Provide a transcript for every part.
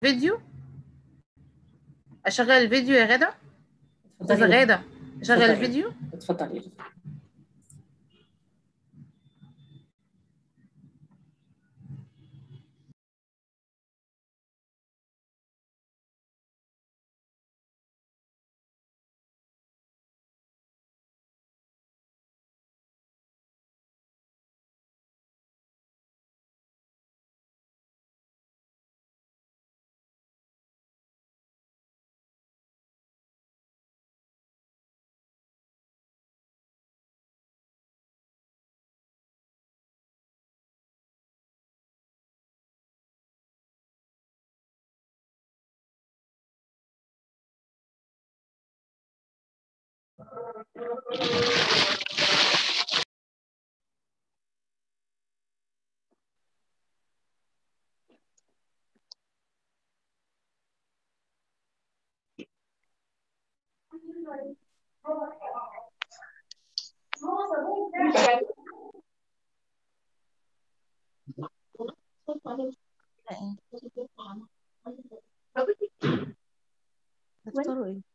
فيديو اشغل الفيديو يا غاده استاذه اتفضلي غاده اشغل اتفضلي. الفيديو اتفضلي تختاروا ايه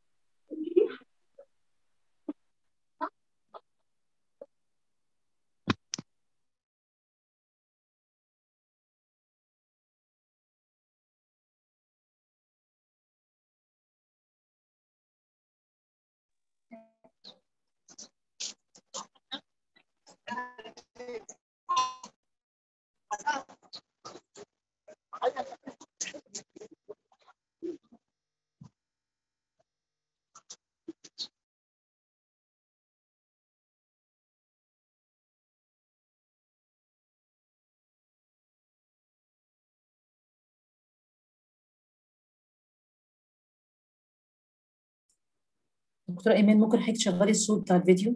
دكتورة إيمان ممكن حضرتك تشغلي الصوت بتاع الفيديو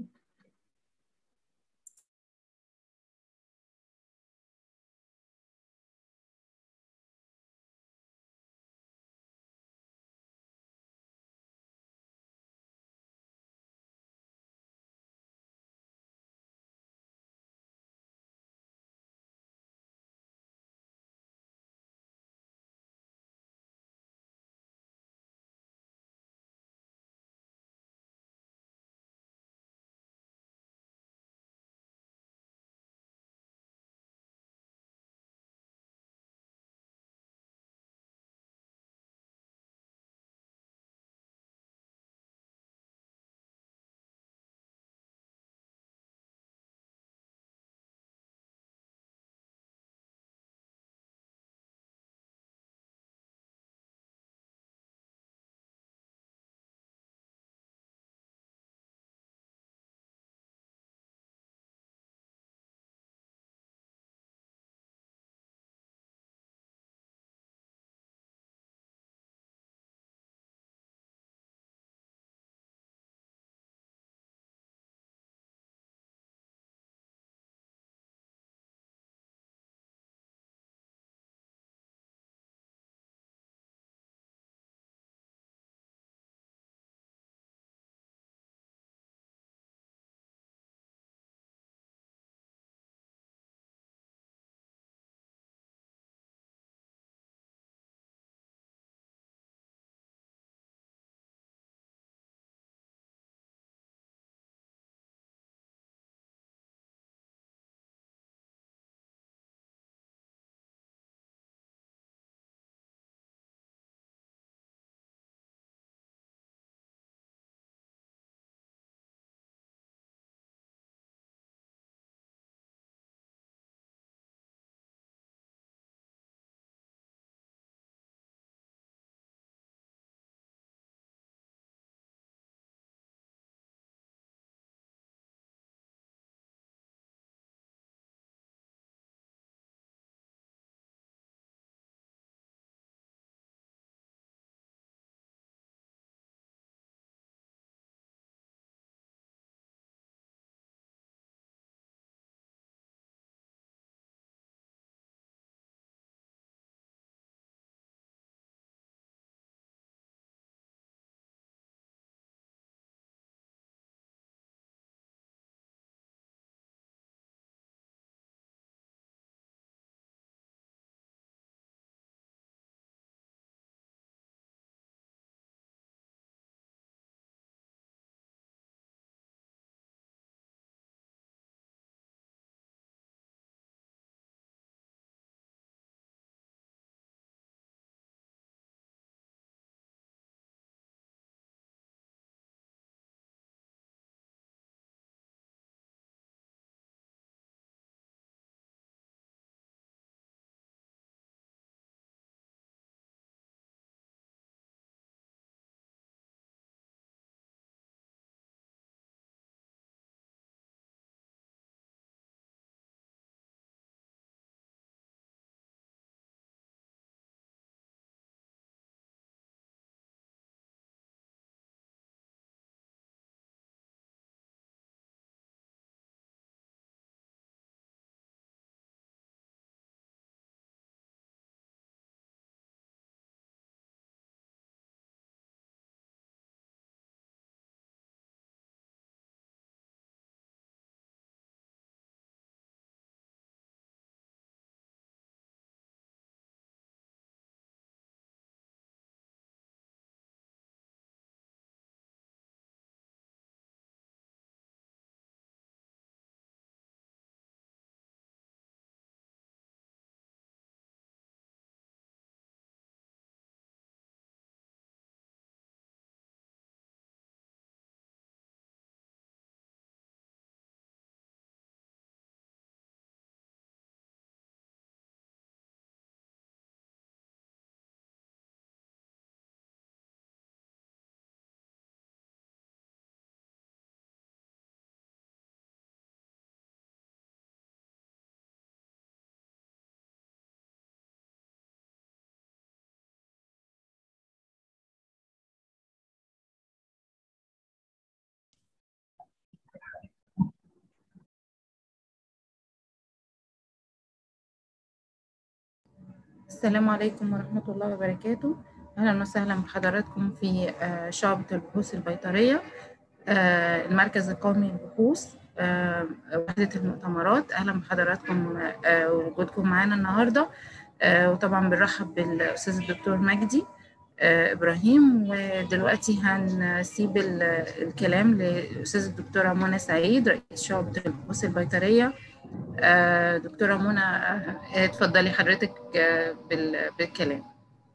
السلام عليكم ورحمة الله وبركاته أهلا وسهلا بحضراتكم في آه، شعبة البحوث البيطرية آه، المركز القومي للبحوث آه، وحدة المؤتمرات أهلا بحضراتكم آه، ووجودكم معانا النهاردة آه، وطبعا بنرحب بالأستاذ الدكتور مجدي آه، إبراهيم ودلوقتي هنسيب ال- الكلام للأستاذ الدكتورة منى سعيد رئيس شعبة البحوث البيطرية آه، دكتورة منى آه، اتفضلي حضرتك آه، بال- بالكلام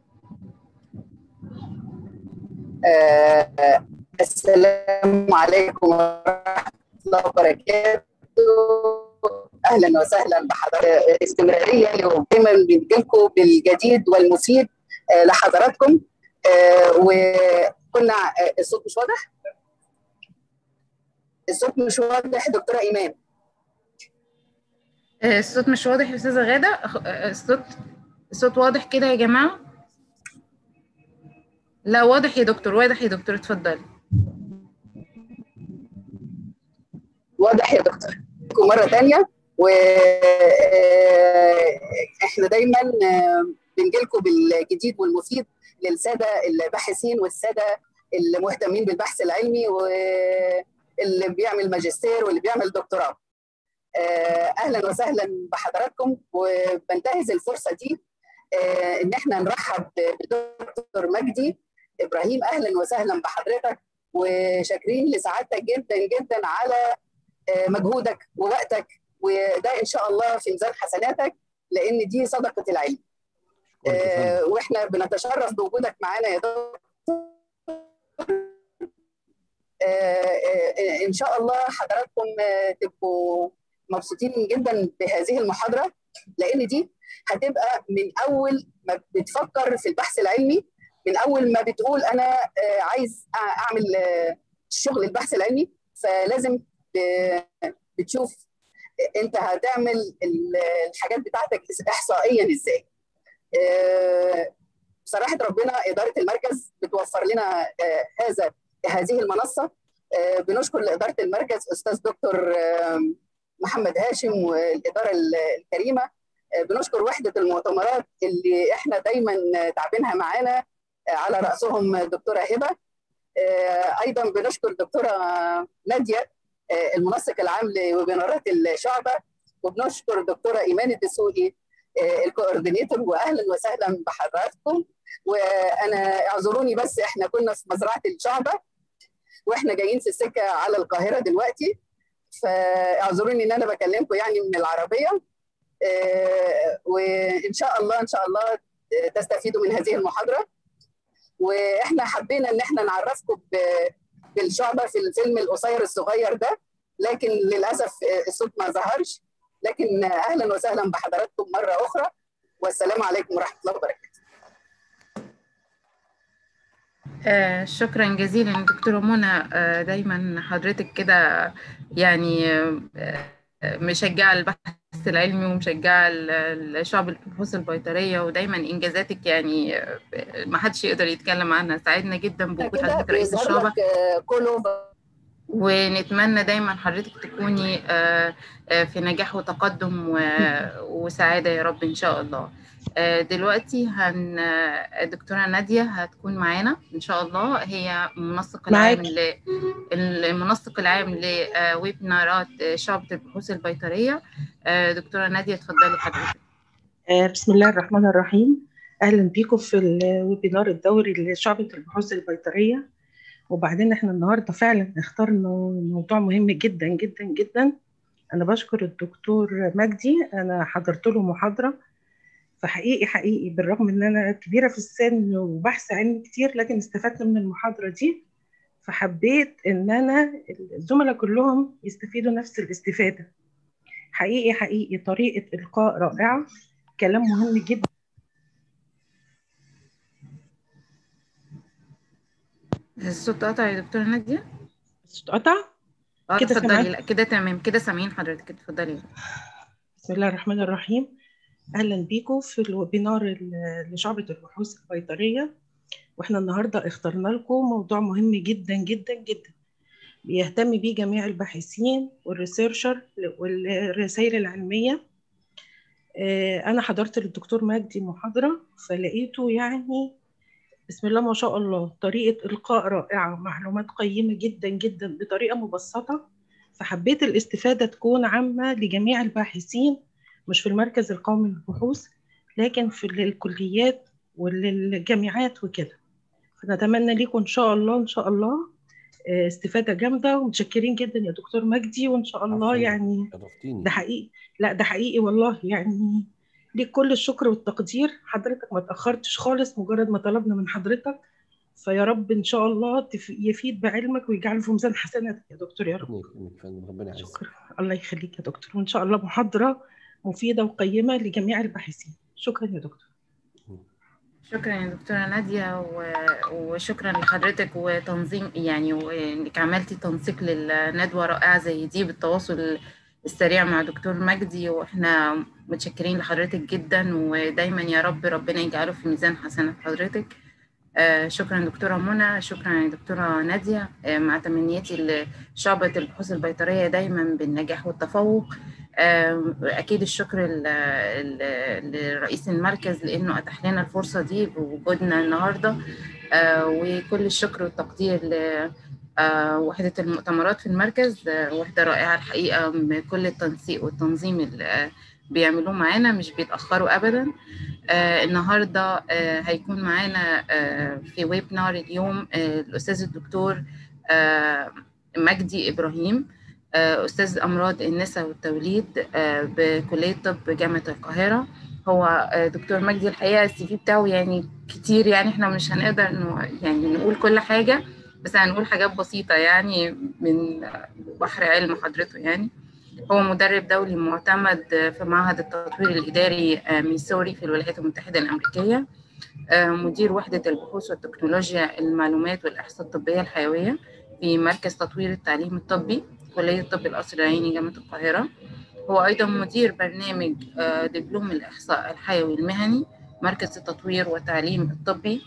آه، السلام عليكم ورحمة الله وبركاته أهلا وسهلا بحضرتك استمرارية دايما بنجيلكم بالجديد والمفيد آه، لحضراتكم آه، وكنا آه، الصوت مش واضح؟ الصوت مش واضح دكتورة إيمان آه، الصوت مش واضح يا أستاذة غادة أخ- آه، الصوت الصوت واضح كده يا جماعة لا واضح يا دكتور واضح يا دكتور اتفضلي واضح يا دكتور مرة تانية واحنا دايما آه، بنجيلكم بالجديد والمفيد للسادة الباحثين والسادة المهتمين بالبحث العلمي واللي بيعمل ماجستير واللي بيعمل دكتوراه آه، اهلا وسهلا بحضراتكم وبنتهز الفرصة دي آه، ان احنا نرحب بدكتور مجدي ابراهيم اهلا وسهلا بحضرتك وشاكرين لسعادتك جدا جدا على آه، مجهودك ووقتك وده ان شاء الله في ميزان حسناتك لان دي صدقه العلم آه، واحنا بنتشرف بوجودك معانا يا دكتور آه، آه، ان شاء الله حضراتكم آه، تبقوا مبسوطين جدا بهذه المحاضره لان دي هتبقى من اول ما بتفكر في البحث العلمي من اول ما بتقول انا آه، عايز اعمل آه، شغل البحث العلمي فلازم ب- بتشوف انت هتعمل ال- الحاجات بتاعتك احصائيا ازاي آه، بصراحه ربنا اداره المركز بتوفر لنا آه، هذا هذه المنصه آه، بنشكر لاداره المركز استاذ دكتور آه، محمد هاشم والاداره ال- الكريمه آه، بنشكر وحده المؤتمرات اللي احنا دايما تعبينها معانا آه، على راسهم دكتوره هبه آه، ايضا بنشكر دكتوره ناديه آه، المنسق العام لويبينارات الشعبه وبنشكر دكتوره ايمان الدسوقي آه، الكوردينيتور واهلا وسهلا بحضراتكم وانا اعذروني بس احنا كنا في مزرعه الشعبه واحنا جايين في السكه على القاهره دلوقتي فاعذروني ان انا بكلمكم يعني من العربيه آه، وان شاء الله ان شاء الله آه، تستفيدوا من هذه المحاضره واحنا حبينا ان احنا نعرفكم ب- بالشعبه في الفيلم القصير الصغير ده لكن للاسف آه، الصوت ما ظهرش لكن آه، اهلا وسهلا بحضراتكم مره اخرى والسلام عليكم ورحمه الله وبركاته آه، شكرا جزيلا دكتورة منى آه، دايما حضرتك كده يعني آه، آه، مشجعة البحث العلمي ومشجعة ال- الشعب البحوث البيطرية ودايما إنجازاتك يعني آه، ما حدش يقدر يتكلم عنها سعدنا جدا بوجود كده حضرتك رئيس بيظهر الشعبة لك آه، كله ونتمنى دايما حضرتك تكوني آه، آه، في نجاح وتقدم و- وسعادة يا رب إن شاء الله آه، دلوقتي هن آه، الدكتورة نادية هتكون معانا إن شاء الله هي منسق العام ل... المنسق العام لويبنارات شعبة البحوث البيطرية آه، دكتورة نادية اتفضلي حضرتك آه، بسم الله الرحمن الرحيم أهلا بيكم في الويبينار الدوري لشعبة البحوث البيطرية وبعدين احنا النهاردة فعلا اخترنا موضوع مهم جدا جدا جدا أنا بشكر الدكتور مجدي أنا حضرت له محاضرة فحقيقي حقيقي بالرغم إن أنا كبيرة في السن وبحث علمي كتير لكن استفدت من المحاضرة دي فحبيت إن أنا الزملاء كلهم يستفيدوا نفس الاستفادة حقيقي حقيقي طريقة إلقاء رائعة كلام مهم جدا الصوت قطع يا دكتورة نادية الصوت قطع اه كده اتفضلي سامعاك؟ لا كده تمام كده سامعين حضرتك اتفضلي بسم الله الرحمن الرحيم أهلا بيكم في الويبينار ال- لشعبة البحوث البيطرية واحنا النهاردة اخترنا لكم موضوع مهم جدا جدا جدا بيهتم بيه جميع الباحثين والريسيرشر والرسائل العلمية آه، انا حضرت للدكتور مجدي محاضره فلقيته يعني بسم الله ما شاء الله طريقه القاء رائعه معلومات قيمه جدا جدا بطريقه مبسطه فحبيت الاستفاده تكون عامه لجميع الباحثين مش في المركز القومي للبحوث لكن في الكليات والجامعات وكده فنتمنى لكم ان شاء الله ان شاء الله آه، استفاده جامده ومتشكرين جدا يا دكتور مجدي وان شاء الله عفواً. يعني شرفتيني ده حقيقي لا ده حقيقي والله يعني ليك كل الشكر والتقدير حضرتك ما تأخرتش خالص مجرد ما طلبنا من حضرتك فيا رب إن شاء الله تف- يفيد بعلمك ويجعله في ميزان حسناتك يا دكتور يا رب ربنا يكرمك يا فندم ربنا يعزك شكرا الله يخليك يا دكتور وإن شاء الله محاضرة مفيدة وقيمة لجميع الباحثين شكرا يا دكتور شكرا يا دكتورة نادية و- وشكرا لحضرتك وتنظيم يعني وإنك عملتي تنسيق للندوة رائعة زي دي بالتواصل السريع مع دكتور مجدي وإحنا متشكرين لحضرتك جدا ودايما يا رب ربنا يجعله في ميزان حسنات حضرتك آه، شكرا دكتورة منى شكرا يا دكتورة نادية آه، مع تمنياتي لشعبة البحوث البيطرية دايما بالنجاح والتفوق آه، أكيد الشكر ل- ل- لرئيس المركز لأنه أتاح لنا الفرصة دي بوجودنا النهاردة آه، وكل الشكر والتقدير ل آه، وحدة المؤتمرات في المركز آه، وحدة رائعة الحقيقة بكل التنسيق والتنظيم اللي آه، بيعملوه معانا مش بيتأخروا أبدا آه، النهاردة آه، هيكون معانا آه، في ويبنار اليوم آه، الأستاذ الدكتور آه، مجدي إبراهيم آه، أستاذ أمراض النساء والتوليد آه، بكلية طب جامعة القاهرة هو آه، دكتور مجدي الحقيقة السي في بتاعه يعني كتير يعني احنا مش هنقدر إنه يعني نقول كل حاجة بس هنقول حاجات بسيطة يعني من بحر علم حضرته يعني هو مدرب دولي معتمد في معهد التطوير الإداري آه، ميسوري في الولايات المتحدة الأمريكية آه، مدير وحدة البحوث والتكنولوجيا المعلومات والإحصاء الطبية الحيوية في مركز تطوير التعليم الطبي كلية طب القصر العيني جامعة القاهرة هو أيضا مدير برنامج آه، دبلوم الإحصاء الحيوي المهني مركز التطوير والتعليم الطبي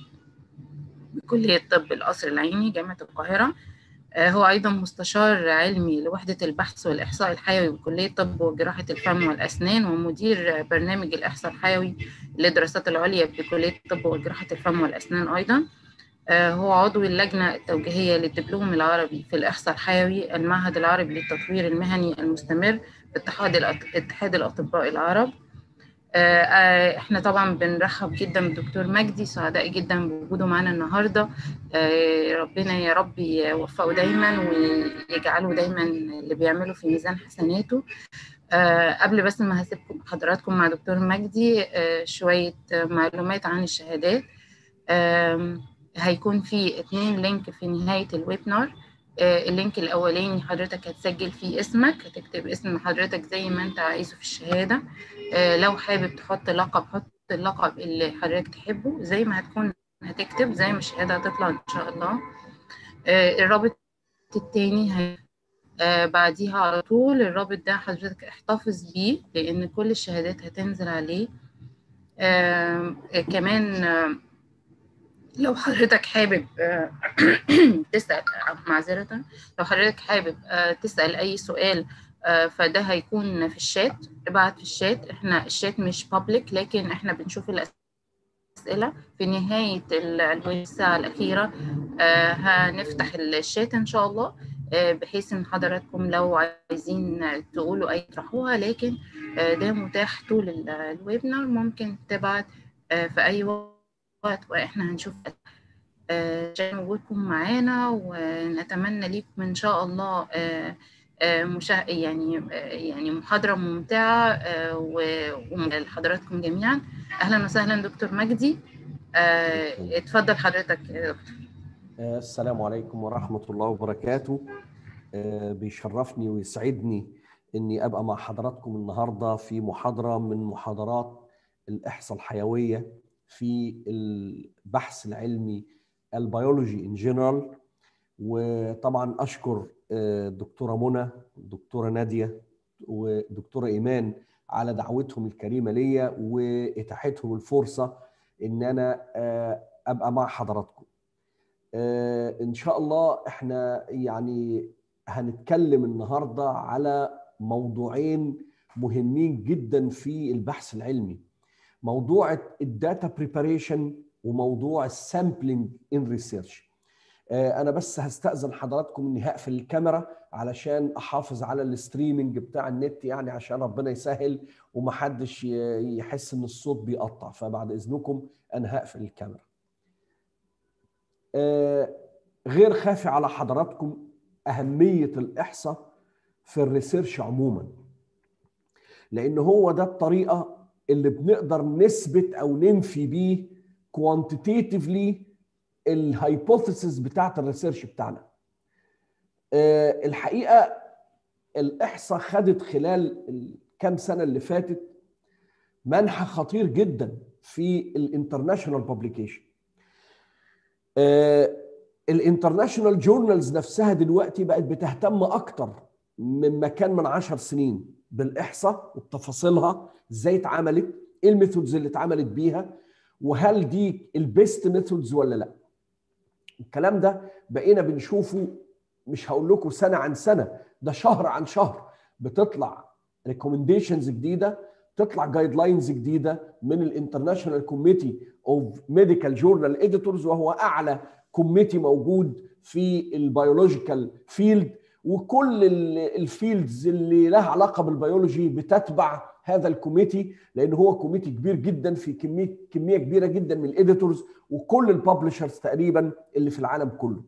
بكلية طب القصر العيني جامعة القاهرة آه، هو أيضا مستشار علمي لوحدة البحث والإحصاء الحيوي بكلية طب وجراحة الفم والأسنان ومدير برنامج الإحصاء الحيوي للدراسات العليا بكلية الطب وجراحة الفم والأسنان أيضا آه، هو عضو اللجنة التوجيهية للدبلوم العربي في الإحصاء الحيوي المعهد العربي للتطوير المهني المستمر باتحاد الأط- اتحاد الأطباء العرب آه، آه، احنا طبعا بنرحب جدا بالدكتور مجدي سعداء جدا بوجوده معانا النهارده آه، ربنا يا رب يوفقه دايما ويجعله دايما اللي بيعمله في ميزان حسناته آه، قبل بس ما هسيبكم حضراتكم مع دكتور مجدي آه، شوية آه، معلومات عن الشهادات آم، هيكون في اتنين لينك في نهاية الويبنار آه، اللينك الأولاني حضرتك هتسجل فيه اسمك هتكتب اسم حضرتك زي ما انت عايزه في الشهادة آه، لو حابب تحط لقب حط اللقب اللي حضرتك تحبه زي ما هتكون هتكتب زي ما الشهادة هتطلع إن شاء الله آه، الرابط التاني هي آه، بعديها على طول الرابط ده حضرتك احتفظ بيه لأن كل الشهادات هتنزل عليه آم، آه، كمان آم، لو حضرتك حابب آه، تسأل معذرة لو حضرتك حابب آه، تسأل أي سؤال آه، فده هيكون في الشات ابعت في الشات احنا الشات مش بابليك لكن احنا بنشوف الأسئلة في نهاية ال- الساعة الأخيرة آه، هنفتح الشات إن شاء الله آه، بحيث إن حضراتكم لو عايزين تقولوا أي تطرحوها لكن آه، ده متاح طول ال- الويبنار ممكن تبعت آه، في أي وقت وإحنا هنشوف آه، عشان وجودكم معانا ونتمنى ليكم إن شاء الله آه، آه، مشا... يعني آه، يعني محاضرة ممتعة آه، و- ولحضراتكم جميعا أهلا وسهلا دكتور مجدي آه، اتفضل حضرتك يا دكتور آه، السلام عليكم ورحمة الله وبركاته آه، بيشرفني ويسعدني إني أبقى مع حضراتكم النهاردة في محاضرة من محاضرات الإحصاء الحيوية في البحث العلمي البيولوجي إن جنرال وطبعا أشكر آه، دكتورة منى دكتورة نادية ودكتورة إيمان على دعوتهم الكريمة ليا وإتاحتهم الفرصة إن أنا آه، أبقى مع حضراتكم آه، ان شاء الله احنا يعني هنتكلم النهارده على موضوعين مهمين جدا في البحث العلمي موضوع الداتا بريباريشن وموضوع السامبلنج ان ريسيرش انا بس هستاذن حضراتكم اني هقفل الكاميرا علشان احافظ على الستريمنج بتاع النت يعني عشان ربنا يسهل ومحدش يحس ان الصوت بيقطع فبعد اذنكم انا هقفل الكاميرا غير خافي على حضراتكم اهميه الاحصاء في الريسيرش عموما لان هو ده الطريقه اللي بنقدر نثبت او ننفي بيه كوانتيتيفلي الهايبوثيسز بتاعت الريسيرش بتاعنا الحقيقه الاحصاء خدت خلال الكام سنه اللي فاتت منحى خطير جدا في الانترناشونال بابليكيشن الانترناشونال جورنالز نفسها دلوقتي بقت بتهتم اكتر مما كان من عشر سنين بالاحصاء وبتفاصيلها ازاي اتعملت ايه الميثودز اللي اتعملت بيها وهل دي البيست ميثودز ولا لا الكلام ده بقينا بنشوفه مش هقول لكم سنه عن سنه ده شهر عن شهر بتطلع ريكومنديشنز جديده تطلع جايد لاينز جديده من الانترناشونال كوميتي اوف ميديكال جورنال اديتورز وهو اعلى كوميتي موجود في البيولوجيكال فيلد وكل الفيلدز اللي لها علاقه بالبيولوجي بتتبع هذا الكوميتي لان هو كوميتي كبير جدا في كميه كميه كبيره جدا من الاديتورز وكل الببلشرز تقريبا اللي في العالم كله.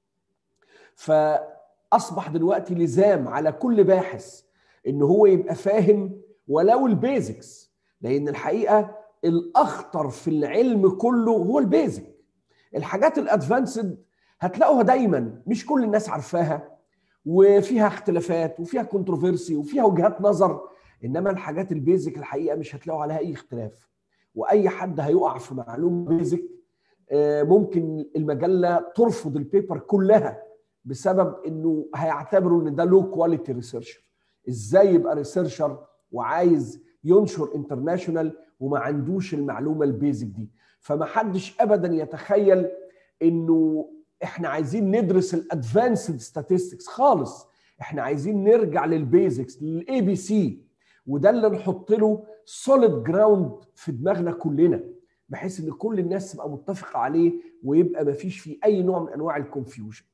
فاصبح دلوقتي لزام على كل باحث ان هو يبقى فاهم ولو البيزكس لان الحقيقه الاخطر في العلم كله هو البيزك. الحاجات الادفانسد هتلاقوها دايما مش كل الناس عارفاها وفيها اختلافات وفيها كونتروفيرسي وفيها وجهات نظر انما الحاجات البيزك الحقيقه مش هتلاقوا عليها اي اختلاف واي حد هيقع في معلومه بيزك ممكن المجله ترفض البيبر كلها بسبب انه هيعتبروا ان ده لو كواليتي ريسيرشر ازاي يبقى ريسيرشر وعايز ينشر انترناشونال وما عندوش المعلومه البيزك دي فما حدش ابدا يتخيل انه احنا عايزين ندرس الادفانسد statistics خالص احنا عايزين نرجع للبيزكس للاي بي سي وده اللي نحط له سوليد جراوند في دماغنا كلنا بحيث ان كل الناس تبقى متفقه عليه ويبقى ما فيش فيه اي نوع من انواع الكونفيوجن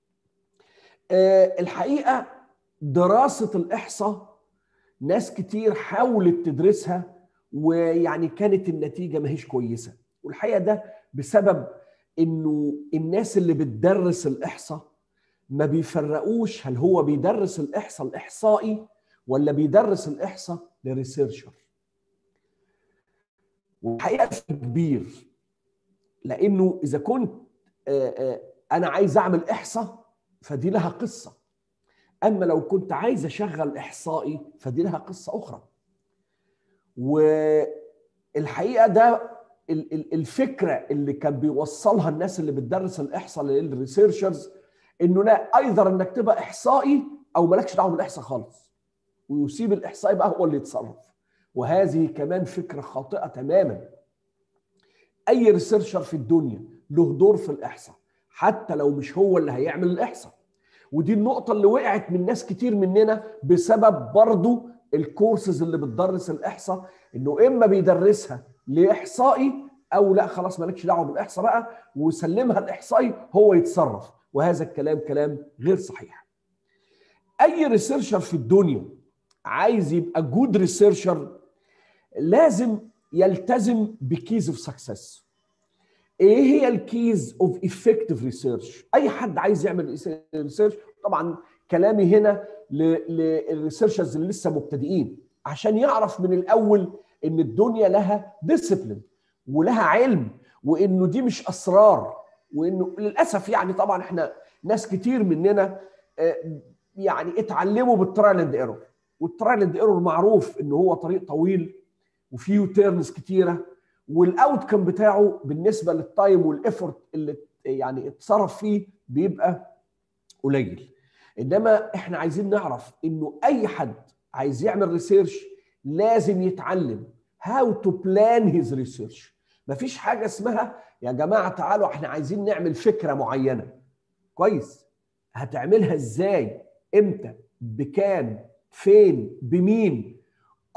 أه الحقيقه دراسه الاحصاء ناس كتير حاولت تدرسها ويعني كانت النتيجه ما هيش كويسه والحقيقه ده بسبب انه الناس اللي بتدرس الاحصاء ما بيفرقوش هل هو بيدرس الاحصاء الاحصائي ولا بيدرس الاحصاء لريسيرشر والحقيقه كبير لانه اذا كنت انا عايز اعمل احصاء فدي لها قصه اما لو كنت عايز اشغل احصائي فدي لها قصه اخرى والحقيقه ده الفكره اللي كان بيوصلها الناس اللي بتدرس الاحصاء للريسيرشرز انه لا ايذر انك تبقى احصائي او مالكش دعوه بالاحصاء خالص ويسيب الاحصائي بقى هو اللي يتصرف وهذه كمان فكره خاطئه تماما اي ريسيرشر في الدنيا له دور في الاحصاء حتى لو مش هو اللي هيعمل الاحصاء ودي النقطه اللي وقعت من ناس كتير مننا بسبب برضو الكورسز اللي بتدرس الاحصاء انه اما بيدرسها لاحصائي او لا خلاص مالكش دعوه بالاحصاء بقى وسلمها الاحصائي هو يتصرف وهذا الكلام كلام غير صحيح اي ريسيرشر في الدنيا عايز يبقى جود ريسيرشر لازم يلتزم بكيز اوف سكسس ايه هي الكيز اوف افكتيف ريسيرش اي حد عايز يعمل ريسيرش طبعا كلامي هنا للريسيرشرز اللي لسه مبتدئين عشان يعرف من الاول ان الدنيا لها ديسيبلين ولها علم وانه دي مش اسرار وانه للاسف يعني طبعا احنا ناس كتير مننا يعني اتعلموا بالترايل اند ايرور والترايل اند ايرور معروف ان هو طريق طويل وفيه تيرنز كتيره والاوت كم بتاعه بالنسبه للتايم والافورت اللي يعني اتصرف فيه بيبقى قليل انما احنا عايزين نعرف انه اي حد عايز يعمل ريسيرش لازم يتعلم هاو تو بلان هيز ريسيرش مفيش حاجه اسمها يا جماعه تعالوا احنا عايزين نعمل فكره معينه كويس هتعملها ازاي امتى بكام فين بمين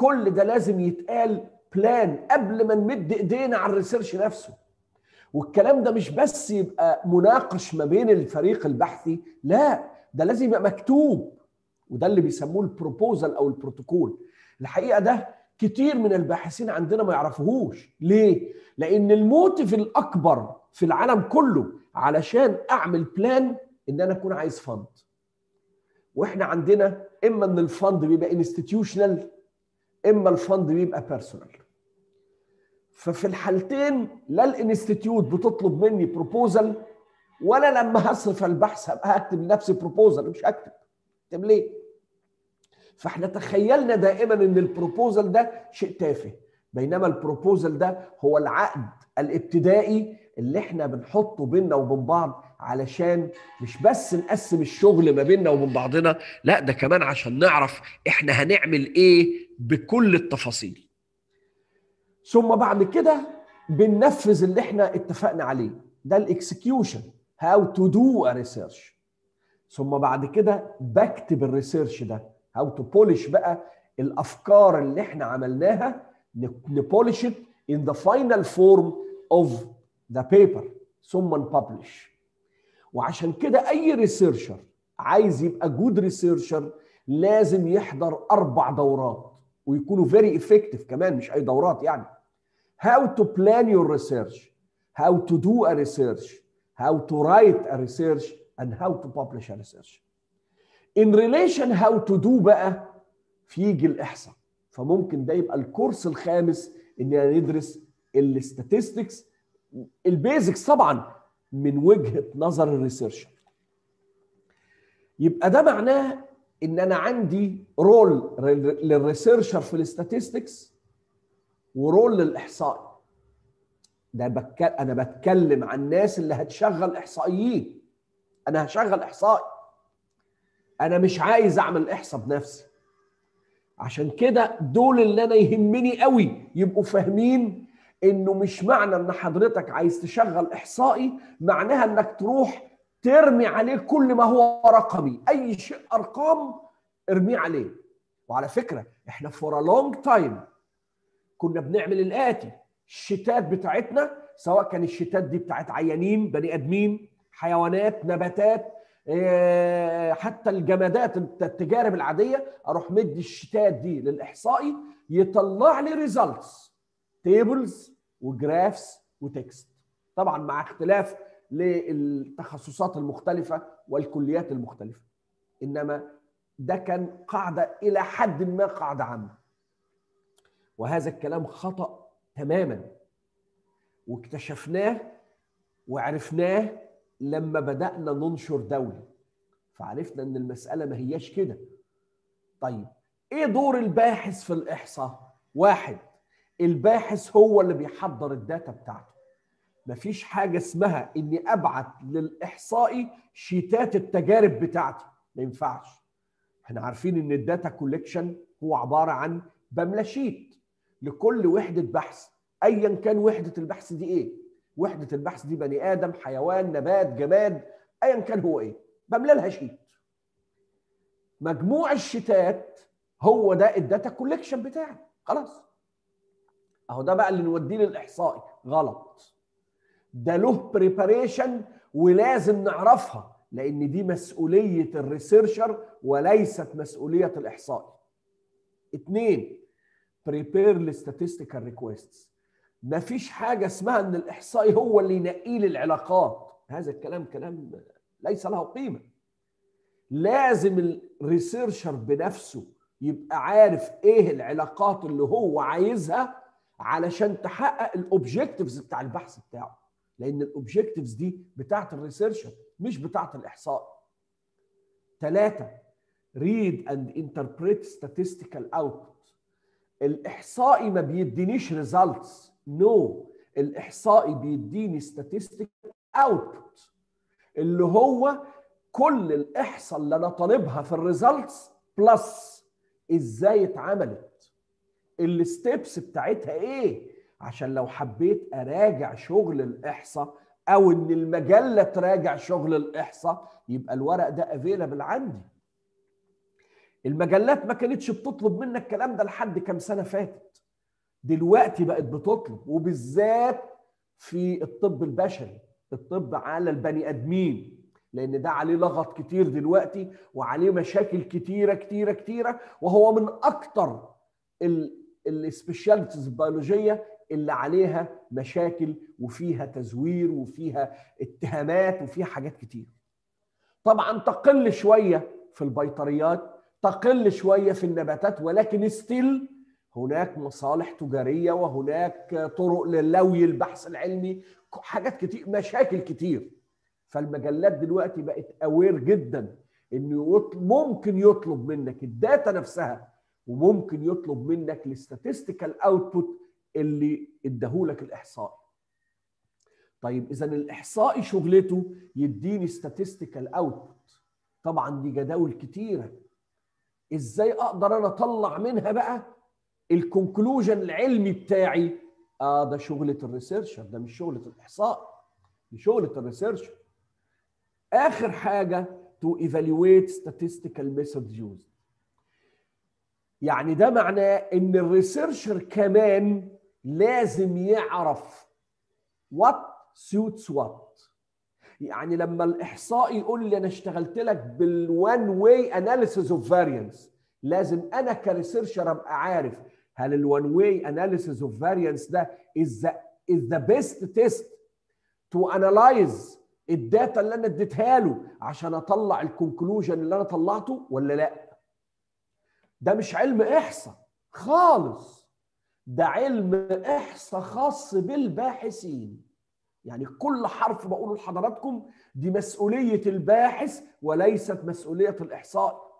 كل ده لازم يتقال بلان قبل ما نمد ايدينا على الريسيرش نفسه والكلام ده مش بس يبقى مناقش ما بين الفريق البحثي لا ده لازم يبقى مكتوب وده اللي بيسموه البروبوزال او البروتوكول الحقيقه ده كتير من الباحثين عندنا ما يعرفوهوش ليه لان الموتيف الاكبر في العالم كله علشان اعمل بلان ان انا اكون عايز فند واحنا عندنا اما ان الفند بيبقى انستتيوشنال اما الفند بيبقى بيرسونال ففي الحالتين لا الانستتيوت بتطلب مني بروبوزال ولا لما هصرف البحث هبقى هكتب لنفسي بروبوزال مش هكتب اكتب ليه فاحنا تخيلنا دائما ان البروبوزال ده شيء تافه بينما البروبوزال ده هو العقد الابتدائي اللي احنا بنحطه بيننا وبين بعض علشان مش بس نقسم الشغل ما بيننا وبين بعضنا لا ده كمان عشان نعرف احنا هنعمل ايه بكل التفاصيل ثم بعد كده بننفذ اللي احنا اتفقنا عليه ده الاكسكيوشن هاو تو دو ا ريسيرش ثم بعد كده بكتب الريسيرش ده هاو تو بولش بقى الافكار اللي احنا عملناها نبولش it in the final form of the paper ثم نببلش وعشان كده اي ريسيرشر عايز يبقى جود ريسيرشر لازم يحضر اربع دورات ويكونوا فيري افكتيف كمان مش اي دورات يعني how to plan your research how to do a research how to write a research and how to publish a research in relation how to do بقى فيجي الاحصاء فممكن ده يبقى الكورس الخامس اننا ندرس الستاتستكس البيزكس طبعا من وجهه نظر الريسيرشر يبقى ده معناه ان انا عندي رول للريسيرشر في الستاتستكس ورول للاحصائي ده بك... انا بتكلم عن الناس اللي هتشغل احصائيين انا هشغل احصائي انا مش عايز اعمل احصاء بنفسي عشان كده دول اللي انا يهمني قوي يبقوا فاهمين انه مش معنى ان حضرتك عايز تشغل احصائي معناها انك تروح ترمي عليه كل ما هو رقمي اي شيء ارقام ارميه عليه وعلى فكره احنا فور لونج تايم كنا بنعمل الاتي الشتات بتاعتنا سواء كان الشتات دي بتاعت عيانين بني ادمين حيوانات نباتات حتى الجمادات التجارب العاديه اروح مدي الشتات دي للاحصائي يطلع لي ريزلتس تيبلز وجرافس وتكست طبعا مع اختلاف للتخصصات المختلفه والكليات المختلفه انما ده كان قاعده الى حد ما قاعده عامه وهذا الكلام خطا تماما واكتشفناه وعرفناه لما بدانا ننشر دولي فعرفنا ان المساله ما هياش كده طيب ايه دور الباحث في الاحصاء واحد الباحث هو اللي بيحضر الداتا بتاعته مفيش حاجه اسمها اني ابعت للاحصائي شيتات التجارب بتاعتي ما ينفعش احنا عارفين ان الداتا كوليكشن هو عباره عن بملى شيت لكل وحده بحث ايا كان وحده البحث دي ايه وحده البحث دي بني ادم حيوان نبات جماد ايا كان هو ايه بملى لها شيت مجموع الشتات هو ده الداتا كوليكشن بتاعي خلاص اهو ده بقى اللي نوديه للاحصائي غلط ده له بريباريشن ولازم نعرفها لان دي مسؤوليه الريسيرشر وليست مسؤوليه الاحصائي اثنين بريبير لستاتستيكال ريكويستس مفيش حاجه اسمها ان الاحصائي هو اللي ينقي لي العلاقات هذا الكلام كلام ليس له قيمه لازم الريسيرشر بنفسه يبقى عارف ايه العلاقات اللي هو عايزها علشان تحقق الاوبجكتيفز بتاع البحث بتاعه لان الاوبجكتيفز دي بتاعت الريسيرشر مش بتاعت الاحصاء ثلاثة read and interpret statistical output الاحصائي ما بيدينيش results نو no. الاحصائي بيديني statistical output اللي هو كل الاحصاء اللي انا طالبها في الريزلتس بلس ازاي اتعملت الستبس بتاعتها ايه عشان لو حبيت اراجع شغل الاحصاء او ان المجله تراجع شغل الاحصاء يبقى الورق ده افيلابل عندي المجلات ما كانتش بتطلب منك الكلام ده لحد كام سنه فاتت دلوقتي بقت بتطلب وبالذات في الطب البشري الطب على البني ادمين لان ده عليه لغط كتير دلوقتي وعليه مشاكل كتيره كتيره كتيره وهو من اكتر السبيشاليتيز البيولوجيه اللي عليها مشاكل وفيها تزوير وفيها اتهامات وفيها حاجات كتير طبعا تقل شويه في البيطريات تقل شويه في النباتات ولكن ستيل هناك مصالح تجاريه وهناك طرق للوي البحث العلمي حاجات كتير مشاكل كتير فالمجلات دلوقتي بقت اوير جدا انه ممكن يطلب منك الداتا نفسها وممكن يطلب منك الاستاتستيكال اوتبوت اللي اداهولك الاحصائي طيب اذا الاحصائي شغلته يديني statistical اوتبوت طبعا دي جداول كتيره ازاي اقدر انا اطلع منها بقى الكونكلوجن العلمي بتاعي اه ده شغله الريسيرشر ده مش شغله الاحصاء دي شغله الريسيرشر اخر حاجه to evaluate statistical methods used يعني ده معناه ان الريسيرشر كمان لازم يعرف what suits what يعني لما الاحصائي يقول لي انا اشتغلت لك بالوان واي اناليسيس اوف فاريانس لازم انا كريسيرشر ابقى عارف هل الوان واي اناليسيس اوف فاريانس ده is the is the best test to analyze الداتا اللي انا اديتها له عشان اطلع الكونكلوجن اللي انا طلعته ولا لا ده مش علم احصاء خالص ده علم احصاء خاص بالباحثين يعني كل حرف بقوله لحضراتكم دي مسؤوليه الباحث وليست مسؤوليه الاحصاء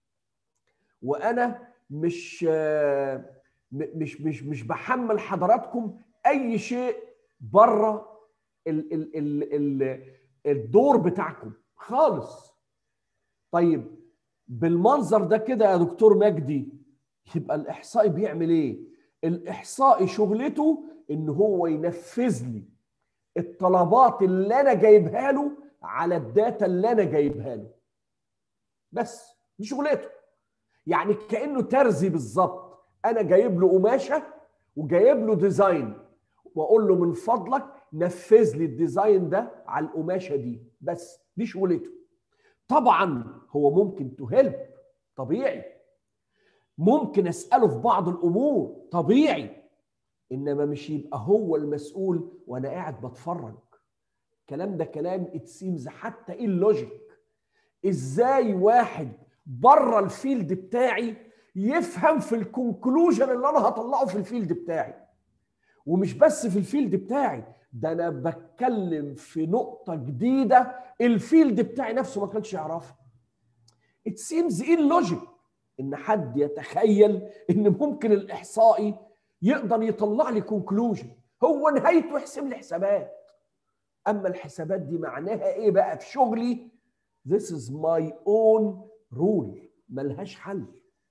وانا مش مش مش مش بحمل حضراتكم اي شيء بره ال ال ال ال الدور بتاعكم خالص طيب بالمنظر ده كده يا دكتور مجدي يبقى الاحصائي بيعمل ايه الاحصائي شغلته ان هو ينفذ لي الطلبات اللي انا جايبها له على الداتا اللي انا جايبها له بس دي شغلته يعني كانه ترزي بالظبط انا جايب له قماشه وجايب له ديزاين واقول له من فضلك نفذ لي الديزاين ده على القماشه دي بس دي شغلته طبعا هو ممكن تهلب طبيعي ممكن اساله في بعض الامور طبيعي انما مش يبقى هو المسؤول وانا قاعد بتفرج الكلام ده كلام ات سيمز حتى ايه اللوجيك ازاي واحد بره الفيلد بتاعي يفهم في الكونكلوجن اللي انا هطلعه في الفيلد بتاعي ومش بس في الفيلد بتاعي ده انا بتكلم في نقطة جديدة الفيلد بتاعي نفسه ما كانش يعرفها. It seems illogic ان حد يتخيل ان ممكن الاحصائي يقدر يطلع لي كونكلوجن هو نهايته يحسب لي حسابات. اما الحسابات دي معناها ايه بقى في شغلي؟ This is my own rule ملهاش حل.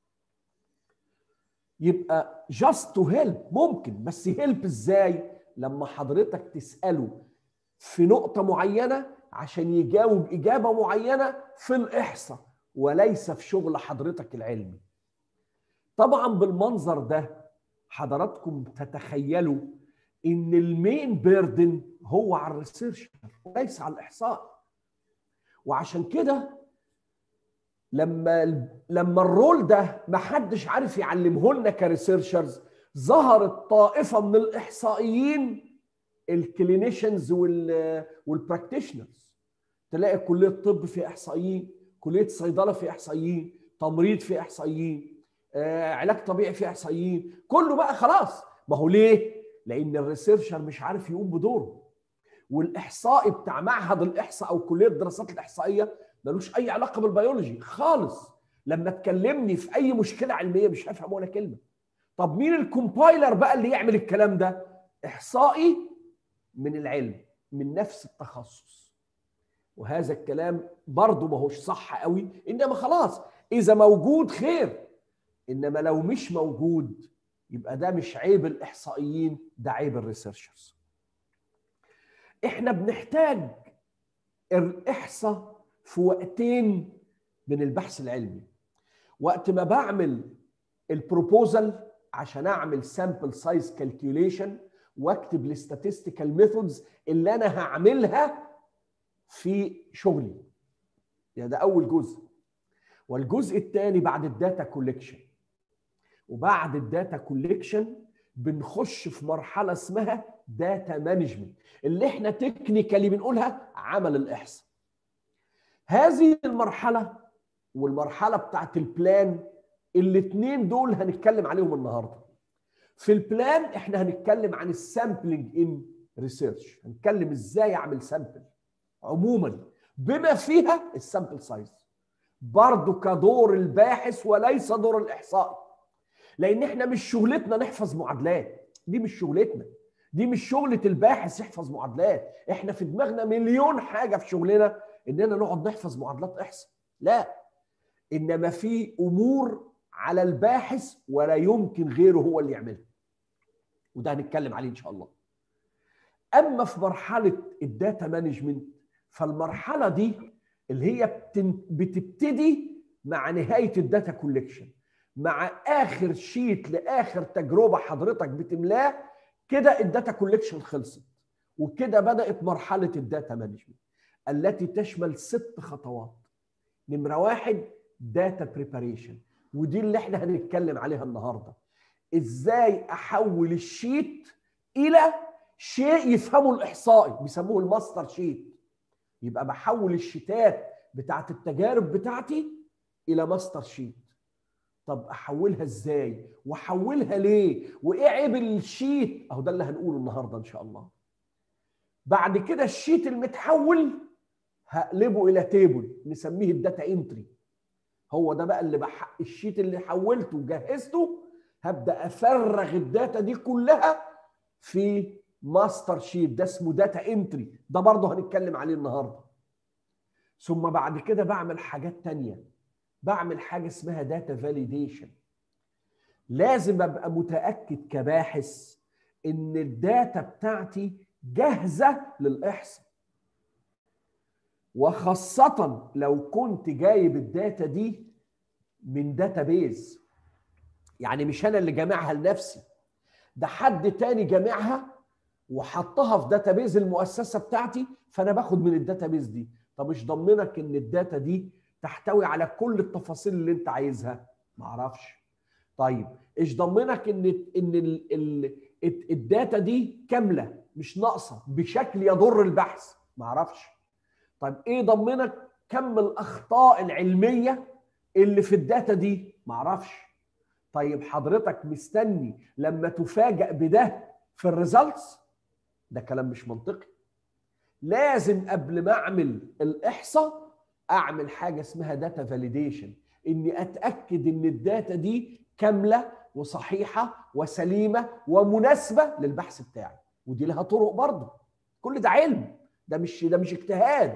يبقى just to help ممكن بس help ازاي؟ لما حضرتك تسأله في نقطة معينة عشان يجاوب إجابة معينة في الإحصاء وليس في شغل حضرتك العلمي طبعا بالمنظر ده حضراتكم تتخيلوا ان المين بيردن هو على الريسيرش وليس على الاحصاء وعشان كده لما لما الرول ده ما حدش عارف يعلمه لنا كريسيرشرز ظهرت طائفه من الاحصائيين الكلينيشنز والبراكتيشنرز تلاقي كليه طب في احصائيين كليه صيدله في احصائيين تمريض في احصائيين آه، علاج طبيعي في احصائيين كله بقى خلاص ما هو ليه لان الريسيرشر مش عارف يقوم بدوره والاحصائي بتاع معهد الاحصاء او كليه الدراسات الاحصائيه ملوش اي علاقه بالبيولوجي خالص لما تكلمني في اي مشكله علميه مش هفهم ولا كلمه طب مين الكومبايلر بقى اللي يعمل الكلام ده احصائي من العلم من نفس التخصص وهذا الكلام برضه ما هوش صح قوي انما خلاص اذا موجود خير انما لو مش موجود يبقى ده مش عيب الاحصائيين ده عيب الريسيرشرز احنا بنحتاج الاحصاء في وقتين من البحث العلمي وقت ما بعمل البروبوزل عشان اعمل سامبل سايز كالكيوليشن واكتب الستاتستيكال ميثودز اللي انا هعملها في شغلي يعني ده اول جزء والجزء الثاني بعد الداتا كوليكشن وبعد الداتا كوليكشن بنخش في مرحله اسمها داتا مانجمنت اللي احنا تكنيكالي بنقولها عمل الاحصاء هذه المرحله والمرحله بتاعت البلان الاثنين دول هنتكلم عليهم النهارده في البلان احنا هنتكلم عن السامبلنج ان ريسيرش هنتكلم ازاي اعمل سامبل عموما بما فيها السامبل سايز برضه كدور الباحث وليس دور الاحصائي لان احنا مش شغلتنا نحفظ معادلات دي مش شغلتنا دي مش شغلة الباحث يحفظ معادلات احنا في دماغنا مليون حاجة في شغلنا اننا نقعد نحفظ معادلات احصاء لا انما في امور على الباحث ولا يمكن غيره هو اللي يعملها وده هنتكلم عليه ان شاء الله اما في مرحله الداتا مانجمنت فالمرحله دي اللي هي بتبتدي مع نهايه الداتا كوليكشن مع اخر شيت لاخر تجربه حضرتك بتملاه كده الداتا كوليكشن خلصت وكده بدات مرحله الداتا مانجمنت التي تشمل ست خطوات نمره واحد داتا بريباريشن ودي اللي احنا هنتكلم عليها النهارده ازاي احول الشيت الى شيء يفهمه الاحصائي بيسموه الماستر شيت يبقى بحول الشيتات بتاعت التجارب بتاعتي الى ماستر شيت طب احولها ازاي واحولها ليه وايه عيب الشيت اهو ده اللي هنقوله النهارده ان شاء الله بعد كده الشيت المتحول هقلبه الى تيبل نسميه الداتا انتري هو ده بقى اللي بح... الشيت اللي حولته وجهزته هبدا افرغ الداتا دي كلها في ماستر شيت ده اسمه داتا انتري ده برضه هنتكلم عليه النهارده ثم بعد كده بعمل حاجات تانية بعمل حاجه اسمها داتا فاليديشن لازم ابقى متاكد كباحث ان الداتا بتاعتي جاهزه للاحصاء وخاصه لو كنت جايب الداتا دي من داتا بيز يعني مش انا اللي جامعها لنفسي ده حد تاني جامعها وحطها في داتابيز المؤسسه بتاعتي فانا باخد من الداتابيز دي طب مش ضمنك ان الداتا دي تحتوي على كل التفاصيل اللي انت عايزها ما اعرفش طيب ايش ضمنك ان ان ال ال الداتا دي كامله مش ناقصه بشكل يضر البحث ما اعرفش طيب ايه ضمنك كم الاخطاء العلميه اللي في الداتا دي ما اعرفش طيب حضرتك مستني لما تفاجئ بده في الريزلتس ده كلام مش منطقي لازم قبل ما اعمل الاحصاء اعمل حاجه اسمها داتا فاليديشن اني اتاكد ان الداتا دي كامله وصحيحه وسليمه ومناسبه للبحث بتاعي ودي لها طرق برضه كل ده علم ده مش ده مش اجتهاد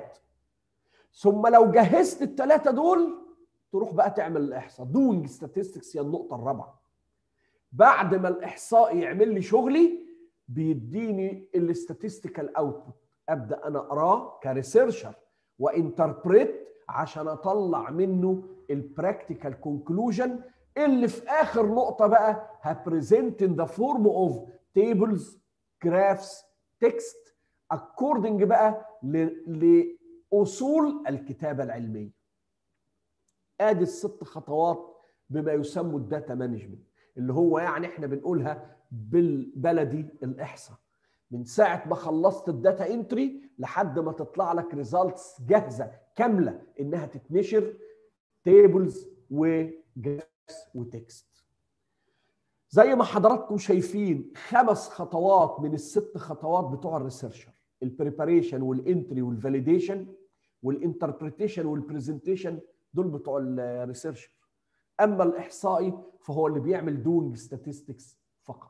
ثم لو جهزت الثلاثه دول تروح بقى تعمل الاحصاء دوينج statistics هي النقطه الرابعه بعد ما الاحصاء يعمل لي شغلي بيديني الاستاتستيكال اوتبوت ابدا انا اقراه كريسيرشر وانتربريت عشان اطلع منه البراكتيكال كونكلوجن اللي في اخر نقطه بقى هبريزنت ان ذا فورم اوف تيبلز جرافس تكست اكوردنج بقى لاصول الكتابه العلميه ادي الست خطوات بما يسمى الداتا مانجمنت اللي هو يعني احنا بنقولها بالبلدي الاحصاء من ساعه ما خلصت الداتا انتري لحد ما تطلع لك ريزلتس جاهزه كامله انها تتنشر تيبلز وجرافس وتكست زي ما حضراتكم شايفين خمس خطوات من الست خطوات بتوع الريسيرشر البريباريشن والانتري والفاليديشن والانتربريتيشن والبرزنتيشن دول بتوع الريسيرشر اما الاحصائي فهو اللي بيعمل دوينج statistics فقط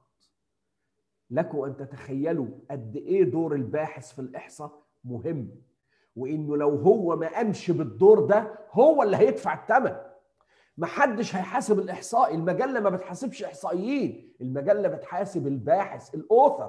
لكم ان تتخيلوا قد ايه دور الباحث في الاحصاء مهم وانه لو هو ما قامش بالدور ده هو اللي هيدفع الثمن محدش هيحاسب الاحصائي المجله ما بتحاسبش احصائيين المجله بتحاسب الباحث الاوثر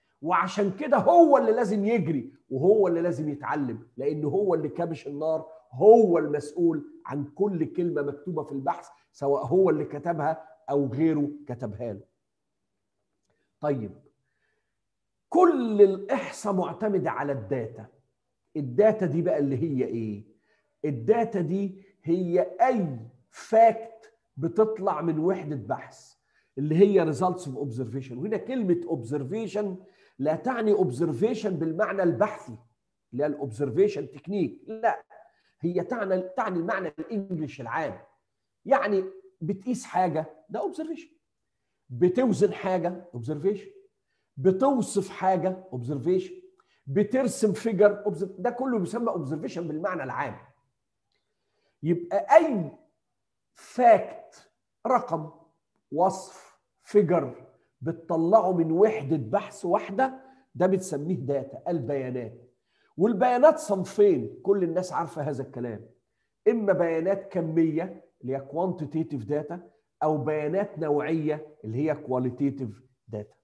وعشان كده هو اللي لازم يجري وهو اللي لازم يتعلم لان هو اللي كابش النار هو المسؤول عن كل كلمه مكتوبه في البحث سواء هو اللي كتبها او غيره كتبها له طيب كل الاحصاء معتمده على الداتا الداتا دي بقى اللي هي ايه الداتا دي هي اي فاكت بتطلع من وحده بحث اللي هي results of observation وهنا كلمه observation لا تعني observation بالمعنى البحثي اللي هي الاوبزرفيشن تكنيك لا هي تعني تعني المعنى الانجليش العام يعني بتقيس حاجه ده اوبزرفيشن بتوزن حاجه اوبزرفيشن بتوصف حاجه اوبزرفيشن بترسم فيجر ده كله بيسمى اوبزرفيشن بالمعنى العام يبقى اي فاكت رقم وصف فيجر بتطلعه من وحده بحث واحده ده بتسميه داتا البيانات والبيانات صنفين كل الناس عارفه هذا الكلام اما بيانات كميه اللي هي كوانتيتيف داتا او بيانات نوعيه اللي هي كواليتيتيف داتا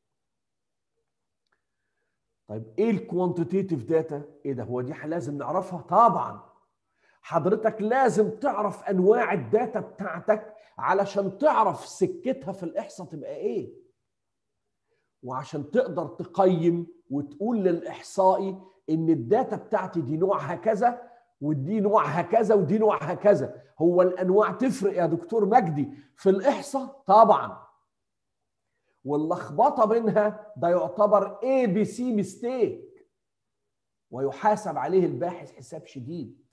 طيب ايه الكوانتيتيف داتا ايه ده هو دي لازم نعرفها طبعا حضرتك لازم تعرف انواع الداتا بتاعتك علشان تعرف سكتها في الاحصاء تبقى ايه وعشان تقدر تقيم وتقول للاحصائي ان الداتا بتاعتي دي نوعها كذا ودي نوعها كذا ودي نوعها كذا هو الانواع تفرق يا دكتور مجدي في الاحصاء طبعا واللخبطه بينها ده يعتبر اي بي سي ميستيك ويحاسب عليه الباحث حساب شديد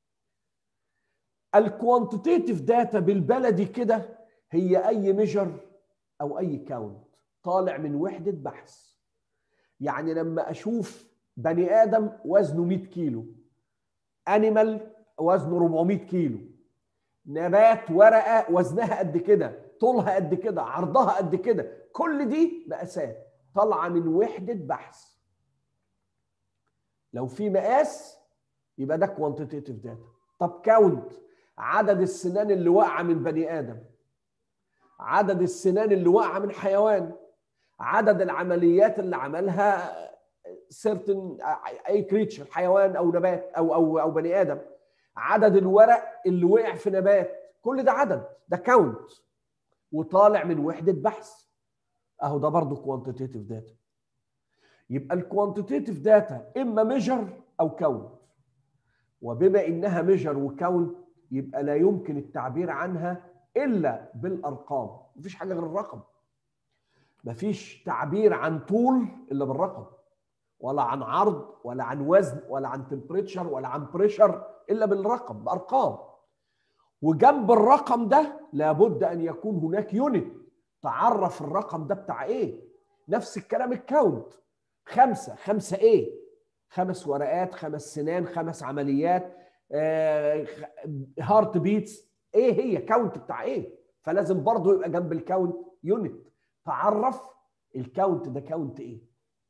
الكوانتيتيف داتا بالبلدي كده هي اي ميجر او اي كاونت طالع من وحده بحث يعني لما اشوف بني ادم وزنه 100 كيلو انيمال وزنه 400 كيلو نبات ورقه وزنها قد كده طولها قد كده عرضها قد كده كل دي مقاسات طالعه من وحده بحث لو في مقاس يبقى ده كوانتيتيف داتا طب كاونت عدد السنان اللي واقعه من بني ادم عدد السنان اللي واقعه من حيوان عدد العمليات اللي عملها سيرتن اي كريتشر حيوان او نبات او او او بني ادم عدد الورق اللي وقع في نبات كل ده عدد ده كاونت وطالع من وحده بحث اهو ده برضه كوانتيتيف داتا يبقى الكوانتيتيف داتا اما ميجر او كاونت وبما انها ميجر وكاونت يبقى لا يمكن التعبير عنها الا بالارقام مفيش حاجه غير الرقم مفيش تعبير عن طول الا بالرقم ولا عن عرض ولا عن وزن ولا عن تمبريتشر ولا عن بريشر الا بالرقم بارقام وجنب الرقم ده لابد ان يكون هناك يونت تعرف الرقم ده بتاع ايه نفس الكلام الكاونت خمسه خمسه ايه خمس ورقات خمس سنان خمس عمليات آه، هارت بيتس ايه هي كاونت بتاع ايه فلازم برضه يبقى جنب الكاونت يونت تعرف الكاونت ده كاونت ايه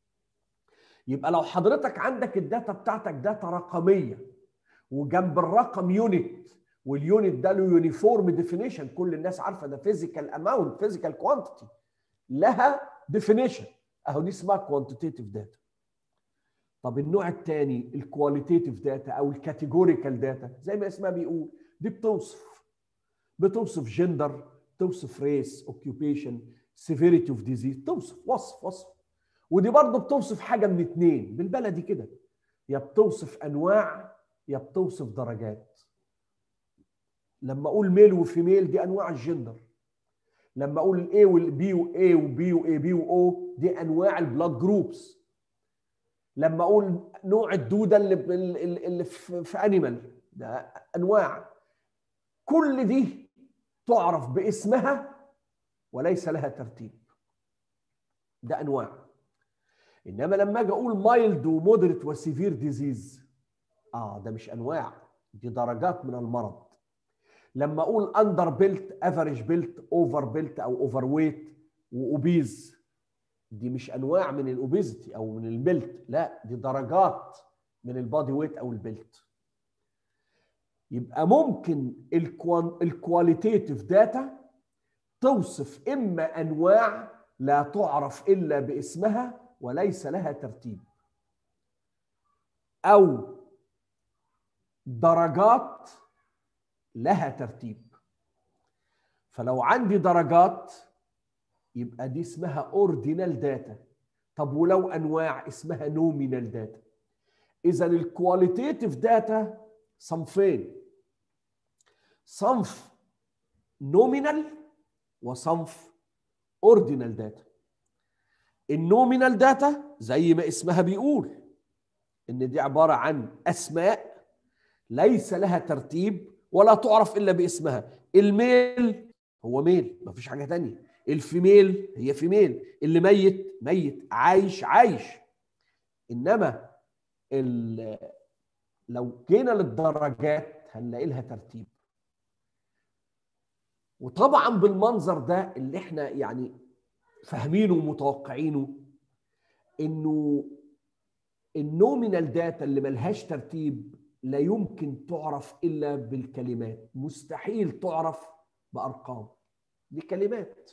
يبقى لو حضرتك عندك الداتا بتاعتك داتا رقميه وجنب الرقم يونت واليونت ده له يونيفورم ديفينيشن كل الناس عارفه ده فيزيكال اماونت فيزيكال كوانتيتي لها ديفينيشن اهو دي اسمها كوانتيتيف داتا طب النوع الثاني الكواليتيف داتا او الكاتيجوريكال داتا زي ما اسمها بيقول دي بتوصف بتوصف جندر توصف ريس اوكيوبيشن سيفيريتي اوف ديزيز توصف وصف وصف ودي برضه بتوصف حاجه من اتنين بالبلدي كده يا بتوصف انواع يا بتوصف درجات لما اقول ميل وفيميل دي انواع الجندر لما اقول الاي والبي واي وبي واي بي واو دي انواع البلاد جروبس لما اقول نوع الدوده اللي اللي في, في انيمال ده انواع كل دي تعرف باسمها وليس لها ترتيب ده انواع انما لما اجي اقول مايلد ومودريت وسيفير ديزيز اه ده مش انواع دي درجات من المرض لما اقول اندر بيلت افريج بيلت اوفر بيلت او اوفر ويت واوبيز دي مش انواع من الاوبيزيتي او من البيلت لا دي درجات من البادي ويت او البيلت يبقى ممكن الكواليتيف داتا توصف اما انواع لا تعرف الا باسمها وليس لها ترتيب او درجات لها ترتيب فلو عندي درجات يبقى دي اسمها اوردينال داتا طب ولو انواع اسمها نومينال داتا اذا الكواليتيتيف داتا صنفين صنف نومينال وصنف اوردينال داتا النومينال داتا زي ما اسمها بيقول ان دي عباره عن اسماء ليس لها ترتيب ولا تعرف الا باسمها الميل هو ميل مفيش حاجه تانية الفيميل هي فيميل اللي ميت ميت عايش عايش انما لو جينا للدرجات هنلاقي لها ترتيب وطبعا بالمنظر ده اللي احنا يعني فاهمينه ومتوقعينه انه النومينال داتا اللي ملهاش ترتيب لا يمكن تعرف الا بالكلمات مستحيل تعرف بارقام دي كلمات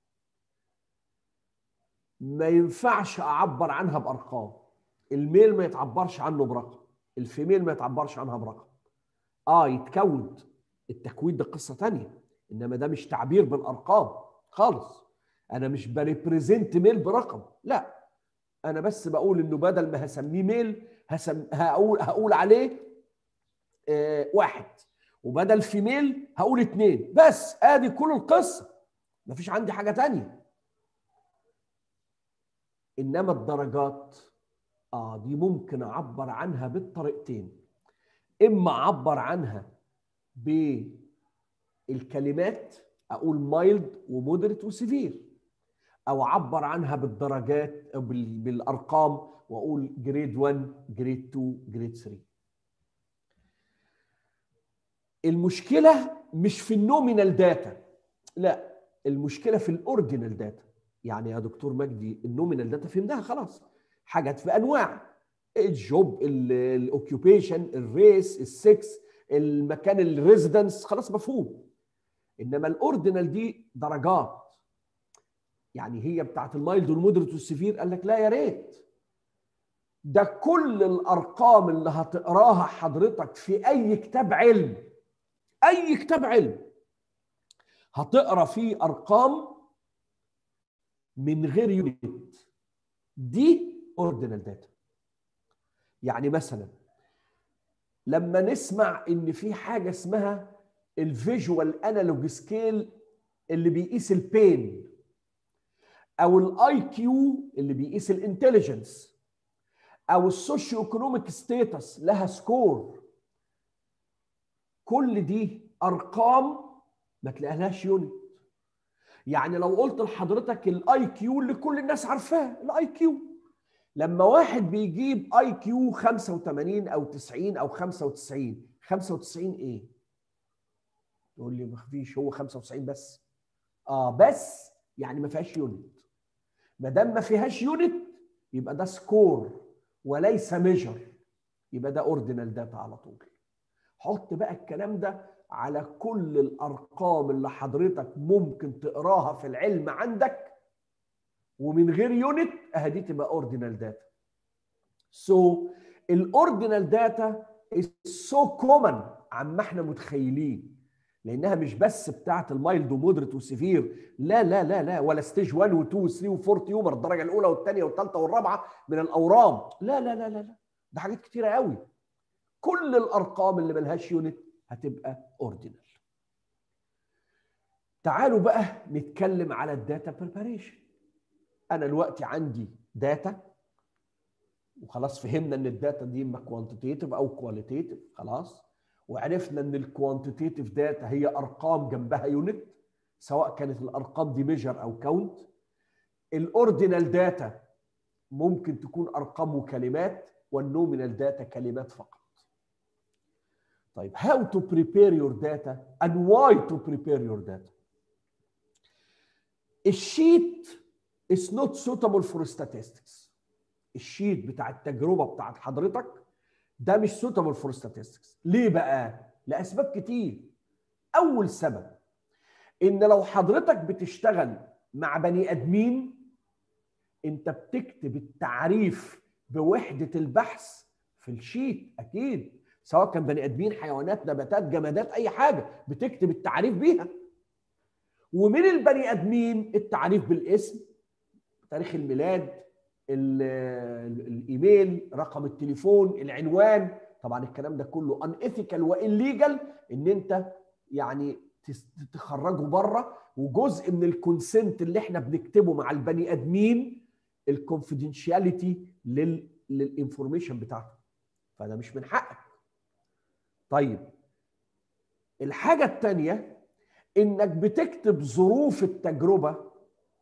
ما ينفعش اعبر عنها بارقام الميل ما يتعبرش عنه برقم الفيميل ما يتعبرش عنها برقم اه يتكود التكوين ده قصه تانية انما ده مش تعبير بالارقام خالص انا مش بريبريزنت ميل برقم لا انا بس بقول انه بدل ما هسميه ميل هسم هقول هقول عليه آه واحد وبدل فيميل هقول اتنين بس ادي كل القصه مفيش عندي حاجه تانية انما الدرجات اه دي ممكن اعبر عنها بالطريقتين اما اعبر عنها بالكلمات اقول مايلد ومودريت وسيفير او اعبر عنها بالدرجات او بالارقام واقول جريد 1 جريد 2 جريد 3 المشكله مش في النومينال داتا لا المشكله في الاوردينال داتا يعني يا دكتور مجدي النومينال داتا فهمناها خلاص حاجات في انواع الجوب الاوكيوبيشن الريس السكس المكان الريزيدنس خلاص مفهوم انما الاوردينال دي درجات يعني هي بتاعت المايلد والمودريت والسيفير قال لك لا يا ريت ده كل الارقام اللي هتقراها حضرتك في اي كتاب علم اي كتاب علم هتقرا فيه ارقام من غير يونت دي اوردينال داتا يعني مثلا لما نسمع ان في حاجه اسمها الفيجوال انالوج سكيل اللي بيقيس البين او الاي كيو اللي بيقيس الانتليجنس او السوشيو ايكونوميك ستيتس لها سكور كل دي ارقام ما تلاقيهاش يونت يعني لو قلت لحضرتك الاي كيو اللي كل الناس عارفاه الاي كيو لما واحد بيجيب اي كيو 85 او 90 او 95 95 ايه يقول لي ما فيش هو 95 بس اه بس يعني ما فيهاش يونت ما دام ما فيهاش يونت يبقى ده سكور وليس ميجر يبقى ده اوردينال داتا على طول حط بقى الكلام ده على كل الارقام اللي حضرتك ممكن تقراها في العلم عندك ومن غير يونت اهدي تبقى اوردينال داتا سو الاوردينال داتا سو كومن عما احنا متخيلين لانها مش بس بتاعه المايلد ومودريت وسيفير لا لا لا لا ولا ستيج 1 و2 و3 و4 تيومر الدرجه الاولى والثانيه والثالثه والرابعه من الاورام لا لا لا لا لا ده حاجات كتيره قوي كل الارقام اللي ملهاش يونت هتبقى اوردينال تعالوا بقى نتكلم على الداتا بريباريشن انا دلوقتي عندي داتا وخلاص فهمنا ان الداتا دي اما كوانتيتيف او كواليتيف خلاص وعرفنا ان الكوانتيتيف داتا هي ارقام جنبها يونت سواء كانت الارقام دي ميجر او كاونت الاوردينال داتا ممكن تكون ارقام وكلمات والنومينال داتا كلمات فقط طيب how to prepare your data and why to prepare your data الشيت is not suitable for statistics الشيت بتاع التجربه بتاعت حضرتك ده مش suitable for statistics ليه بقى لاسباب كتير اول سبب ان لو حضرتك بتشتغل مع بني ادمين انت بتكتب التعريف بوحده البحث في الشيت اكيد سواء كان بني ادمين حيوانات نباتات جمادات اي حاجه بتكتب التعريف بيها ومن البني ادمين التعريف بالاسم تاريخ الميلاد ال- الايميل رقم التليفون العنوان طبعا الكلام ده كله ان ايثيكال والليجل ان انت يعني تس- تخرجه بره وجزء من الكونسنت اللي احنا بنكتبه مع البني ادمين الكونفيدنشياليتي للانفورميشن بتاعته فده مش من حقك طيب الحاجه الثانيه انك بتكتب ظروف التجربه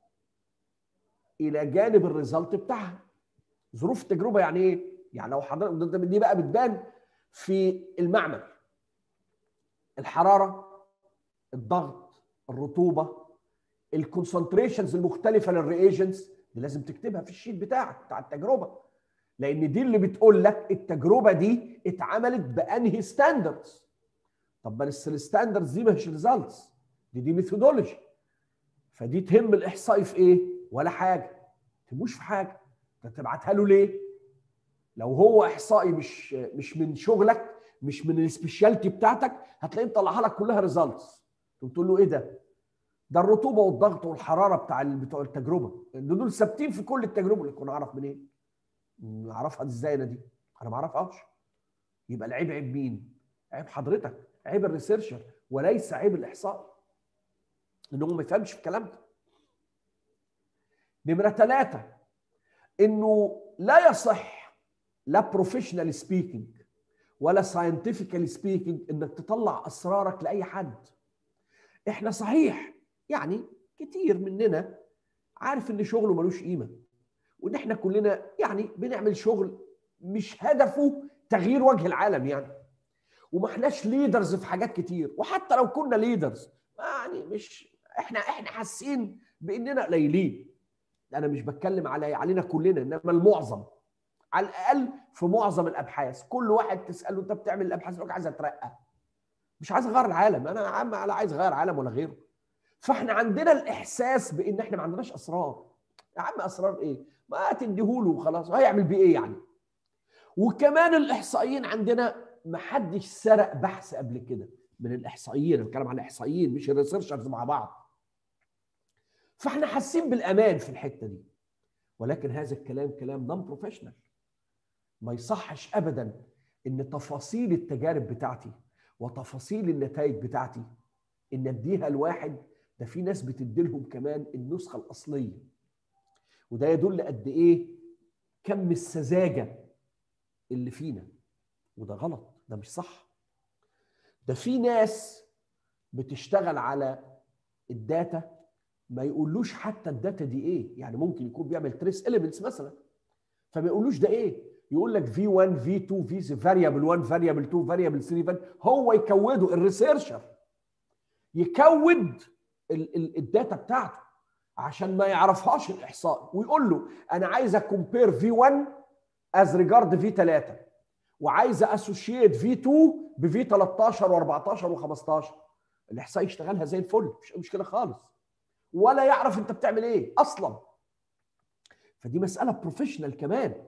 الى جانب الريزلت بتاعها ظروف التجربه يعني ايه يعني لو حضرتك ده- ده- دي بقى بتبان في المعمل الحراره الضغط الرطوبه الكونسنتريشنز المختلفه للرياجنتس دي لازم تكتبها في الشيت بتاعك بتاع التجربه لان دي اللي بتقول لك التجربه دي اتعملت بانهي ستاندردز طب بس الستاندردز دي مش ريزلتس دي دي ميثودولوجي فدي تهم الاحصائي في ايه ولا حاجه تهموش في حاجه انت تبعتها له ليه لو هو احصائي مش مش من شغلك مش من السبيشاليتي بتاعتك هتلاقيه مطلعها لك كلها ريزلتس تقول له ايه ده ده الرطوبه والضغط والحراره بتاع ال- بتوع التجربه ده دول ثابتين في كل التجربه اللي كنا اعرف منين م- اعرفها ازاي انا دي انا ما اعرفهاش يبقى العيب عيب مين عيب حضرتك عيب الريسيرشر وليس عيب الاحصائي ان هو ما يفهمش في الكلام ده نمره ثلاثه انه لا يصح لا بروفيشنال سبيكينج ولا ساينتفيكال سبيكينج انك تطلع اسرارك لاي حد احنا صحيح يعني كتير مننا عارف ان شغله ملوش قيمه وان احنا كلنا يعني بنعمل شغل مش هدفه تغيير وجه العالم يعني وما احناش ليدرز في حاجات كتير وحتى لو كنا ليدرز يعني مش احنا احنا حاسين باننا قليلين انا مش بتكلم على علينا كلنا انما المعظم على الاقل في معظم الابحاث كل واحد تساله انت بتعمل الابحاث يقول لك عايز اترقى مش عايز اغير العالم انا يا عم لا عايز اغير العالم ولا غيره فاحنا عندنا الاحساس بان احنا ما عندناش اسرار يا عم اسرار ايه ما تديهوله وخلاص هيعمل بيه ايه يعني وكمان الاحصائيين عندنا ما حدش سرق بحث قبل كده من الاحصائيين انا بتكلم عن الاحصائيين مش الريسيرشرز مع بعض فاحنا حاسين بالامان في الحته دي ولكن هذا الكلام كلام نون بروفيشنال ما يصحش ابدا ان تفاصيل التجارب بتاعتي وتفاصيل النتائج بتاعتي ان اديها لواحد ده في ناس بتديلهم كمان النسخه الاصليه وده يدل قد ايه كم السذاجه اللي فينا وده غلط ده مش صح ده في ناس بتشتغل على الداتا ما يقولوش حتى الداتا دي ايه يعني ممكن يكون بيعمل تريس اليمنتس مثلا فما يقولوش ده ايه يقول لك في 1 في 2 في فاريبل 1 فاريبل 2 فاريبل 3 هو يكوده الريسيرشر يكود ال- ال- الداتا بتاعته عشان ما يعرفهاش الاحصائي ويقول له انا عايز اكومبير في 1 از ريجارد في 3 وعايز اسوشيت في 2 بفي 13 و14 و15 الاحصائي يشتغلها زي الفل مش مشكله خالص ولا يعرف انت بتعمل ايه اصلا فدي مساله بروفيشنال كمان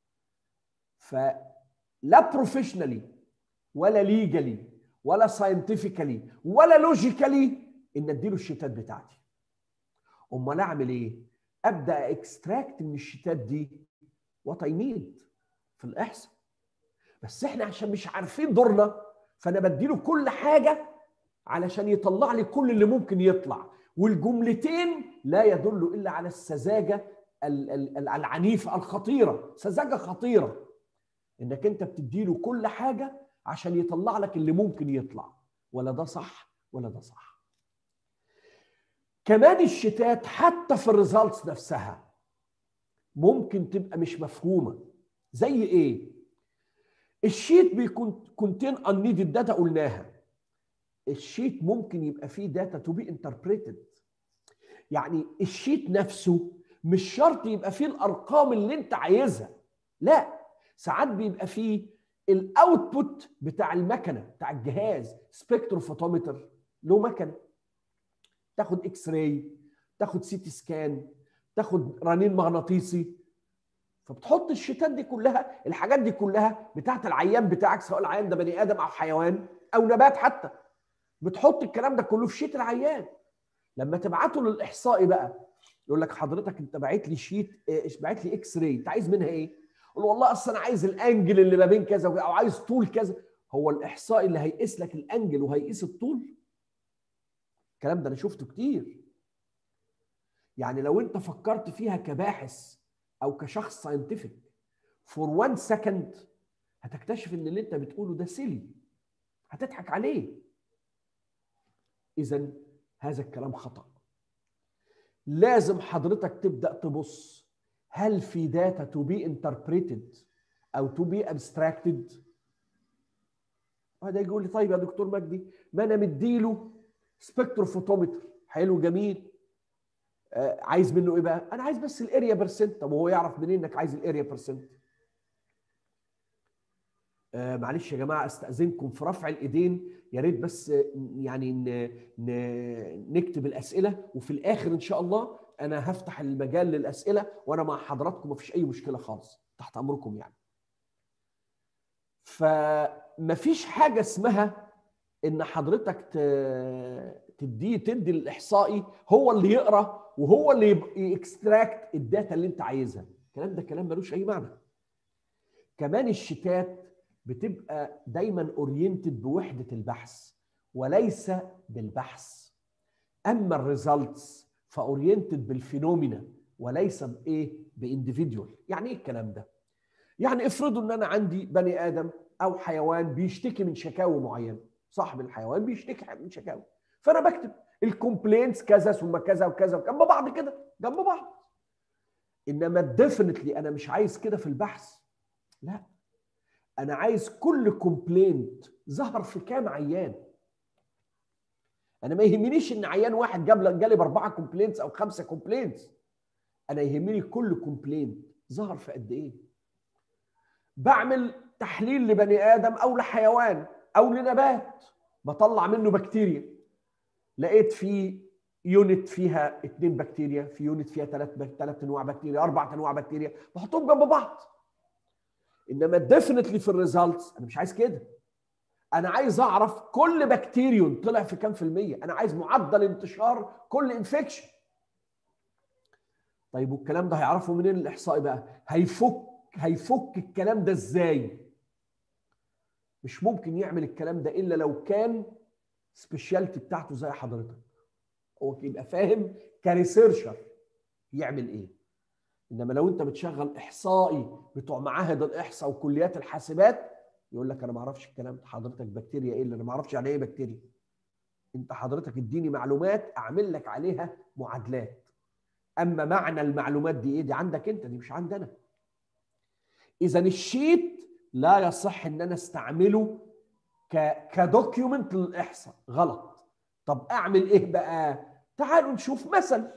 فلا بروفيشنالي ولا ليجالي ولا ساينتفيكالي ولا لوجيكالي ان اديله الشتات بتاعتي امال اعمل ايه ابدا اكستراكت من الشتات دي وات اي نيد في الاحصاء بس احنا عشان مش عارفين دورنا فانا بديله كل حاجه علشان يطلع لي كل اللي ممكن يطلع والجملتين لا يدل الا على السذاجه ال- ال- ال- العنيفه الخطيره سذاجه خطيره انك انت بتديله كل حاجه عشان يطلع لك اللي ممكن يطلع ولا ده صح ولا ده صح كمان الشتات حتى في الريزالتس نفسها ممكن تبقى مش مفهومه زي ايه الشيت بيكون كونتين انيدد داتا قلناها الشيت ممكن يبقى فيه داتا تو بي انتربريتد يعني الشيت نفسه مش شرط يبقى فيه الارقام اللي انت عايزها لا ساعات بيبقى فيه الاوتبوت بتاع المكنه بتاع الجهاز سبكتروفوتومتر له مكنه تاخد اكس راي تاخد سي تي سكان تاخد رنين مغناطيسي فبتحط الشيتات دي كلها الحاجات دي كلها بتاعت العيان بتاعك سواء العيان ده بني ادم او حيوان او نبات حتى بتحط الكلام ده كله في شيت العيان لما تبعته للاحصائي بقى يقول لك حضرتك انت باعت لي شيت إيه، باعت لي اكس راي انت عايز منها ايه؟ قول له والله اصل انا عايز الانجل اللي ما بين كذا وكذا، او عايز طول كذا هو الاحصائي اللي هيقيس لك الانجل وهيقيس الطول الكلام ده انا شفته كتير يعني لو انت فكرت فيها كباحث او كشخص ساينتفك فور وان سكند هتكتشف ان اللي انت بتقوله ده سيلي هتضحك عليه اذا هذا الكلام خطا لازم حضرتك تبدا تبص هل في داتا تو بي انتربريتد او تو بي ابستراكتد وهذا يقول لي طيب يا دكتور مجدي ما انا مديله سبكتروفوتومتر حلو جميل آه عايز منه ايه بقى؟ انا عايز بس الاريا برسنت طب وهو يعرف منين انك عايز الاريا برسنت؟ آه معلش يا جماعه استاذنكم في رفع الايدين يا ريت بس آه، يعني ن... ن... نكتب الاسئله وفي الاخر ان شاء الله انا هفتح المجال للاسئله وانا مع حضراتكم مفيش اي مشكله خالص تحت امركم يعني. فمفيش حاجه اسمها ان حضرتك ت... تديه تدي الاحصائي هو اللي يقرا وهو اللي يكستراكت الداتا اللي انت عايزها الكلام ده كلام ملوش اي معنى كمان الشتات بتبقى دايما اورينتد بوحده البحث وليس بالبحث اما الريزلتس فاورينتد بالفينومينا وليس بايه بانديفيديوال يعني ايه الكلام ده يعني افرضوا ان انا عندي بني ادم او حيوان بيشتكي من شكاوى معينه صاحب الحيوان بيشتكي من شكاوى فانا بكتب الكومبلينتس كذا ثم كذا وكذا جنب بعض كده جنب بعض انما ديفنتلي انا مش عايز كده في البحث لا انا عايز كل كومبلينت ظهر في كام عيان انا ما يهمنيش ان عيان واحد جاب جالب اربعه كومبلينتس او خمسه كومبلينتس انا يهمني كل كومبلينت ظهر في قد ايه بعمل تحليل لبني ادم او لحيوان او لنبات بطلع منه بكتيريا لقيت في يونت فيها اثنين بكتيريا في يونت فيها ثلاث ثلاث انواع بكتيريا اربع انواع بكتيريا بحطهم جنب بعض انما ديفنتلي في الريزلتس انا مش عايز كده انا عايز اعرف كل بكتيريون طلع في كام في الميه انا عايز معدل انتشار كل انفكشن طيب والكلام ده هيعرفه منين الاحصائي بقى هيفك هيفك الكلام ده ازاي مش ممكن يعمل الكلام ده الا لو كان سبيشاليتي بتاعته زي حضرتك هو يبقى فاهم كريسيرشر يعمل ايه انما لو انت بتشغل احصائي بتوع معاهد الاحصاء وكليات الحاسبات يقول لك انا ما اعرفش الكلام ده حضرتك بكتيريا ايه اللي انا ما اعرفش يعني ايه بكتيريا انت حضرتك اديني معلومات اعمل لك عليها معادلات اما معنى المعلومات دي ايه دي عندك انت دي مش عندنا اذا الشيت لا يصح ان انا استعمله ك كدوكيومنت للاحصاء غلط طب اعمل ايه بقى تعالوا نشوف مثل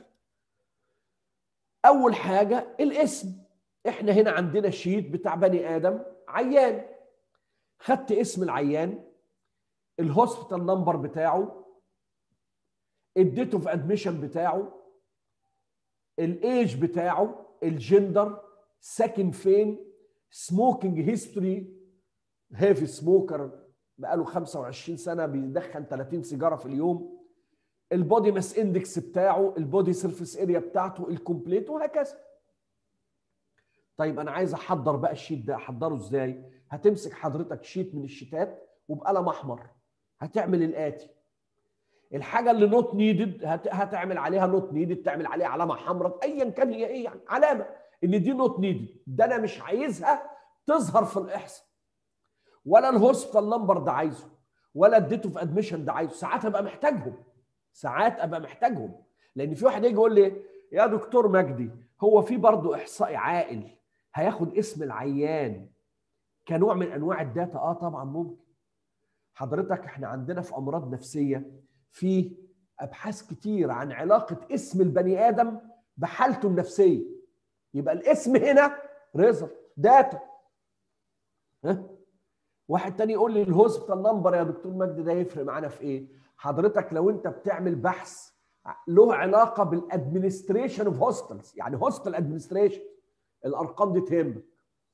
اول حاجه الاسم احنا هنا عندنا شيت بتاع بني ادم عيان خدت اسم العيان الهوسبيتال نمبر بتاعه الديت اوف ادميشن بتاعه الايج بتاعه الجندر ساكن فين سموكينج هيستوري هيفي سموكر بقاله 25 سنه بيدخن 30 سيجاره في اليوم البودي ماس اندكس بتاعه البودي سيرفيس اريا بتاعته الكومبليت وهكذا طيب انا عايز احضر بقى الشيت ده احضره ازاي هتمسك حضرتك شيت من الشيتات وبقلم احمر هتعمل الاتي الحاجه اللي نوت نيدد هتعمل عليها نوت نيدد تعمل عليها علامه حمراء ايا كان هي ايه يعني علامه ان دي نوت نيدد ده انا مش عايزها تظهر في الاحصاء ولا الهوسبيتال نمبر ده عايزه ولا الديت اوف ادميشن ده عايزه ساعات ابقى محتاجهم ساعات ابقى محتاجهم لان في واحد يجي يقول لي يا دكتور مجدي هو في برضه احصائي عاقل هياخد اسم العيان كنوع من انواع الداتا اه طبعا ممكن حضرتك احنا عندنا في امراض نفسيه في ابحاث كتير عن علاقه اسم البني ادم بحالته النفسيه يبقى الاسم هنا ريزلت داتا ها واحد تاني يقول لي الهوسبيتال نمبر يا دكتور مجدي ده يفرق معانا في ايه حضرتك لو انت بتعمل بحث له علاقه بالادمنستريشن اوف هوسبيتالز يعني هوسبيتال ادمنستريشن الارقام دي تهمك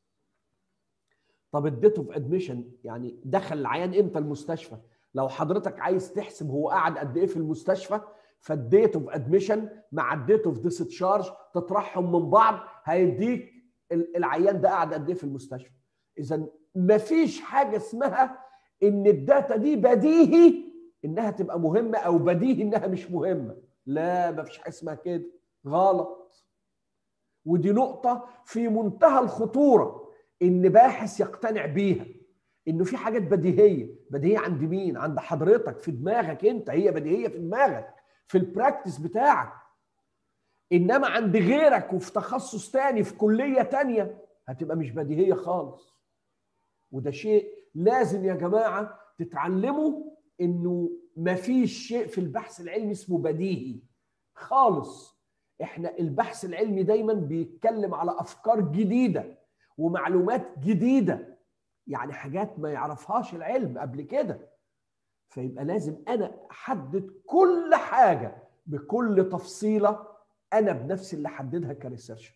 طب الديت اوف ادميشن يعني دخل العيان امتى المستشفى لو حضرتك عايز تحسب هو قعد قد ايه في المستشفى فالديت اوف ادميشن مع الديت اوف ديسشارج تطرحهم من بعض هيديك العيان ده قعد قد ايه في المستشفى اذا مفيش حاجه اسمها ان الداتا دي بديهي انها تبقى مهمه او بديهي انها مش مهمه لا مفيش حاجه اسمها كده غلط ودي نقطه في منتهى الخطوره ان باحث يقتنع بيها انه في حاجات بديهيه بديهيه عند مين عند حضرتك في دماغك انت هي بديهيه في دماغك في البراكتس بتاعك انما عند غيرك وفي تخصص تاني في كليه تانيه هتبقى مش بديهيه خالص وده شيء لازم يا جماعه تتعلموا انه مفيش شيء في البحث العلمي اسمه بديهي خالص احنا البحث العلمي دايما بيتكلم على افكار جديده ومعلومات جديده يعني حاجات ما يعرفهاش العلم قبل كده فيبقى لازم انا احدد كل حاجه بكل تفصيله انا بنفسي اللي احددها كريسيرش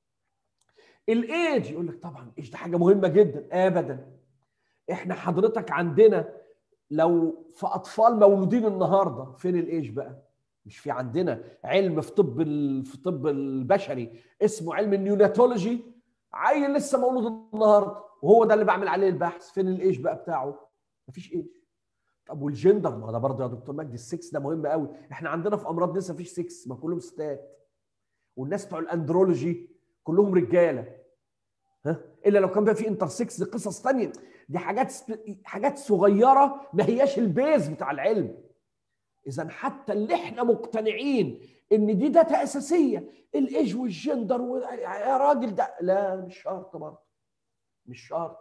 الايج يقول لك طبعا ايش ده حاجه مهمه جدا ابدا احنا حضرتك عندنا لو في اطفال مولودين النهارده فين الايج بقى مش في عندنا علم في طب في طب البشري اسمه علم النيوناتولوجي عيل لسه مولود النهارده وهو ده اللي بعمل عليه البحث فين الايج بقى بتاعه مفيش ايج طب والجندر ما ده برضه يا دكتور مجدي السكس ده مهم قوي احنا عندنا في امراض نسا مفيش سكس ما كلهم ستات والناس بتوع الاندرولوجي كلهم رجاله ها الا لو كان بقى في انترسكس دي قصص ثانيه دي حاجات حاجات صغيره ما هياش البيز بتاع العلم اذا حتى اللي احنا مقتنعين ان دي داتا اساسيه الايج والجندر و... يا راجل ده لا مش شرط برضه مش شرط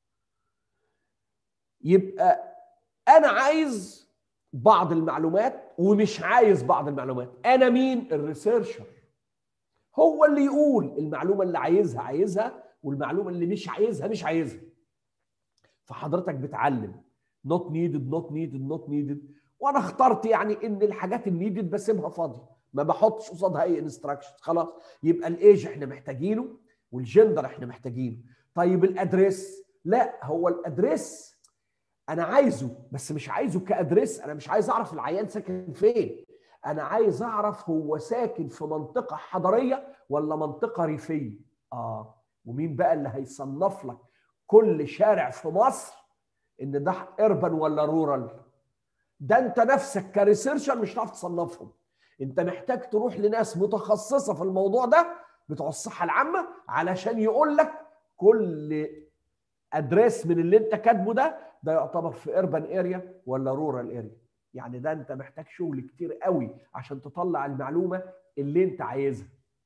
يبقى انا عايز بعض المعلومات ومش عايز بعض المعلومات انا مين الريسيرشر هو اللي يقول المعلومه اللي عايزها عايزها والمعلومه اللي مش عايزها مش عايزها فحضرتك بتعلم نوت نيدد نوت نيدد نوت نيدد وانا اخترت يعني ان الحاجات النيدد بسيبها فاضيه ما بحطش قصادها اي انستراكشن خلاص يبقى الايج احنا محتاجينه والجندر احنا محتاجينه طيب الادريس لا هو الادريس انا عايزه بس مش عايزه كادريس انا مش عايز اعرف العيان ساكن فين انا عايز اعرف هو ساكن في منطقه حضريه ولا منطقه ريفيه اه ومين بقى اللي هيصنف لك كل شارع في مصر ان ده اربن ولا رورال ده انت نفسك كريسيرشر مش هتعرف تصنفهم انت محتاج تروح لناس متخصصه في الموضوع ده بتوع الصحه العامه علشان يقول لك كل ادريس من اللي انت كاتبه ده ده يعتبر في اربن اريا ولا رورال اريا يعني ده انت محتاج شغل كتير قوي عشان تطلع المعلومه اللي انت عايزها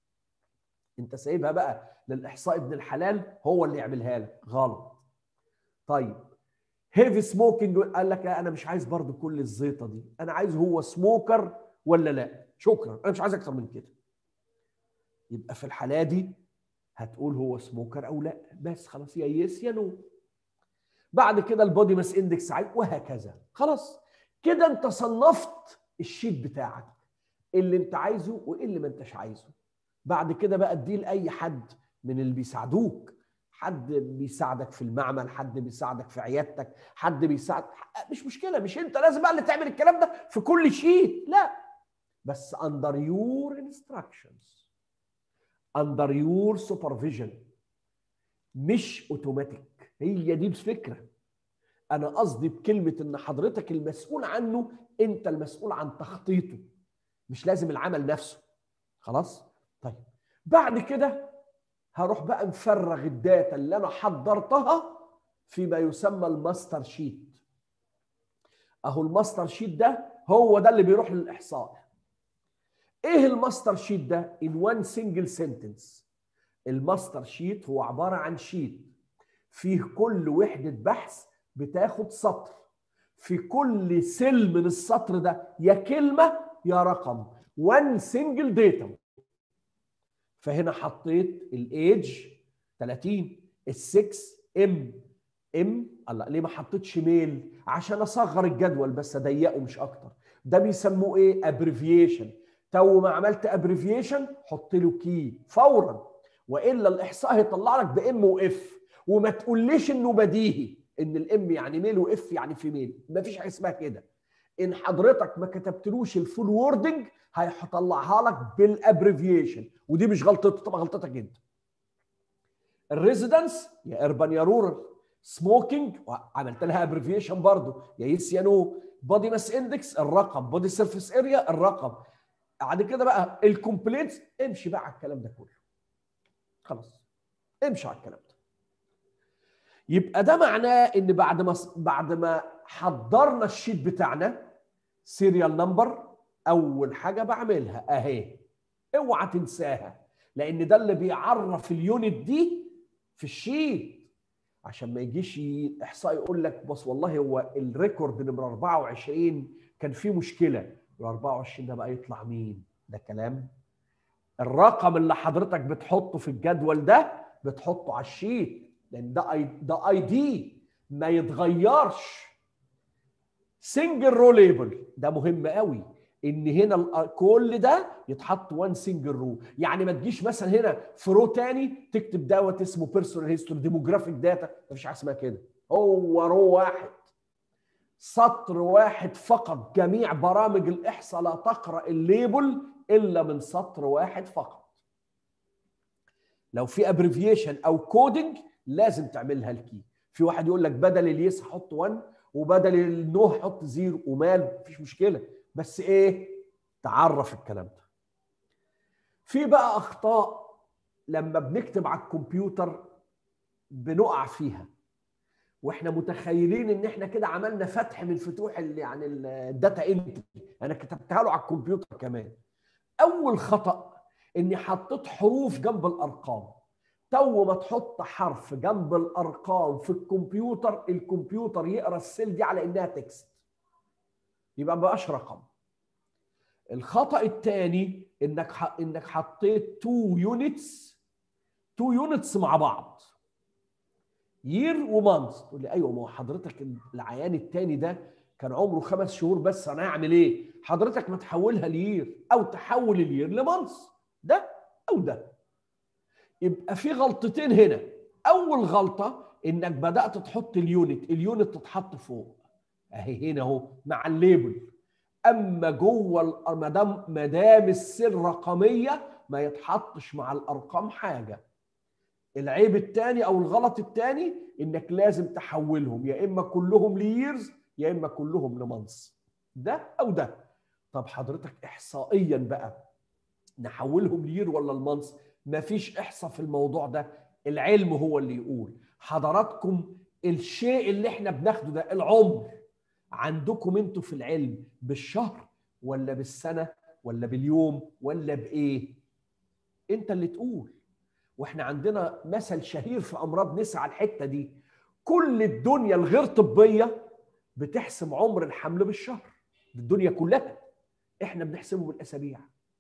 انت سايبها بقى للاحصاء ابن الحلال هو اللي يعملها لك غلط طيب هيفي سموكينج قال لك انا مش عايز برضو كل الزيطه دي انا عايز هو سموكر ولا لا شكرا انا مش عايز اكتر من كده يبقى في الحاله دي هتقول هو سموكر او لا بس خلاص يا يس يا نو بعد كده البودي ماس اندكس وهكذا خلاص كده انت صنفت الشيت بتاعك اللي انت عايزه وايه اللي ما انتش عايزه بعد كده بقى اديه لاي حد من اللي بيساعدوك حد بيساعدك في المعمل حد بيساعدك في عيادتك حد بيساعد مش مشكله مش انت لازم بقى اللي تعمل الكلام ده في كل شيء لا بس under your instructions under your supervision مش اوتوماتيك هي دي الفكره انا قصدي بكلمه ان حضرتك المسؤول عنه انت المسؤول عن تخطيطه مش لازم العمل نفسه خلاص طيب بعد كده هروح بقى مفرغ الداتا اللي انا حضرتها فيما يسمى الماستر شيت اهو الماستر شيت ده هو ده اللي بيروح للاحصاء ايه الماستر شيت ده in one single sentence الماستر شيت هو عباره عن شيت فيه كل وحده بحث بتاخد سطر في كل سل من السطر ده يا كلمه يا رقم one single data فهنا حطيت الايدج 30 ال6 ام ام الله ليه ما حطيتش ميل عشان اصغر الجدول بس اضيقه مش اكتر ده بيسموه ايه ابريفيشن تو ما عملت ابريفيشن حط له كي فورا والا الاحصاء هيطلع لك بام واف وما تقوليش انه بديهي ان الام يعني ميل واف يعني فيميل مفيش حاجه اسمها كده ان حضرتك ما كتبتلوش الفول ووردنج هيطلعها لك بالابريفيشن ودي مش غلطته طبعا غلطتك انت الريزيدنس يا اربان يا رورال سموكينج عملت لها ابريفيشن برضه يا يس يا نو بودي ماس اندكس الرقم بودي سيرفيس اريا الرقم بعد كده بقى الكومبلينتس امشي بقى على الكلام ده كله خلاص امشي على الكلام ده يبقى ده معناه ان بعد ما بعد ما حضرنا الشيت بتاعنا سيريال نمبر اول حاجه بعملها اهي اوعى تنساها لان ده اللي بيعرف اليونت دي في الشيت عشان ما يجيش احصاء يقول لك بص والله هو الريكورد نمره 24 كان فيه مشكله ال 24 ده بقى يطلع مين؟ ده كلام الرقم اللي حضرتك بتحطه في الجدول ده بتحطه على الشيت لان ده اي ده اي دي ما يتغيرش سنجل رو ليبل ده مهم قوي ان هنا كل ده يتحط وان سنجل رو يعني ما تجيش مثلا هنا في رو تاني تكتب دوت اسمه بيرسونال هيستوري ديموجرافيك داتا مفيش حاجه اسمها كده هو رو واحد سطر واحد فقط جميع برامج الاحصاء لا تقرا الليبل الا من سطر واحد فقط لو في ابريفيشن او كودنج لازم تعملها الكي في واحد يقول لك بدل اليس حط 1 وبدل النو حط زيرو ومال مفيش مشكله بس ايه تعرف الكلام ده في بقى اخطاء لما بنكتب على الكمبيوتر بنقع فيها واحنا متخيلين ان احنا كده عملنا فتح من فتوح يعني الداتا انتري انا كتبتها له على الكمبيوتر كمان اول خطا اني حطيت حروف جنب الارقام تو ما تحط حرف جنب الارقام في الكمبيوتر الكمبيوتر يقرا السيل دي على انها تكست يبقى ما بقاش رقم الخطا الثاني انك ح... انك حطيت تو يونتس تو يونتس مع بعض يير ومانث تقول لي ايوه ما هو حضرتك العيان الثاني ده كان عمره خمس شهور بس انا اعمل ايه؟ حضرتك ما تحولها لير او تحول الير لمانث ده او ده يبقى في غلطتين هنا اول غلطه انك بدات تحط اليونت اليونت تتحط فوق اهي هنا اهو مع الليبل اما جوه ما دام ما دام السر رقميه ما يتحطش مع الارقام حاجه العيب الثاني او الغلط الثاني انك لازم تحولهم يا اما كلهم ليرز يا اما كلهم لمانس ده او ده طب حضرتك احصائيا بقى نحولهم لير ولا المانس مفيش احصاء في الموضوع ده العلم هو اللي يقول حضراتكم الشيء اللي احنا بناخده ده العمر عندكم انتوا في العلم بالشهر ولا بالسنه ولا باليوم ولا بايه انت اللي تقول واحنا عندنا مثل شهير في امراض نسعى الحته دي كل الدنيا الغير طبيه بتحسم عمر الحمل بالشهر الدنيا كلها احنا بنحسبه بالاسابيع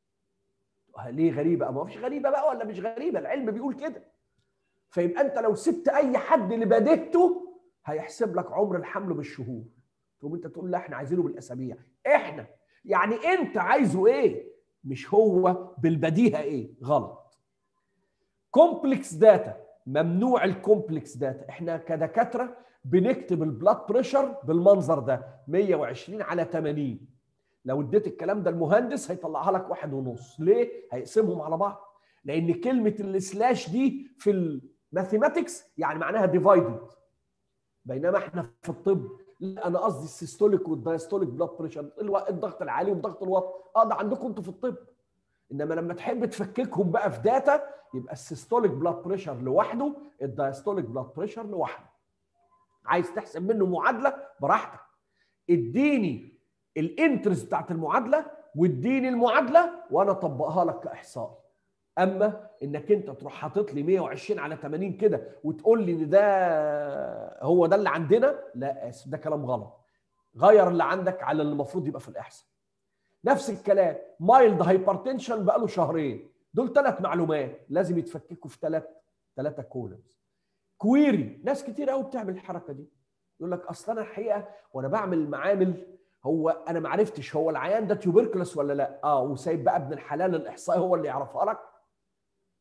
ليه غريبه ما فيش غريبه بقى ولا مش غريبه العلم بيقول كده فيبقى انت لو سبت اي حد لبديهته هيحسب لك عمر الحمل بالشهور تقوم انت تقول لا احنا عايزينه بالاسابيع احنا يعني انت عايزه ايه مش هو بالبديهه ايه غلط كومبلكس داتا ممنوع الكومبلكس داتا احنا كدكاتره بنكتب البلاد بريشر بالمنظر ده 120 على 80 لو اديت الكلام ده المهندس هيطلعها لك واحد ونص ليه هيقسمهم على بعض لان كلمه السلاش دي في الماثيماتكس يعني معناها ديفايدد بينما احنا في الطب لا انا قصدي السيستوليك والدايستوليك بلاد بريشر الضغط العالي وضغط الوطي اه ده عندكم انتوا في الطب انما لما تحب تفككهم بقى في داتا يبقى السيستوليك بلاد بريشر لوحده الدايستوليك بلاد بريشر لوحده عايز تحسب منه معادله براحتك اديني الانترست بتاعت المعادله واديني المعادله وانا اطبقها لك كاحصائي اما انك انت تروح حاطط لي 120 على 80 كده وتقول لي ان ده هو ده اللي عندنا لا اسف ده كلام غلط غير اللي عندك على اللي المفروض يبقى في الاحصاء نفس الكلام مايلد هايبرتنشن بقى له شهرين دول ثلاث معلومات لازم يتفككوا في ثلاث ثلاثه كولمز كويري ناس كتير قوي بتعمل الحركه دي يقول لك اصل انا الحقيقه وانا بعمل المعامل هو انا ما عرفتش هو العيان ده تيوبركلس ولا لا اه وسايب بقى ابن الحلال الاحصائي هو اللي يعرفها لك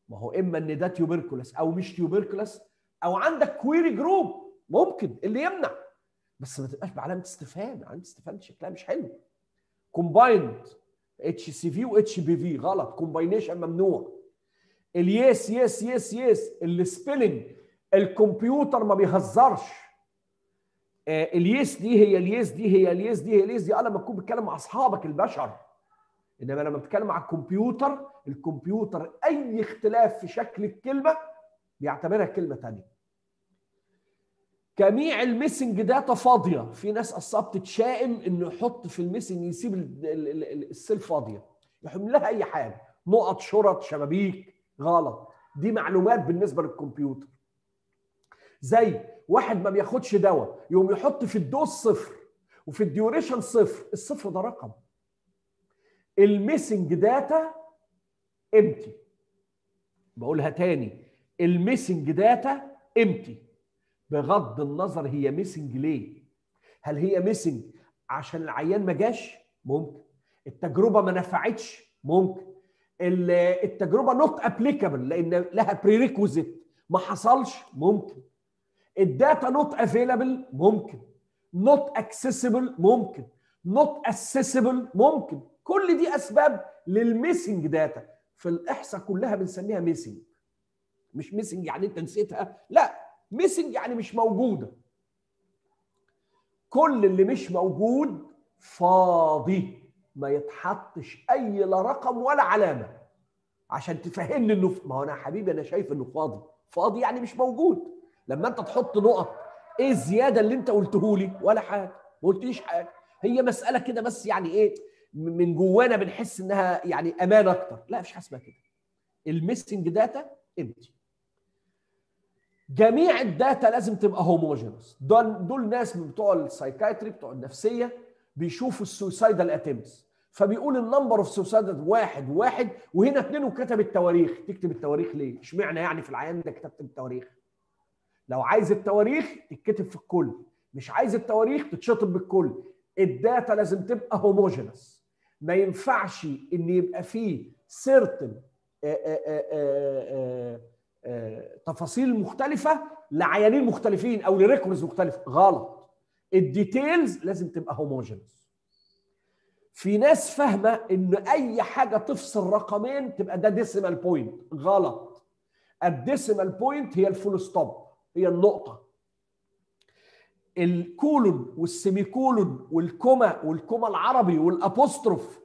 ما هو اما ان ده تيوبركلس او مش تيوبركلس او عندك كويري جروب ممكن اللي يمنع بس ما تبقاش بعلامه استفهام علامه استفهام شكلها مش حلو كومبايند اتش سي في واتش بي في غلط كومباينيشن ممنوع اليس يس يس يس السبيلنج الكمبيوتر ما بيهزرش آه، اليس دي هي اليس دي هي اليس دي هي اليس دي اه لما تكون بتتكلم مع اصحابك البشر انما لما بتتكلم مع الكمبيوتر الكمبيوتر اي اختلاف في شكل الكلمه بيعتبرها كلمه ثانيه جميع الميسنج داتا فاضيه في ناس اصلا بتتشائم انه يحط في الميسنج يسيب ال- ال- ال- السيل فاضيه يحمل لها اي حاجه نقط شرط شبابيك غلط دي معلومات بالنسبه للكمبيوتر زي واحد ما بياخدش دواء يقوم يحط في الدوز صفر وفي الديوريشن صفر الصفر ده رقم الميسنج داتا امتي بقولها تاني الميسنج داتا امتي بغض النظر هي ميسنج ليه هل هي ميسنج عشان العيان ما جاش ممكن التجربه ما نفعتش ممكن ال- التجربه نوت ابليكابل لان لها بريريكوزيت ما حصلش ممكن الداتا نوت افيلابل ممكن نوت اكسسبل ممكن نوت اسيسبل ممكن كل دي اسباب للميسنج داتا في الاحصاء كلها بنسميها ميسنج مش ميسنج يعني انت نسيتها لا ميسنج يعني مش موجوده كل اللي مش موجود فاضي ما يتحطش اي لا رقم ولا علامه عشان تفهمني انه ما هو انا يا حبيبي انا شايف انه فاضي فاضي يعني مش موجود لما انت تحط نقط ايه الزياده اللي انت قلته لي ولا حاجه ما قلتليش حاجه هي مساله كده بس يعني ايه م- من جوانا بنحس انها يعني امان اكتر لا مفيش حاجه اسمها كده الميسنج داتا امتي جميع الداتا لازم تبقى هوموجينوس دول دول ناس من بتوع السايكايتري بتوع النفسيه بيشوفوا السويسايدال اتمز فبيقول النمبر اوف سويسايدال واحد واحد وهنا اثنين وكتب التواريخ تكتب التواريخ ليه؟ اشمعنى يعني في العيان ده كتبت التواريخ؟ لو عايز التواريخ تتكتب في الكل مش عايز التواريخ تتشطب بالكل الداتا لازم تبقى هوموجينوس ما ينفعش ان يبقى فيه سيرتن تفاصيل مختلفه لعيانين مختلفين او لريكوردز مختلفه غلط الديتيلز لازم تبقى هوموجينوس في ناس فاهمه ان اي حاجه تفصل رقمين تبقى ده ديسيمال بوينت غلط الديسيمال بوينت هي الفول ستوب هي النقطه الكولون والسيميكولون والكوما والكوما العربي والابوستروف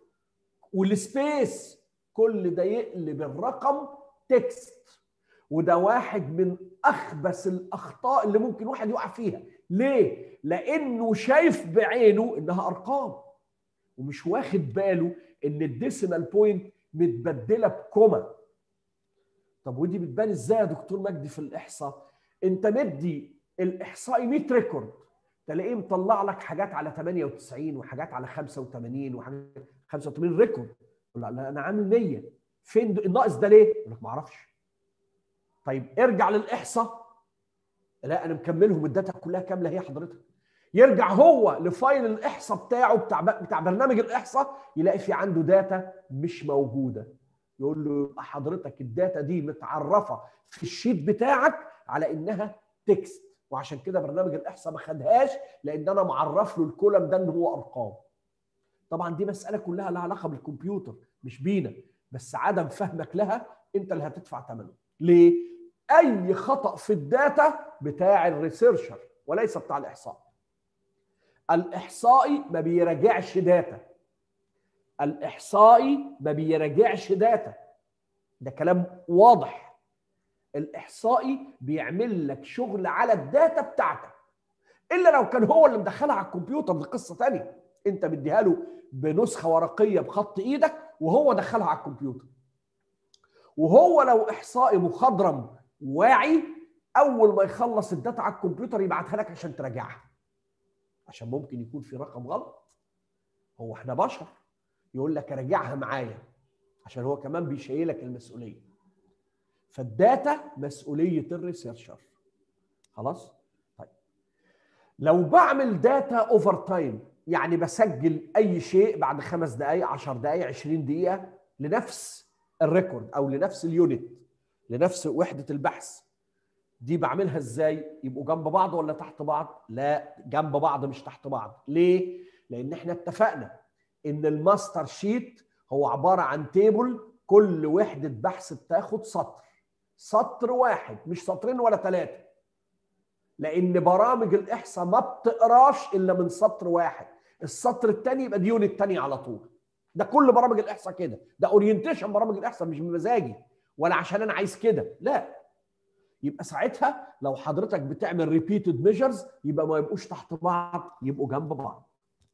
والسبيس كل ده يقلب الرقم تكست وده واحد من اخبث الاخطاء اللي ممكن واحد يقع فيها ليه لانه شايف بعينه انها ارقام ومش واخد باله ان الديسيمال بوينت متبدله بكوما طب ودي بتبان ازاي يا دكتور مجدي في الاحصاء انت مدي الاحصائي 100 ريكورد تلاقيه مطلع لك حاجات على 98 وحاجات على 85 وحاجات 85 ريكورد يقول لا لا انا عامل 100 فين ده- الناقص ده ليه؟ يقول لك ما اعرفش طيب ارجع للاحصاء لا انا مكملهم الداتا كلها كامله هي حضرتك يرجع هو لفايل الاحصاء بتاعه بتاع بتاع برنامج الاحصاء يلاقي في عنده داتا مش موجوده يقول له يبقى حضرتك الداتا دي متعرفه في الشيت بتاعك على انها تكست وعشان كده برنامج الاحصاء ما خدهاش لان انا معرف له الكولم ده ان هو ارقام طبعا دي مساله كلها لها علاقه بالكمبيوتر مش بينا بس عدم فهمك لها انت اللي هتدفع ثمنه ليه اي خطا في الداتا بتاع الريسيرشر وليس بتاع الاحصاء الاحصائي ما بيراجعش داتا الاحصائي ما بيراجعش داتا ده كلام واضح الاحصائي بيعمل لك شغل على الداتا بتاعتك الا لو كان هو اللي مدخلها على الكمبيوتر دي قصه ثانيه انت مديها له بنسخه ورقيه بخط ايدك وهو دخلها على الكمبيوتر وهو لو احصائي مخضرم واعي اول ما يخلص الداتا على الكمبيوتر يبعتها لك عشان تراجعها عشان ممكن يكون في رقم غلط هو احنا بشر يقول لك راجعها معايا عشان هو كمان بيشيلك المسؤوليه فالداتا مسؤوليه الريسيرشر خلاص طيب لو بعمل داتا اوفر تايم يعني بسجل اي شيء بعد خمس دقائق 10 دقائق 20 دقيقه لنفس الريكورد او لنفس اليونت لنفس وحده البحث دي بعملها ازاي يبقوا جنب بعض ولا تحت بعض لا جنب بعض مش تحت بعض ليه لان احنا اتفقنا ان الماستر شيت هو عباره عن تيبل كل وحده بحث بتاخد سطر سطر واحد مش سطرين ولا ثلاثه لان برامج الاحصاء ما بتقراش الا من سطر واحد السطر الثاني يبقى دي يونت ثانيه على طول ده كل برامج الاحصاء كده ده اورينتيشن برامج الاحصاء مش بمزاجي ولا عشان انا عايز كده لا يبقى ساعتها لو حضرتك بتعمل ريبيتد ميجرز يبقى ما يبقوش تحت بعض يبقوا جنب بعض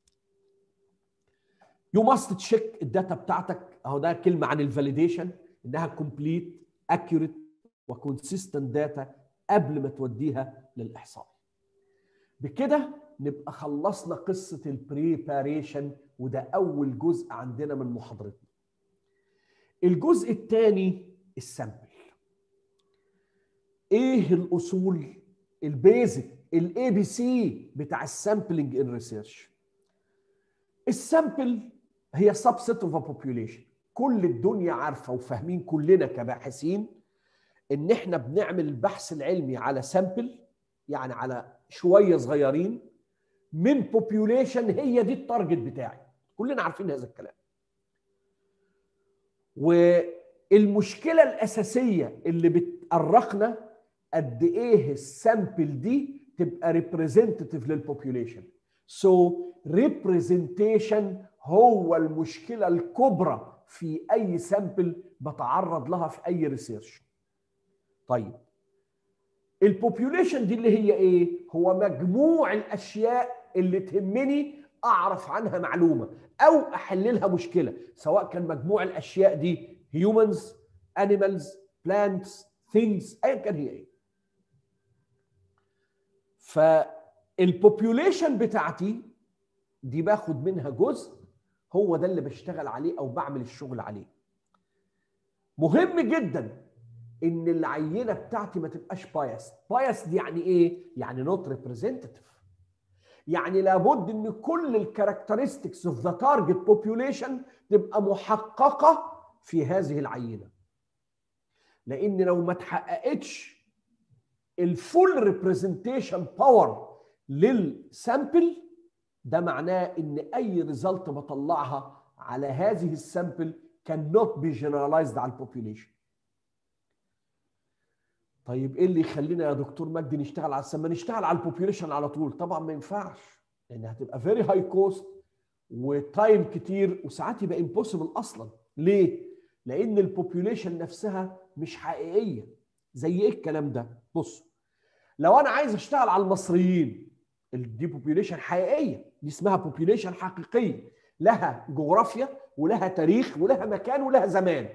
يو ماست تشيك الداتا بتاعتك اهو ده كلمه عن الفاليديشن انها كومبليت اكيوريت وكونسيستنت داتا قبل ما توديها للاحصاء بكده نبقى خلصنا قصه البريباريشن وده اول جزء عندنا من محاضرتنا الجزء الثاني السامبل ايه الاصول البيزك الاي بي سي بتاع السامبلنج ان ريسيرش السامبل هي سبست اوف بوبيوليشن كل الدنيا عارفه وفاهمين كلنا كباحثين ان احنا بنعمل البحث العلمي على سامبل يعني على شويه صغيرين من بوبيوليشن هي دي التارجت بتاعي كلنا عارفين هذا الكلام والمشكله الاساسيه اللي بتأرقنا قد ايه السامبل دي تبقى ريبريزنتيف للبوبيوليشن سو ريبريزنتيشن هو المشكله الكبرى في اي سامبل بتعرض لها في اي ريسيرش طيب البوبيوليشن دي اللي هي ايه هو مجموع الاشياء اللي تهمني اعرف عنها معلومه او احللها مشكله سواء كان مجموع الاشياء دي humans animals plants things ايا كان هي ايه فالبوبيوليشن بتاعتي دي باخد منها جزء هو ده اللي بشتغل عليه او بعمل الشغل عليه مهم جدا ان العينه بتاعتي ما تبقاش بايس بايس دي يعني ايه يعني نوت ريبريزنتيف يعني لابد ان كل الكاركترستكس اوف ذا تارجت بوبيوليشن تبقى محققه في هذه العينه لان لو ما اتحققتش الفول ريبريزنتيشن باور للسامبل ده معناه ان اي ريزلت بطلعها على هذه السامبل كان نوت بي جنرالايزد على البوبيوليشن طيب ايه اللي يخلينا يا دكتور مجدي نشتغل على السامبل نشتغل على البوبيوليشن على طول طبعا ما ينفعش لان هتبقى فيري هاي كوست وتايم كتير وساعات يبقى امبوسيبل اصلا ليه لان البوبيوليشن نفسها مش حقيقيه زي ايه الكلام ده بص لو انا عايز اشتغل على المصريين دي بوبيوليشن حقيقيه دي اسمها بوبيوليشن حقيقيه لها جغرافيا ولها تاريخ ولها مكان ولها زمان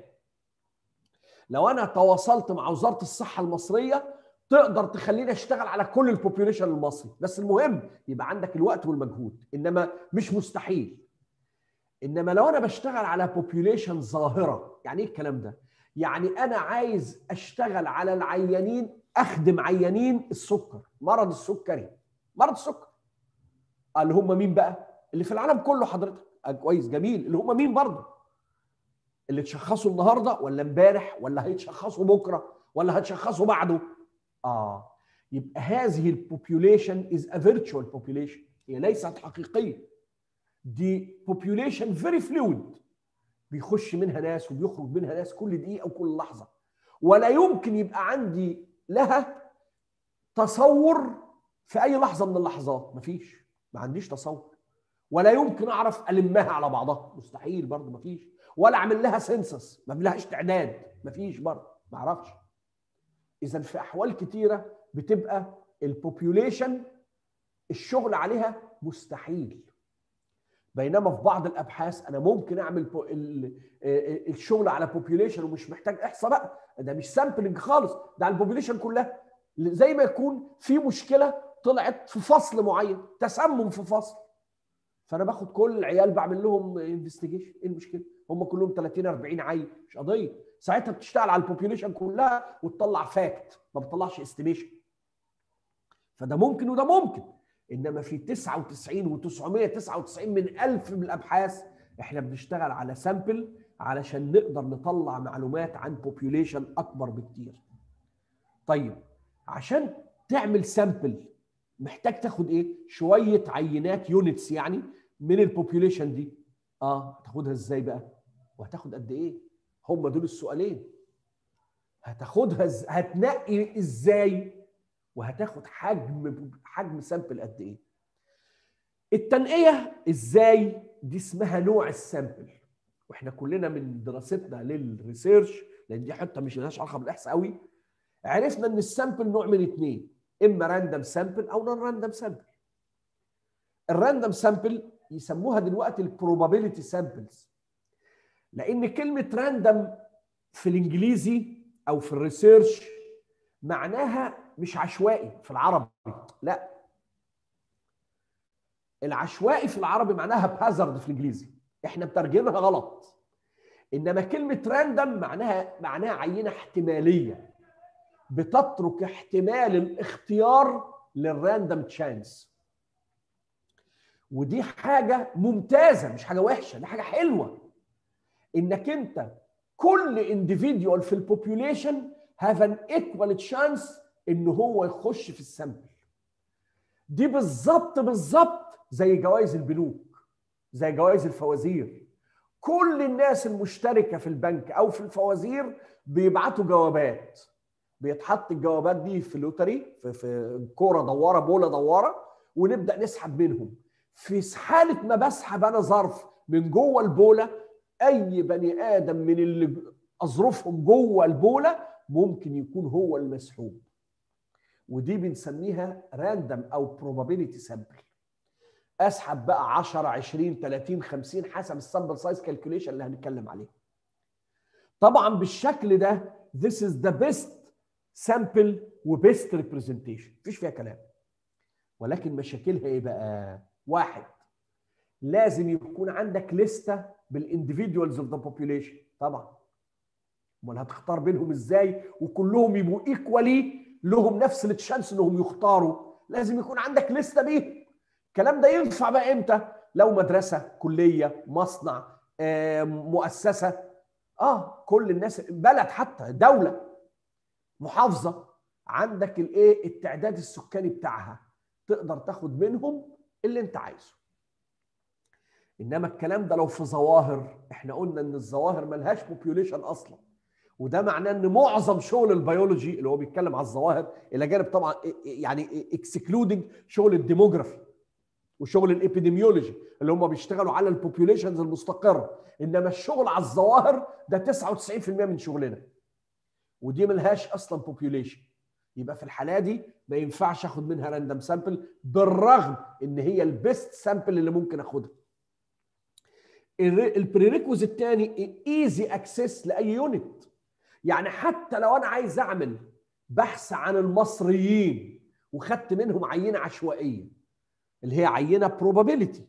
لو انا تواصلت مع وزاره الصحه المصريه تقدر تخليني اشتغل على كل البوبيوليشن المصري بس المهم يبقى عندك الوقت والمجهود انما مش مستحيل انما لو انا بشتغل على بوبيوليشن ظاهره يعني ايه الكلام ده يعني انا عايز اشتغل على العيانين اخدم عيانين السكر مرض السكري مرض السكر اللي هم مين بقى اللي في العالم كله حضرتك كويس جميل اللي هم مين برضه اللي اتشخصوا النهارده ولا امبارح ولا هيتشخصوا بكره ولا هتشخصوا بعده اه يبقى هذه البوبيوليشن از ا فيرتشوال بوبيوليشن هي ليست حقيقيه دي بوبيوليشن فيري فلويد بيخش منها ناس وبيخرج منها ناس كل دقيقه وكل لحظه ولا يمكن يبقى عندي لها تصور في اي لحظه من اللحظات مفيش ما عنديش تصور ولا يمكن اعرف المها على بعضها مستحيل برضه مفيش ولا اعمل لها سنسس ما لهاش تعداد مفيش برضه ما اعرفش اذا في احوال كتيره بتبقى البوبيوليشن الشغل عليها مستحيل بينما في بعض الابحاث انا ممكن اعمل الشغل على بوبيوليشن ومش محتاج احصاء بقى ده مش سامبلنج خالص ده على البوبيوليشن كلها زي ما يكون في مشكله طلعت في فصل معين تسمم في فصل فانا باخد كل العيال بعمل لهم انفستيجيشن ايه المشكله هم كلهم 30 40 عيل مش قضيه ساعتها بتشتغل على البوبيوليشن كلها وتطلع فاكت ما بتطلعش استيميشن فده ممكن وده ممكن انما في 99 و999 من 1000 من الابحاث احنا بنشتغل على سامبل علشان نقدر نطلع معلومات عن بوبيوليشن اكبر بكتير طيب عشان تعمل سامبل محتاج تاخد ايه شويه عينات يونتس يعني من البوبيوليشن دي اه هتاخدها ازاي بقى وهتاخد قد ايه هم دول السؤالين هتاخدها إز... هتنقي ازاي وهتاخد حجم حجم سامبل قد ايه التنقيه ازاي دي اسمها نوع السامبل واحنا كلنا من دراستنا للريسيرش لان دي حته مش لهاش علاقه بالاحصاء قوي عرفنا ان السامبل نوع من اثنين اما راندوم سامبل او نون راندوم سامبل الراندوم سامبل يسموها دلوقتي البروبابيلتي سامبلز لان كلمه راندوم في الانجليزي او في الريسيرش معناها مش عشوائي في العربي لا العشوائي في العربي معناها بهازارد في الانجليزي احنا مترجمها غلط انما كلمه راندوم معناها معناها عينه احتماليه بتترك احتمال الاختيار للراندوم تشانس ودي حاجه ممتازه مش حاجه وحشه دي حاجه حلوه انك انت كل انديفيديوال في البوبيوليشن هاف ان ايكوال تشانس ان هو يخش في السامبل دي بالظبط بالظبط زي جوائز البنوك زي جوائز الفوازير كل الناس المشتركه في البنك او في الفوازير بيبعتوا جوابات بيتحط الجوابات دي في لوتري في, في كوره دواره بوله دواره ونبدا نسحب منهم في حاله ما بسحب انا ظرف من جوه البوله اي بني ادم من اللي اظروفهم جوه البوله ممكن يكون هو المسحوب ودي بنسميها راندم او probability سامبل اسحب بقى 10 20 30 50 حسب السامبل سايز كالكوليشن اللي هنتكلم عليه طبعا بالشكل ده this is the best sample وبيست ريبريزنتيشن مفيش فيها كلام ولكن مشاكلها ايه بقى واحد لازم يكون عندك لستة بالانديفيدوالز اوف ذا population طبعا امال هتختار بينهم ازاي وكلهم يبقوا ايكوالي لهم نفس التشانس انهم يختاروا لازم يكون عندك لستة بيهم الكلام ده ينفع بقى امتى لو مدرسه كليه مصنع آه، مؤسسه اه كل الناس بلد حتى دوله محافظه عندك الايه التعداد السكاني بتاعها تقدر تاخد منهم اللي انت عايزه انما الكلام ده لو في ظواهر احنا قلنا ان الظواهر ملهاش بوبيوليشن اصلا وده معناه ان معظم شغل البيولوجي اللي هو بيتكلم على الظواهر الى جانب طبعا يعني اكسكلودنج شغل الديموجرافي وشغل الابيديميولوجي اللي هم بيشتغلوا على البوبيوليشنز المستقره انما الشغل على الظواهر ده 99% من شغلنا ودي ملهاش اصلا بوبيوليشن يبقى في الحاله دي ما ينفعش اخد منها راندوم سامبل بالرغم ان هي البيست سامبل اللي ممكن اخدها البريريكوز الثاني ايزي اكسس لاي يونت يعني حتى لو انا عايز اعمل بحث عن المصريين وخدت منهم عينه عشوائيه اللي هي عينه probability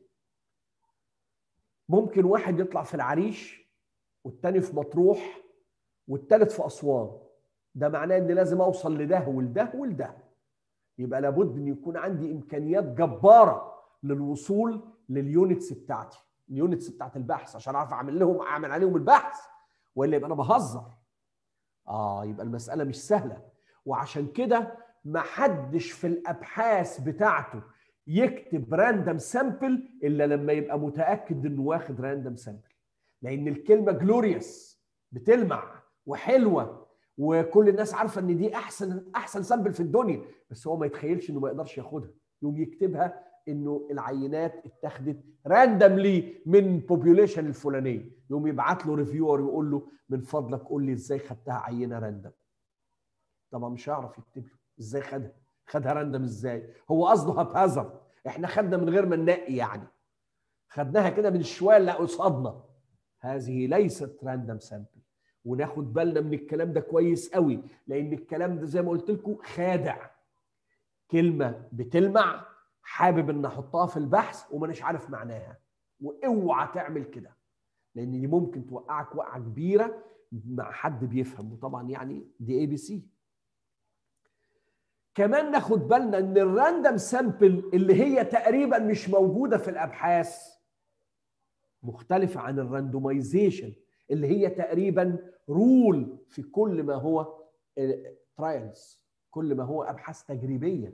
ممكن واحد يطلع في العريش والتاني في مطروح والتالت في اسوان ده معناه ان لازم اوصل لده ولده ولده يبقى لابد ان يكون عندي امكانيات جباره للوصول لليونتس بتاعتي اليونتس بتاعت البحث عشان اعرف اعمل لهم اعمل عليهم البحث والا يبقى انا بهزر اه يبقى المساله مش سهله وعشان كده ما حدش في الابحاث بتاعته يكتب راندم سامبل الا لما يبقى متاكد انه واخد راندم سامبل لان الكلمه جلوريوس بتلمع وحلوه وكل الناس عارفه ان دي احسن احسن سامبل في الدنيا بس هو ما يتخيلش انه ما يقدرش ياخدها يقوم يكتبها انه العينات اتخذت راندملي من بوبيوليشن الفلانيه يقوم يبعت له ريفيور يقول له من فضلك قول لي ازاي خدتها عينه راندم طبعا مش هيعرف يكتب له ازاي خدها خدها راندم ازاي هو قصده هابهازر احنا خدنا من غير ما ننقي يعني خدناها كده من الشويه اللي قصادنا هذه ليست راندم سامبل وناخد بالنا من الكلام ده كويس قوي لان الكلام ده زي ما قلت لكم خادع كلمه بتلمع حابب ان احطها في البحث ومانيش عارف معناها واوعى تعمل كده لان دي ممكن توقعك وقعه كبيره مع حد بيفهم وطبعا يعني دي اي بي سي كمان ناخد بالنا ان الراندم سامبل اللي هي تقريبا مش موجوده في الابحاث مختلفه عن الراندومايزيشن اللي هي تقريبا رول في كل ما هو ترايلز كل ما هو ابحاث تجريبيه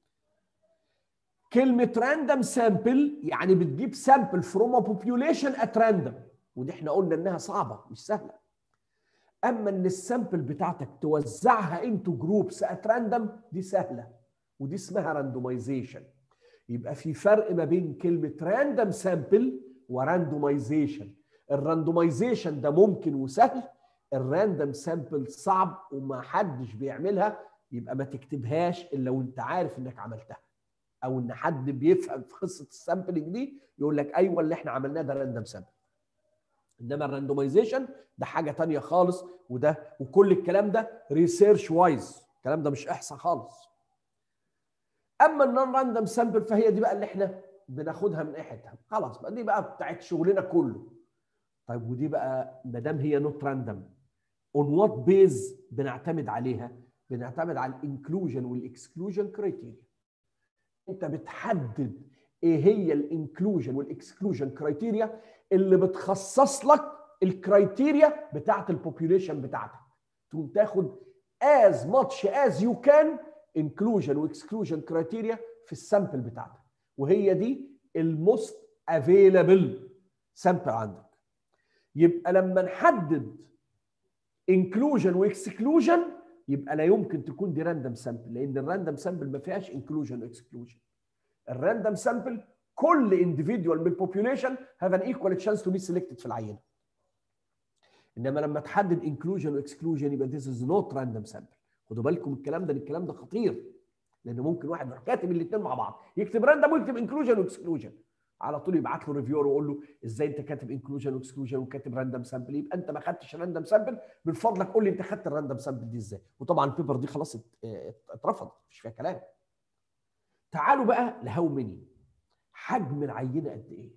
كلمه راندوم سامبل يعني بتجيب سامبل فروم ا بوبيوليشن ات راندوم ودي احنا قلنا انها صعبه مش سهله اما ان السامبل بتاعتك توزعها انتو جروبس ات راندوم دي سهله ودي اسمها راندومايزيشن يبقى في فرق ما بين كلمه راندوم سامبل وراندومايزيشن الراندومايزيشن ده ممكن وسهل الراندوم سامبل صعب وما حدش بيعملها يبقى ما تكتبهاش الا وانت عارف انك عملتها او ان حد بيفهم في قصه السامبلنج دي يقول لك ايوه اللي احنا عملناه ده راندوم سامبل انما الراندومايزيشن ده حاجه تانية خالص وده وكل الكلام ده ريسيرش وايز الكلام ده مش احصاء خالص اما النون راندوم سامبل فهي دي بقى اللي احنا بناخدها من ناحيتها خلاص بقى دي بقى بتاعت شغلنا كله طيب ودي بقى ما دام هي نوت راندوم اون وات بيز بنعتمد عليها بنعتمد على الانكلوجن والاكسكلوجن كرايتيريا انت بتحدد ايه هي الانكلوجن والاكسكلوجن كرايتيريا اللي بتخصص لك الكرايتيريا بتاعت البوبيوليشن بتاعتك تقوم تاخد as much as you can inclusion واكسكلوجن كرايتيريا في السامبل بتاعتك وهي دي الموست افيلابل سامبل عندك يبقى لما نحدد انكلوجن واكسكلوجن يبقى لا يمكن تكون دي راندوم سامبل لان الراندوم سامبل ما فيهاش انكلوجن واكسكلوجن الراندوم سامبل كل انديفيدوال من البوبيوليشن هاف ان ايكوال تشانس تو بي سيلكتد في العينه انما لما تحدد انكلوجن واكسكلوجن يبقى ذيس از نوت راندوم سامبل خدوا بالكم الكلام ده الكلام ده خطير لان ممكن واحد يروح كاتب الاثنين مع بعض يكتب راندوم ويكتب انكلوجن واكسكلوجن على طول يبعت له ريفيور ويقول له ازاي انت كاتب انكلوجن واكسكلوجن وكاتب راندوم سامبل يبقى انت ما خدتش راندوم سامبل من فضلك قول لي انت خدت الراندوم سامبل دي ازاي وطبعا البيبر دي خلاص اترفضت مش فيها كلام تعالوا بقى لهاو مني حجم العينه قد ايه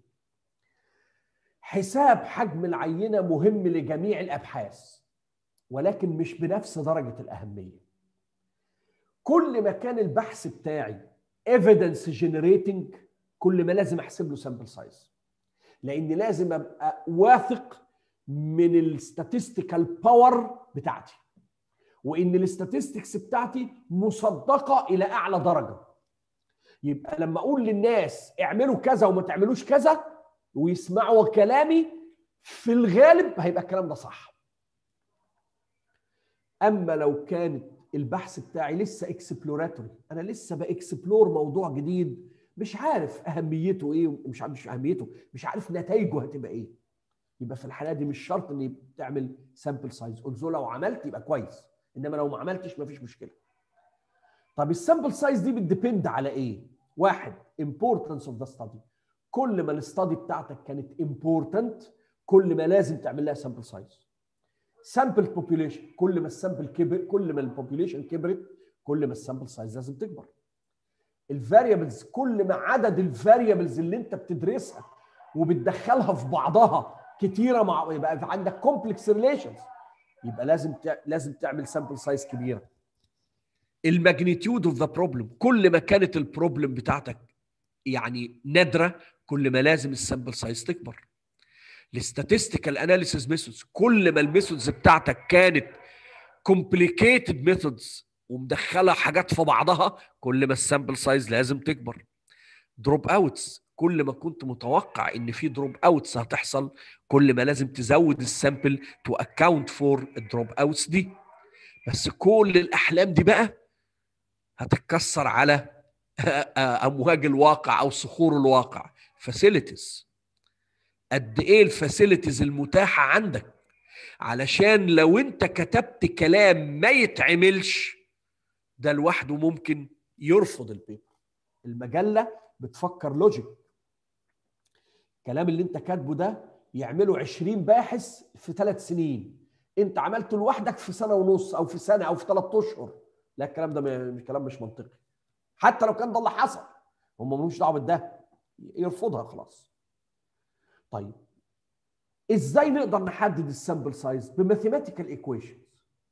حساب حجم العينه مهم لجميع الابحاث ولكن مش بنفس درجه الاهميه كل ما كان البحث بتاعي evidence generating كل ما لازم احسب له سامبل سايز لان لازم ابقى واثق من الستاتستيكال باور بتاعتي وان الاستاتستكس بتاعتي مصدقه الى اعلى درجه يبقى لما اقول للناس اعملوا كذا وما تعملوش كذا ويسمعوا كلامي في الغالب هيبقى الكلام ده صح اما لو كانت البحث بتاعي لسه اكسبلوراتوري انا لسه باكسبلور موضوع جديد مش عارف اهميته ايه مش عارف مش اهميته مش عارف نتائجه هتبقى ايه يبقى في الحاله دي مش شرط ان تعمل سامبل سايز قلت لو عملت يبقى كويس انما لو ما عملتش مفيش مشكله طب السامبل سايز دي بتديبند على ايه واحد importance of the study كل ما الاستادي بتاعتك كانت important كل ما لازم تعمل لها سامبل سايز سامبل بوبيوليشن كل ما السامبل كبر كل ما البوبيوليشن كبرت كل ما السامبل سايز لازم تكبر الفاريبلز كل ما عدد الفاريبلز اللي انت بتدرسها وبتدخلها في بعضها كتيره مع يبقى عندك كومبلكس ريليشنز يبقى لازم تع... لازم تعمل سامبل سايز كبيره الماجنتيود اوف ذا بروبلم كل ما كانت البروبلم بتاعتك يعني نادره كل ما لازم السامبل سايز تكبر الستاتستيكال اناليسيس ميثودز كل ما الميثودز بتاعتك كانت كومبليكيتد ميثودز ومدخله حاجات في بعضها كل ما السامبل سايز لازم تكبر دروب اوتس كل ما كنت متوقع ان في دروب اوتس هتحصل كل ما لازم تزود السامبل تو اكاونت فور الدروب اوتس دي بس كل الاحلام دي بقى هتتكسر على امواج الواقع او صخور الواقع فاسيلتيز قد ايه الفاسيلتيز المتاحه عندك علشان لو انت كتبت كلام ما يتعملش ده لوحده ممكن يرفض البيبر المجله بتفكر لوجيك الكلام اللي انت كاتبه ده يعمله 20 باحث في ثلاث سنين انت عملته لوحدك في سنه ونص او في سنه او في ثلاث اشهر لا الكلام ده مش كلام مش منطقي حتى لو كان ده اللي حصل هم ملوش دعوه بده يرفضها خلاص طيب ازاي نقدر نحدد السامبل سايز بماثيماتيكال ايكويشنز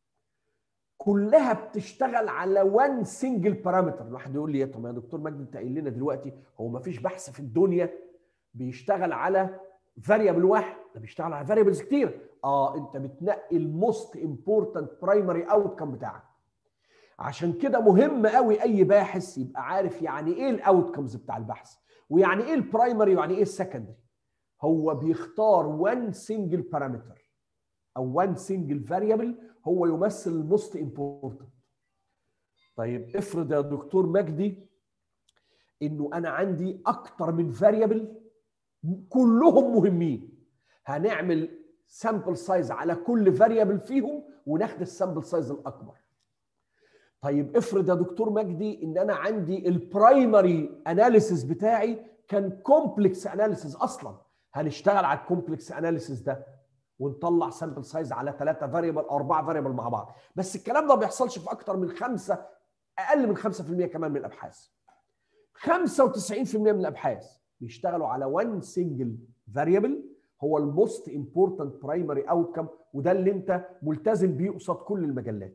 كلها بتشتغل على وان سنجل بارامتر الواحد يقول لي طب يا دكتور مجدي انت قايل لنا دلوقتي هو ما فيش بحث في الدنيا بيشتغل على فاريبل واحد ده بيشتغل على فاريبلز كتير اه انت بتنقي الموست امبورتنت برايمري اوتكم بتاعك عشان كده مهم قوي اي باحث يبقى عارف يعني ايه الاوتكمز بتاع البحث ويعني ايه البرايمري ويعني ايه السكندري هو بيختار وان سنجل بارامتر او وان سنجل فاريبل هو يمثل الموست امبورتنت طيب افرض يا دكتور مجدي انه انا عندي اكتر من فاريبل كلهم مهمين هنعمل سامبل سايز على كل فاريبل فيهم وناخد السامبل سايز الاكبر طيب افرض يا دكتور مجدي ان انا عندي البرايمري اناليسيس بتاعي كان كومبلكس اناليسيس اصلا هنشتغل على الكومبلكس اناليسيس ده ونطلع سامبل سايز على ثلاثه فاريبل او اربعه فاريبل مع بعض بس الكلام ده ما بيحصلش في اكتر من خمسه اقل من 5% كمان من الابحاث 95% من الابحاث بيشتغلوا على وان سنجل فاريبل هو الموست امبورتنت برايمري اوتكم وده اللي انت ملتزم بيه قصاد كل المجلات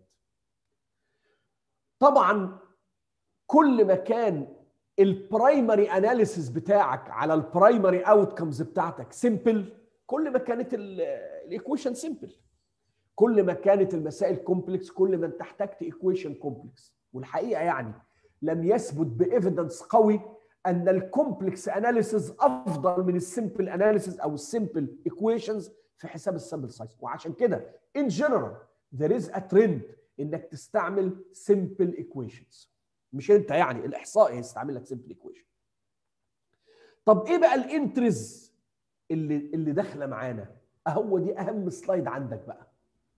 طبعا كل ما كان البرايمري اناليسيس بتاعك على البرايمري اوتكمز بتاعتك سيمبل كل ما كانت الايكويشن سيمبل كل ما كانت المسائل كومبلكس كل ما انت احتجت ايكويشن كومبلكس والحقيقه يعني لم يثبت بايفيدنس قوي ان الكومبلكس اناليسيز افضل من السمبل اناليسيز او السمبل ايكويشنز في حساب السامبل سايز وعشان كده ان جنرال there is a trend انك تستعمل سمبل ايكويشنز مش انت يعني الاحصائي يستعمل لك سمبل ايكويشن طب ايه بقى الانترز اللي اللي داخله معانا اهو دي اهم سلايد عندك بقى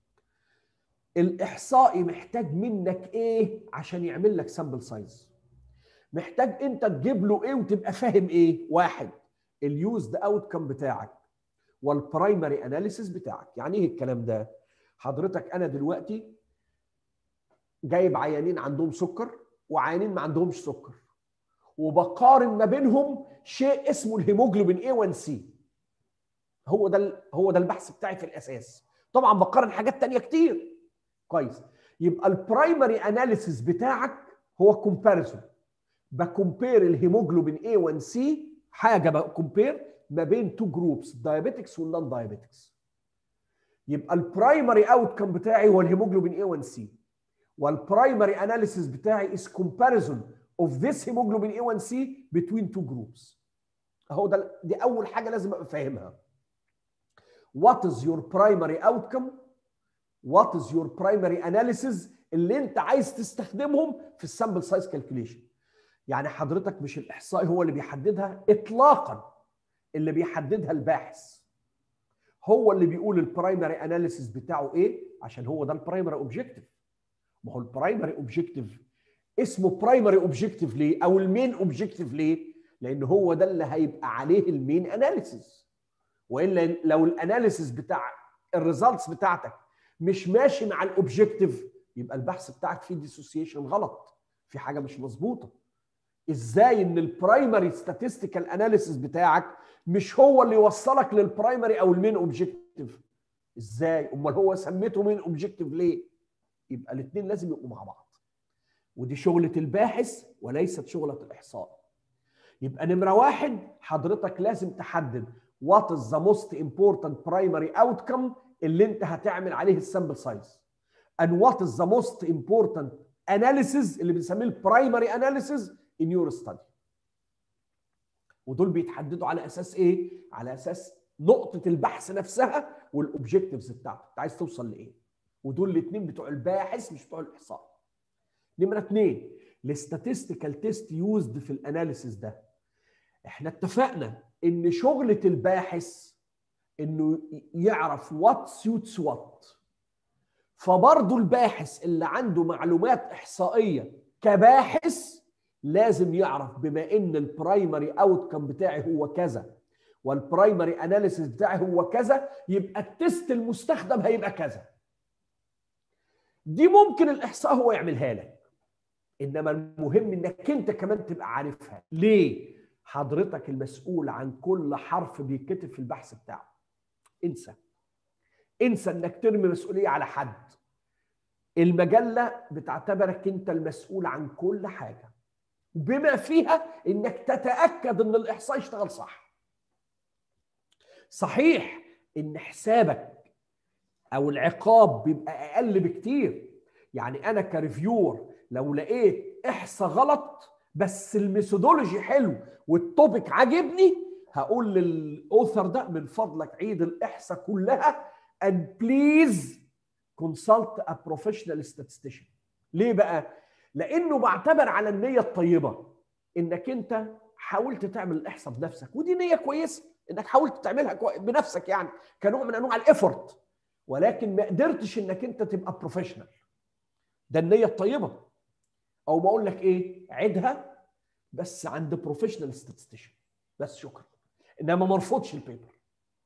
الاحصائي محتاج منك ايه عشان يعمل لك سامبل سايز محتاج انت تجيب له ايه وتبقى فاهم ايه واحد اليوزد اوتكم بتاعك والبرايمري اناليسيس بتاعك يعني ايه الكلام ده حضرتك انا دلوقتي جايب عيانين عندهم سكر وعيانين ما عندهمش سكر وبقارن ما بينهم شيء اسمه الهيموجلوبين A1C هو ده هو ده البحث بتاعي في الاساس طبعا بقارن حاجات تانية كتير كويس يبقى البرايمري اناليسيس بتاعك هو كومباريزون بكومبير الهيموجلوبين A1C حاجه بكومبير ما بين تو جروبس دايابيتكس والنون دايابيتكس يبقى البرايمري اوتكم بتاعي هو الهيموجلوبين A1C والبرايمري اناليسيس بتاعي is comparison of this hemoglobin A1C between two groups اهو ده دي اول حاجه لازم ابقى فاهمها what is your primary outcome what is your primary analysis اللي انت عايز تستخدمهم في السامبل سايز كالكوليشن يعني حضرتك مش الاحصائي هو اللي بيحددها اطلاقا اللي بيحددها الباحث هو اللي بيقول البرايمري اناليسيس بتاعه ايه عشان هو ده البرايمري اوبجيكتيف ما هو البرايمري اوبجيكتيف اسمه برايمري اوبجيكتيف ليه او المين اوبجيكتيف ليه لان هو ده اللي هيبقى عليه المين اناليسيس والا لو الاناليسيس بتاع الريزلتس بتاعتك مش ماشي مع الاوبجيكتيف يبقى البحث بتاعك فيه ديسوسيشن غلط في حاجه مش مظبوطه ازاي ان البرايمري statistical اناليسيس بتاعك مش هو اللي يوصلك للبرايمري او المين اوبجيكتيف ازاي امال هو سميته مين اوبجيكتيف ليه يبقى الاثنين لازم يبقوا مع بعض ودي شغله الباحث وليست شغله الاحصاء يبقى نمره واحد حضرتك لازم تحدد what is the most important primary outcome اللي انت هتعمل عليه السامبل سايز and what is the most important analysis اللي بنسميه البرايمري analysis in your study ودول بيتحددوا على اساس ايه على اساس نقطه البحث نفسها والاوبجكتيفز بتاعتك انت عايز توصل لايه ودول الاثنين بتوع الباحث مش بتوع الاحصاء نمره اثنين الستاتستيكال تيست يوزد في الاناليسيس ده احنا اتفقنا ان شغله الباحث انه يعرف وات سيوتس وات فبرضه الباحث اللي عنده معلومات احصائيه كباحث لازم يعرف بما ان البرايمري اوتكم بتاعي هو كذا والبرايمري اناليسيس بتاعي هو كذا يبقى التست المستخدم هيبقى كذا دي ممكن الاحصاء هو يعملها لك انما المهم انك انت كمان تبقى عارفها ليه حضرتك المسؤول عن كل حرف بيتكتب في البحث بتاعه انسى انسى انك ترمي مسؤوليه على حد المجله بتعتبرك انت المسؤول عن كل حاجه بما فيها انك تتاكد ان الاحصاء يشتغل صح صحيح ان حسابك او العقاب بيبقى اقل بكتير يعني انا كريفيور لو لقيت احصاء غلط بس الميثودولوجي حلو والتوبيك عاجبني هقول للاوثر ده من فضلك عيد الاحصاء كلها and please consult a professional statistician ليه بقى لانه بعتبر على النيه الطيبه انك انت حاولت تعمل الاحصاء بنفسك ودي نيه كويسه انك حاولت تعملها كوي- بنفسك يعني كنوع من انواع الايفورت ولكن ما قدرتش انك انت تبقى بروفيشنال ده النيه الطيبه او ما اقول لك ايه عيدها بس عند بروفيشنال ستاتستيشن بس شكرا انما ما ارفضش البيبر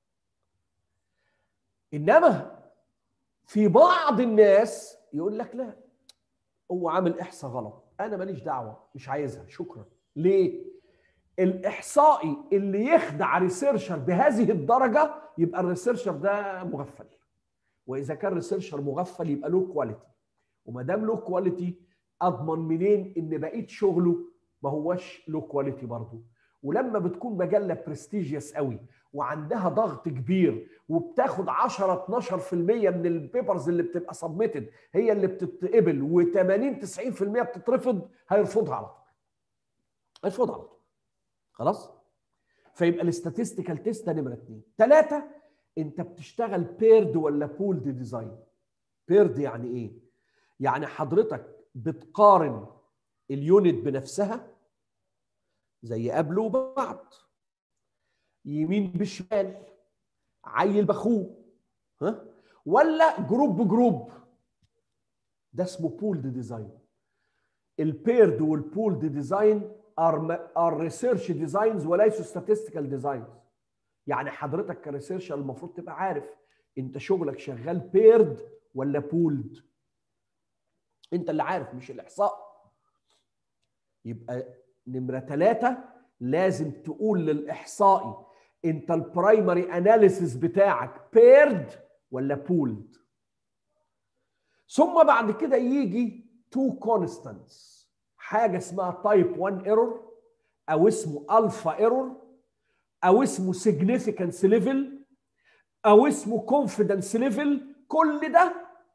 انما في بعض الناس يقول لك لا هو عامل احصاء غلط انا ماليش دعوه مش عايزها شكرا ليه الاحصائي اللي يخدع ريسيرشر بهذه الدرجه يبقى الريسيرشر ده مغفل واذا كان ريسيرشر مغفل يبقى له كواليتي وما دام له كواليتي اضمن منين ان بقيه شغله ما هوش له كواليتي برضه ولما بتكون مجله برستيجيوس قوي وعندها ضغط كبير وبتاخد 10 12% من البيبرز اللي بتبقى سبميتد هي اللي بتتقبل و80 90% بتترفض هيرفضها على طول هيرفضها على طول خلاص فيبقى الاستاتستيكال تيست ده نمره اثنين ثلاثه انت بتشتغل بيرد ولا بولد ديزاين بيرد يعني ايه يعني حضرتك بتقارن اليونت بنفسها زي قبل وبعد يمين بشمال عيل باخوه ها ولا جروب بجروب ده اسمه بولد ديزاين البيرد والبولد ديزاين ار ار ريسيرش ديزاينز وليسوا statistical ديزاينز يعني حضرتك كريسيرشر المفروض تبقى عارف انت شغلك شغال بيرد ولا بولد انت اللي عارف مش الاحصاء يبقى نمره ثلاثة لازم تقول للاحصائي انت البرايمري اناليسيس بتاعك بيرد ولا بولد ثم بعد كده يجي تو كونستانتس حاجه اسمها تايب 1 ايرور او اسمه الفا ايرور او اسمه سيجنيفيكانس ليفل او اسمه كونفيدنس ليفل كل ده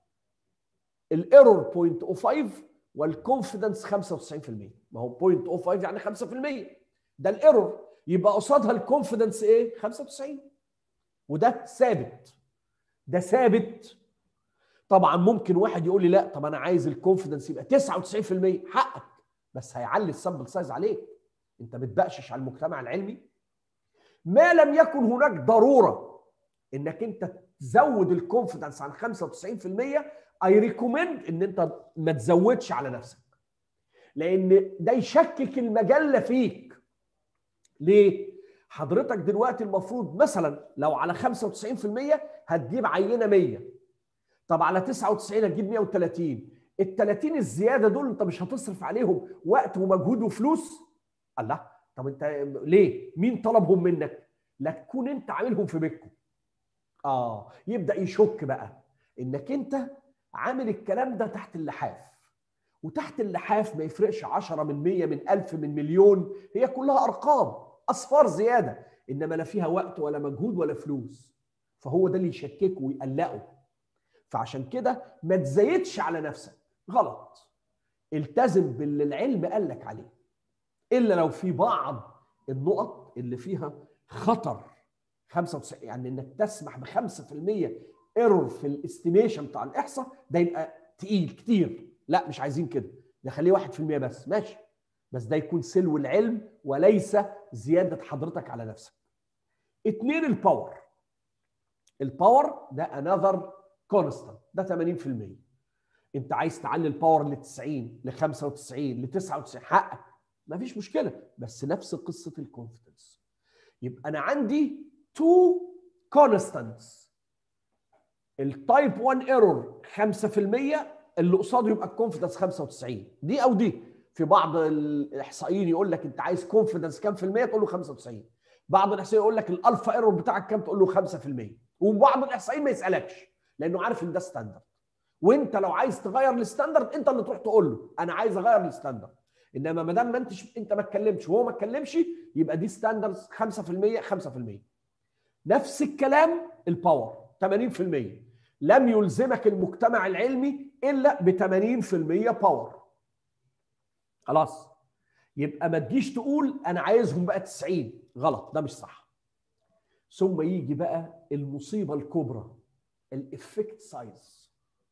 الايرور 0.05 والكونفيدنس 95% ما هو 0.05 يعني 5% ده الايرور يبقى قصادها الكونفيدنس ايه 95 وده ثابت ده ثابت طبعا ممكن واحد يقول لي لا طب انا عايز الكونفيدنس يبقى 99% حقك بس هيعلي السامبل سايز عليك انت بتبقشش على المجتمع العلمي ما لم يكن هناك ضروره انك انت تزود الكونفيدنس عن 95% اي ريكومند ان انت ما تزودش على نفسك لان ده يشكك المجله فيك ليه حضرتك دلوقتي المفروض مثلا لو على 95% هتجيب عينه 100 طب على 99 هتجيب 130 ال 30 الزياده دول انت مش هتصرف عليهم وقت ومجهود وفلوس الله طب انت ليه مين طلبهم منك لا تكون انت عاملهم في بيتكم اه يبدا يشك بقى انك انت عامل الكلام ده تحت اللحاف وتحت اللحاف ما يفرقش 10 من 100 من 1000 من مليون هي كلها ارقام اصفار زياده انما لا فيها وقت ولا مجهود ولا فلوس فهو ده اللي يشككه ويقلقه فعشان كده ما تزايدش على نفسك غلط التزم باللي العلم قال لك عليه الا لو في بعض النقط اللي فيها خطر 95 يعني انك تسمح ب 5% ايرور في الاستيميشن بتاع الاحصاء ده يبقى تقيل كتير لا مش عايزين كده نخليه 1% بس ماشي بس ده يكون سلو العلم وليس زياده حضرتك على نفسك اتنين الباور الباور ده انذر كونستانت ده 80% انت عايز تعلي الباور ل 90 ل 95 ل 99 حقك مفيش مشكله بس نفس قصه الكونفدنس يبقى انا عندي تو كونستانتس التايب 1 ايرور 5% اللي قصاده يبقى الكونفدنس 95 دي او دي في بعض الاحصائيين يقول لك انت عايز كونفدنس كام في الميه تقول له 95 بعض الاحصائيين يقول لك الالفا ايرور بتاعك كام تقول له 5% وبعض الاحصائيين ما يسالكش لانه عارف ان ده ستاندرد وانت لو عايز تغير الستاندرد انت اللي تروح تقول له انا عايز اغير الستاندرد انما ما دام ما انتش انت ما اتكلمتش وهو ما اتكلمش يبقى دي ستاندرد 5% 5% نفس الكلام الباور 80% لم يلزمك المجتمع العلمي الا ب 80% باور خلاص يبقى ما تجيش تقول انا عايزهم بقى 90 غلط ده مش صح ثم يجي بقى المصيبه الكبرى الافكت سايز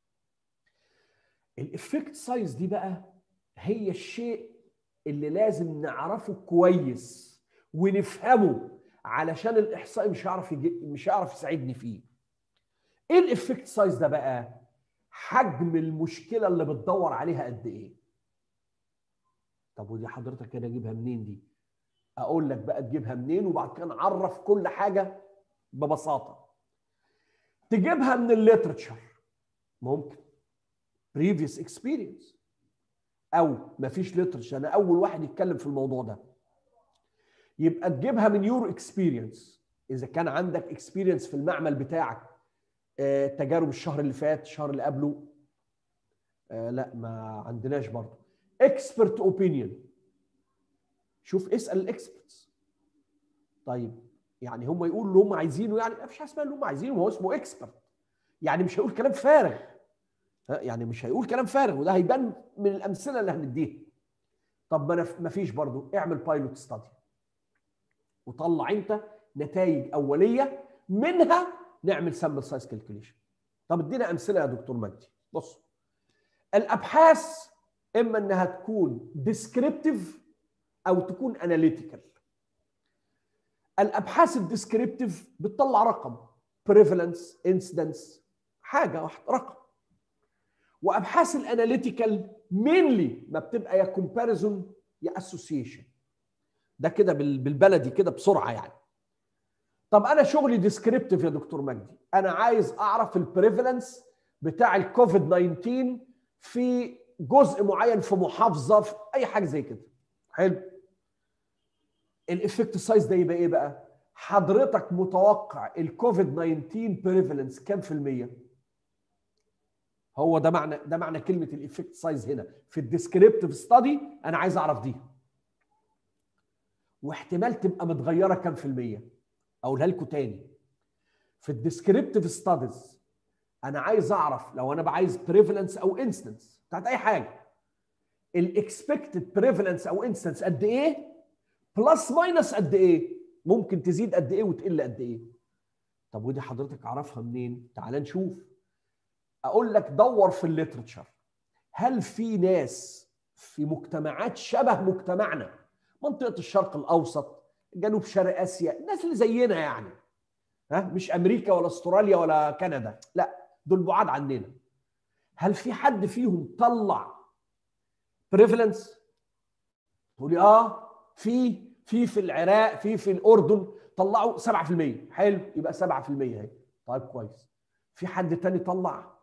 الافكت سايز دي بقى هي الشيء اللي لازم نعرفه كويس ونفهمه علشان الاحصائي مش هيعرف يجي مش هيعرف يساعدني فيه ايه الافكت سايز ده بقى حجم المشكله اللي بتدور عليها قد ايه طب ودي حضرتك انا اجيبها منين دي اقول لك بقى تجيبها منين وبعد كده نعرف كل حاجه ببساطه تجيبها من الليترشر ممكن previous experience او مفيش ليترشر انا اول واحد يتكلم في الموضوع ده يبقى تجيبها من يور اكسبيرينس اذا كان عندك اكسبيرينس في المعمل بتاعك آه، تجارب الشهر اللي فات الشهر اللي قبله آه، لا ما عندناش برضه اكسبرت اوبينيون شوف اسال الاكسبرتس طيب يعني هم يقولوا اللي هم عايزينه يعني ما فيش حاجه اسمها اللي هم عايزينه هو اسمه اكسبرت يعني مش هيقول كلام فارغ ها، يعني مش هيقول كلام فارغ وده هيبان من الامثله اللي هنديها طب ما أنا- ما فيش برضه اعمل بايلوت ستادي وطلع انت نتائج اوليه منها نعمل سامبل سايز كالكوليشن طب ادينا امثله يا دكتور مجدي بص الابحاث اما انها تكون ديسكريبتيف او تكون اناليتيكال الابحاث الديسكريبتيف بتطلع رقم بريفالنس انسيدنس حاجه واحده رقم وابحاث الاناليتيكال مينلي ما بتبقى يا كومباريزون يا اسوسيشن ده كده بال- بالبلدي كده بسرعه يعني طب انا شغلي ديسكريبتيف يا دكتور مجدي انا عايز اعرف البريفالنس بتاع الكوفيد 19 في جزء معين في محافظه في اي حاجه زي كده حلو الافكت سايز ده يبقى ايه بقى حضرتك متوقع الكوفيد 19 بريفالنس كام في الميه هو ده معنى ده معنى كلمه الافكت سايز هنا في الديسكريبتيف ستادي انا عايز اعرف دي واحتمال تبقى متغيره كام في الميه اقولها لكم تاني في الديسكريبتيف ستاديز انا عايز اعرف لو انا عايز بريفالنس او انستنس بتاعت اي حاجه الاكسبكتد بريفالنس او انستنس قد ايه بلس ماينس قد ايه ممكن تزيد قد ايه وتقل قد ايه طب ودي حضرتك اعرفها منين تعال نشوف اقول لك دور في الليترشر هل في ناس في مجتمعات شبه مجتمعنا منطقه الشرق الاوسط جنوب شرق اسيا الناس اللي زينا يعني ها مش امريكا ولا استراليا ولا كندا لا دول بعاد عننا هل في حد فيهم طلع بريفلنس تقولي اه في في في العراق في في الاردن طلعوا 7% حلو يبقى 7% اهي طيب كويس في حد تاني طلع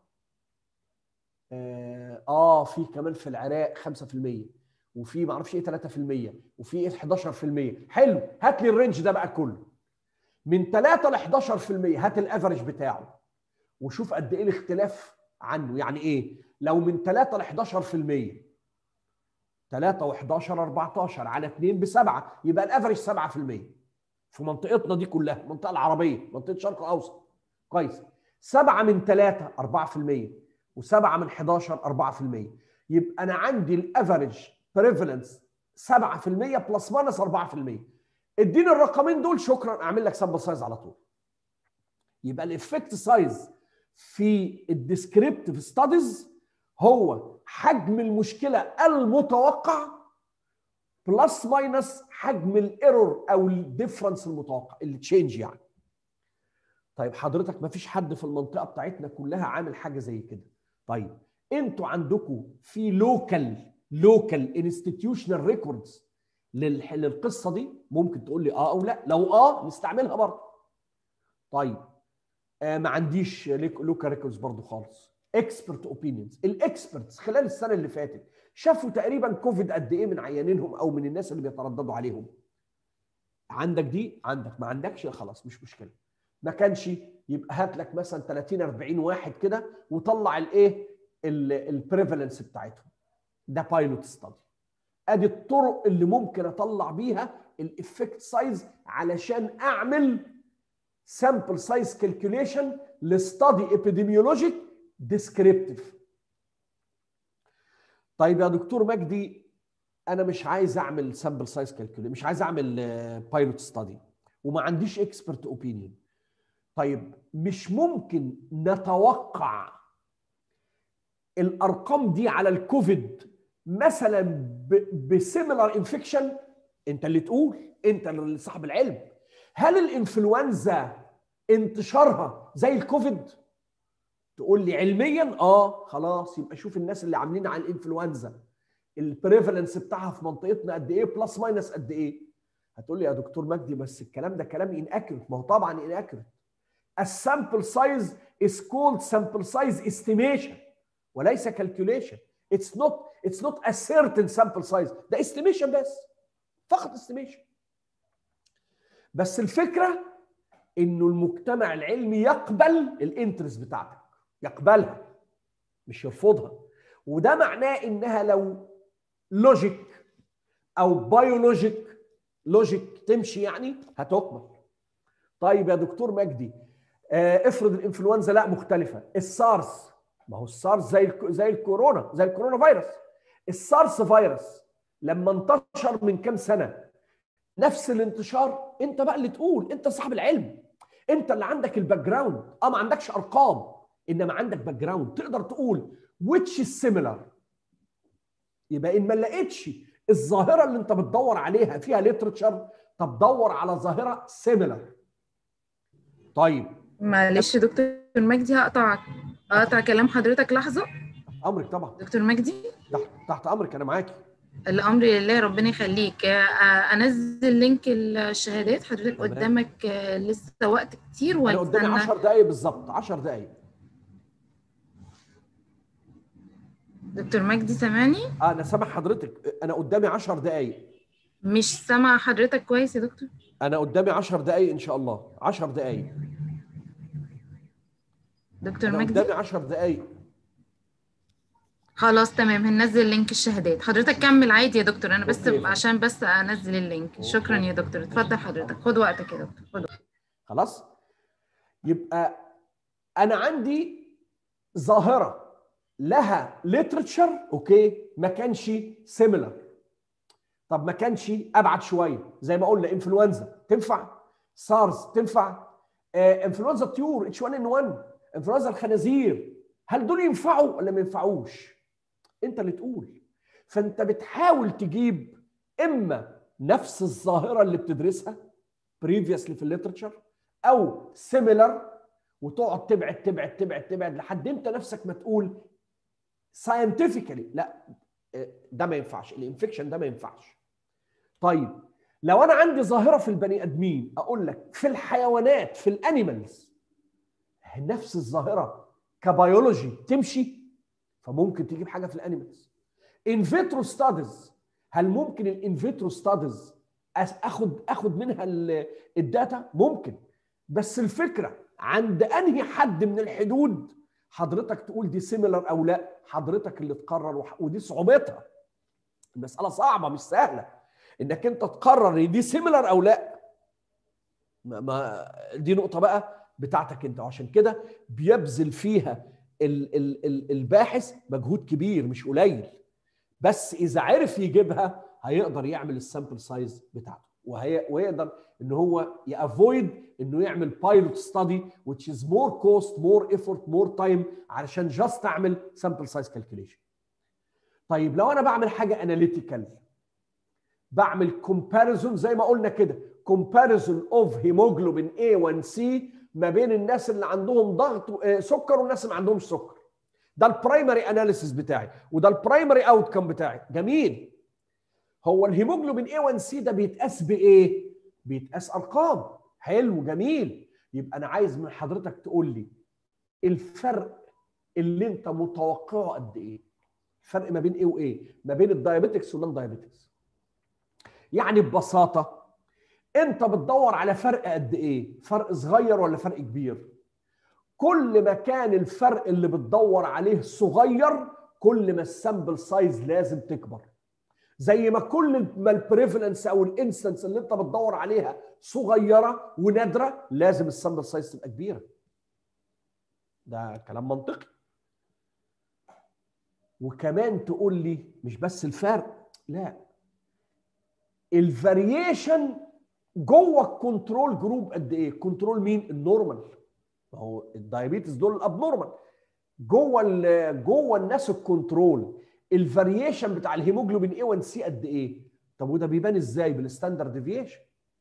اه, آه في كمان في العراق 5% وفي ما اعرفش ايه 3% وفي ايه 11% حلو هات لي الرينج ده بقى كله من 3 ل 11% هات الافرج بتاعه وشوف قد ايه الاختلاف عنه يعني ايه لو من 3 ل 11% 3 و11 14 على 2 بسبعة يبقى الافرج 7% في منطقتنا دي كلها المنطقه العربيه منطقه الشرق الاوسط كويس 7 من 3 4% و7 من 11 4% يبقى انا عندي الافرج بريفالنس 7% بلس ماينس 4% اديني الرقمين دول شكرا اعمل لك سامبل سايز على طول يبقى الافكت سايز في الديسكريبتيف ستاديز هو حجم المشكله المتوقع بلس ماينس حجم الايرور او الديفرنس المتوقع التشينج يعني طيب حضرتك ما فيش حد في المنطقه بتاعتنا كلها عامل حاجه زي كده طيب انتوا عندكم في لوكال لوكال انستتيوشنال ريكوردز للقصه دي ممكن تقول لي اه او لا لو اه نستعملها برضه طيب آه ما عنديش لوكال ريكوردز برضه خالص اكسبرت اوبينيونز الاكسبرتس خلال السنه اللي فاتت شافوا تقريبا كوفيد قد ايه من عيانينهم او من الناس اللي بيترددوا عليهم عندك دي عندك ما عندكش خلاص مش مشكله ما كانش يبقى هات لك مثلا 30 40 واحد كده وطلع الايه البريفالنس بتاعتهم ده بايلوت ستادي ادي الطرق اللي ممكن اطلع بيها الافكت سايز علشان اعمل سامبل سايز كالكوليشن لستادي ابيديميولوجيك ديسكريبتيف طيب يا دكتور مجدي انا مش عايز اعمل سامبل سايز كالكوليشن مش عايز اعمل بايلوت ستادي وما عنديش اكسبرت اوبينيون طيب مش ممكن نتوقع الارقام دي على الكوفيد مثلا بسيميلار انفكشن انت اللي تقول انت اللي صاحب العلم هل الانفلونزا انتشارها زي الكوفيد تقول لي علميا اه خلاص يبقى شوف الناس اللي عاملين على الانفلونزا البريفالنس بتاعها في منطقتنا قد ايه بلس ماينس قد ايه هتقول لي يا دكتور مجدي بس الكلام ده كلام inaccurate ما هو طبعا inaccurate السامبل سايز is called sample size estimation وليس calculation it's not it's not a certain sample size ده estimation بس فقط estimation بس الفكره انه المجتمع العلمي يقبل الانترست بتاعتك يقبلها مش يرفضها وده معناه انها لو لوجيك او بيولوجيك لوجيك تمشي يعني هتقبل طيب يا دكتور مجدي آه افرض الانفلونزا لا مختلفه السارس ما هو السارس زي زي الكورونا زي الكورونا فيروس السارس فيروس لما انتشر من كام سنه نفس الانتشار انت بقى اللي تقول انت صاحب العلم انت اللي عندك الباك جراوند اه ما عندكش ارقام انما عندك باك جراوند تقدر تقول which is similar يبقى ان ما لقيتش الظاهره اللي انت بتدور عليها فيها ليترشر طب دور على ظاهره سيميلر طيب معلش دكتور مجدي هقطع اقطع كلام حضرتك لحظه امرك طبعا دكتور مجدي تحت تحت امرك انا معاكي الامر لله ربنا يخليك انزل لينك الشهادات حضرتك تمام. قدامك لسه وقت كتير انا ولا قدامي 10 دقائق بالظبط 10 دقائق دكتور مجدي سامعني آه انا سامع حضرتك انا قدامي 10 دقائق مش سامع حضرتك كويس يا دكتور انا قدامي 10 دقائق ان شاء الله 10 دقائق دكتور انا مجدي قدامي 10 دقائق خلاص تمام هننزل لينك الشهادات حضرتك كمل عادي يا دكتور انا بس أوكي. عشان بس انزل اللينك شكرا يا دكتور اتفضل حضرتك خد وقتك يا دكتور خد وقتك. خلاص يبقى انا عندي ظاهره لها ليترشر اوكي ما كانش سيميلر طب ما كانش ابعد شويه زي ما قلنا انفلونزا تنفع سارس تنفع آه انفلونزا الطيور اتش 1 ان 1 انفلونزا الخنازير هل دول ينفعوا ولا ما ينفعوش انت اللي تقول فانت بتحاول تجيب اما نفس الظاهره اللي بتدرسها بريفيسلي في الليترشر او سيميلر وتقعد تبعد تبعد تبعد تبعد لحد انت نفسك ما تقول ساينتفيكالي لا ده ما ينفعش الانفكشن ده ما ينفعش طيب لو انا عندي ظاهره في البني ادمين اقول لك في الحيوانات في الانيمالز نفس الظاهره كبيولوجي تمشي فممكن تجيب حاجه في الانيمالز ان فيترو ستاديز هل ممكن الان فيترو ستاديز اخد اخد منها ال- الداتا ممكن بس الفكره عند انهي حد من الحدود حضرتك تقول دي سيميلر او لا حضرتك اللي تقرر وح- ودي صعوبتها المساله صعبه مش سهله انك انت تقرر ان دي سيميلر او لا ما, ما دي نقطه بقى بتاعتك انت وعشان كده بيبذل فيها ال ال ال الباحث مجهود كبير مش قليل بس اذا عرف يجيبها هيقدر يعمل السامبل سايز بتاعته وهي ويقدر ان هو يافويد انه يعمل بايلوت ستادي which is more cost more effort more time علشان جاست اعمل سامبل سايز كالكوليشن طيب لو انا بعمل حاجه اناليتيكال بعمل كومباريزون زي ما قلنا كده كومباريزون اوف هيموجلوبين A1C ما بين الناس اللي عندهم ضغط آه، سكر والناس اللي ما عندهمش سكر ده البرايمري اناليسيس بتاعي وده البرايمري اوت كم بتاعي جميل هو الهيموجلوبين A1C ده بيتقاس بايه بيتقاس ارقام حلو جميل يبقى انا عايز من حضرتك تقول لي الفرق اللي انت متوقعه قد ايه الفرق ما بين ايه وايه ما بين الدايابيتكس والنون دايابيتكس يعني ببساطه انت بتدور على فرق قد ايه فرق صغير ولا فرق كبير كل ما كان الفرق اللي بتدور عليه صغير كل ما السامبل سايز لازم تكبر زي ما كل ما البريفلنس او الانستنس اللي انت بتدور عليها صغيره ونادره لازم السامبل سايز تبقى كبيره ده كلام منطقي وكمان تقول لي مش بس الفرق لا الفاريشن جوه الكنترول جروب قد ايه كنترول مين النورمال ما هو الدايابيتس دول الابنورمال جوه ال- جوه الناس الكنترول الفاريشن بتاع الهيموجلوبين اي 1 سي قد ايه طب وده بيبان ازاي بالستاندرد ديفيشن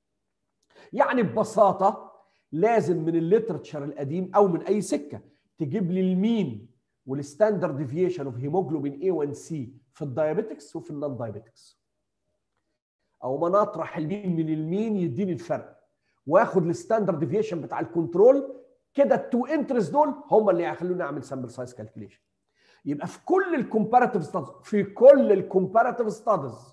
يعني ببساطه لازم من الليترتشر القديم او من اي سكه تجيب لي المين والستاندرد ديفيشن اوف هيموجلوبين اي 1 سي في الدايابيتكس وفي النون دايابيتكس او ما نطرح المين من المين يديني الفرق واخد الستاندرد ديفيشن بتاع الكنترول كده التو انترست دول هم اللي هيخلوني اعمل سامبل سايز كالكوليشن يبقى في كل الكومباراتيف ستادز في كل الكومباراتيف ستادز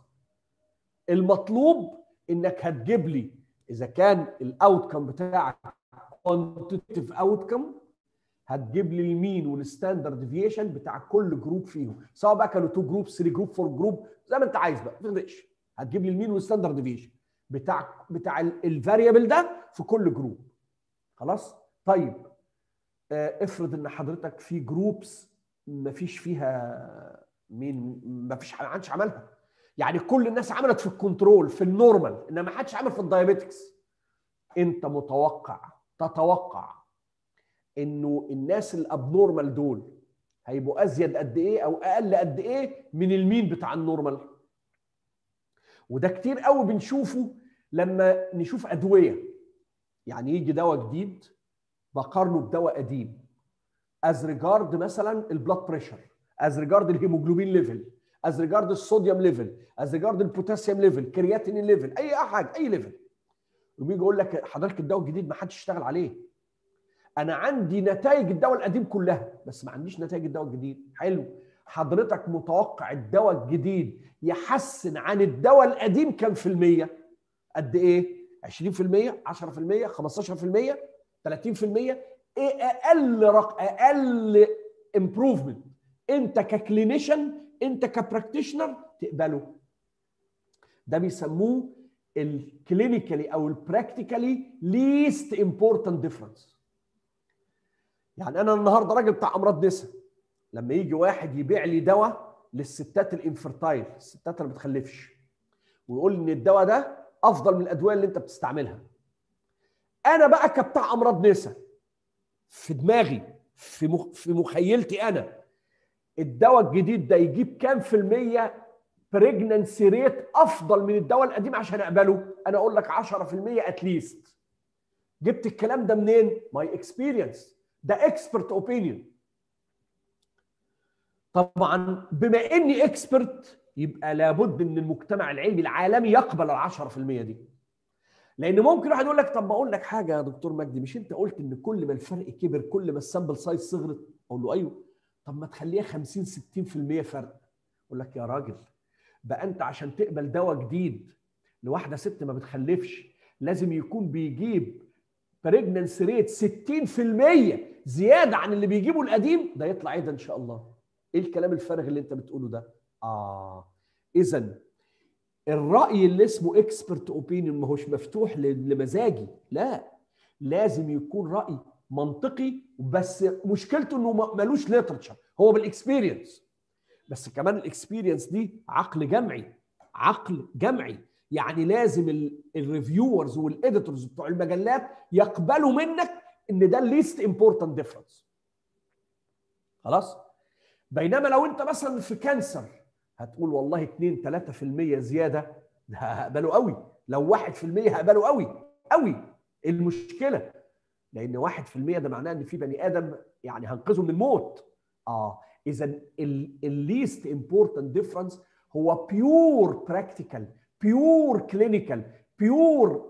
المطلوب انك هتجيب لي اذا كان الاوتكم بتاعك كوانتيتيف اوتكم هتجيب لي المين والستاندرد ديفيشن بتاع كل جروب فيهم سواء بقى كانوا 2 جروب 3 جروب 4 جروب زي ما انت عايز بقى ما تفرقش هتجيب لي المين والستاندرد ديفيشن بتاع بتاع الفاريبل ده في كل جروب خلاص طيب آه، افرض ان حضرتك في جروبس ما فيش فيها مين ما فيش ما حدش عملها يعني كل الناس عملت في الكنترول في النورمال انما ما حدش عمل في الدايابيتكس انت متوقع تتوقع انه الناس الابنورمال دول هيبقوا ازيد قد ايه او اقل قد ايه من المين بتاع النورمال وده كتير قوي بنشوفه لما نشوف ادويه يعني يجي دواء جديد بقارنه بدواء قديم از ريجارد مثلا البلاد بريشر از ريجارد الهيموجلوبين ليفل از ريجارد الصوديوم ليفل از ريجارد البوتاسيوم ليفل كرياتين ليفل اي حاجه اي ليفل وبيجي يقول لك حضرتك الدواء الجديد ما حدش اشتغل عليه انا عندي نتائج الدواء القديم كلها بس ما عنديش نتائج الدواء الجديد حلو حضرتك متوقع الدواء الجديد يحسن عن الدواء القديم كام في المية قد ايه 20% 10% 15% 30% ايه اقل رق... اقل امبروفمنت انت ككلينيشن انت كبراكتيشنر تقبله ده بيسموه الكلينيكالي او البراكتيكالي ليست امبورتنت ديفرنس يعني انا النهارده راجل بتاع امراض نساء لما يجي واحد يبيع لي دواء للستات الانفرتايل الستات اللي ما بتخلفش ويقول لي ان الدواء ده افضل من الادويه اللي انت بتستعملها انا بقى كبتاع امراض نساء في دماغي في مخ في مخيلتي انا الدواء الجديد ده يجيب كام في المية بريجننسي ريت افضل من الدواء القديم عشان اقبله انا اقول لك 10% اتليست جبت الكلام ده منين ماي اكسبيرينس ده اكسبرت اوبينيون طبعا بما اني اكسبرت يبقى لابد ان المجتمع العلمي العالمي يقبل ال 10% دي لان ممكن واحد يقول لك طب ما اقول لك حاجه يا دكتور مجدي مش انت قلت ان كل ما الفرق كبر كل ما السامبل سايز صغرت اقول له ايوه طب ما تخليها 50 60% فرق اقول لك يا راجل بقى انت عشان تقبل دواء جديد لواحده ست ما بتخلفش لازم يكون بيجيب بريجننس ريت 60% زياده عن اللي بيجيبه القديم ده يطلع ايه ده ان شاء الله ايه الكلام الفارغ اللي انت بتقوله ده اه اذا الراي اللي اسمه اكسبرت اوبينيون ما هوش مفتوح لمزاجي لا لازم يكون راي منطقي بس مشكلته انه ملوش ليترشر هو بالاكسبيرينس بس كمان الاكسبيرينس دي عقل جمعي عقل جمعي يعني لازم الريفيورز والاديتورز بتوع المجلات يقبلوا منك ان ده الليست امبورتنت ديفرنس خلاص بينما لو انت مثلا في كانسر هتقول والله 2 3% زياده ده هقبله قوي لو 1% هقبله قوي قوي المشكله لان 1% ده معناه ان في بني ادم يعني هنقذه من الموت اه اذا الليست امبورتنت ديفرنس هو بيور براكتيكال بيور كلينيكال بيور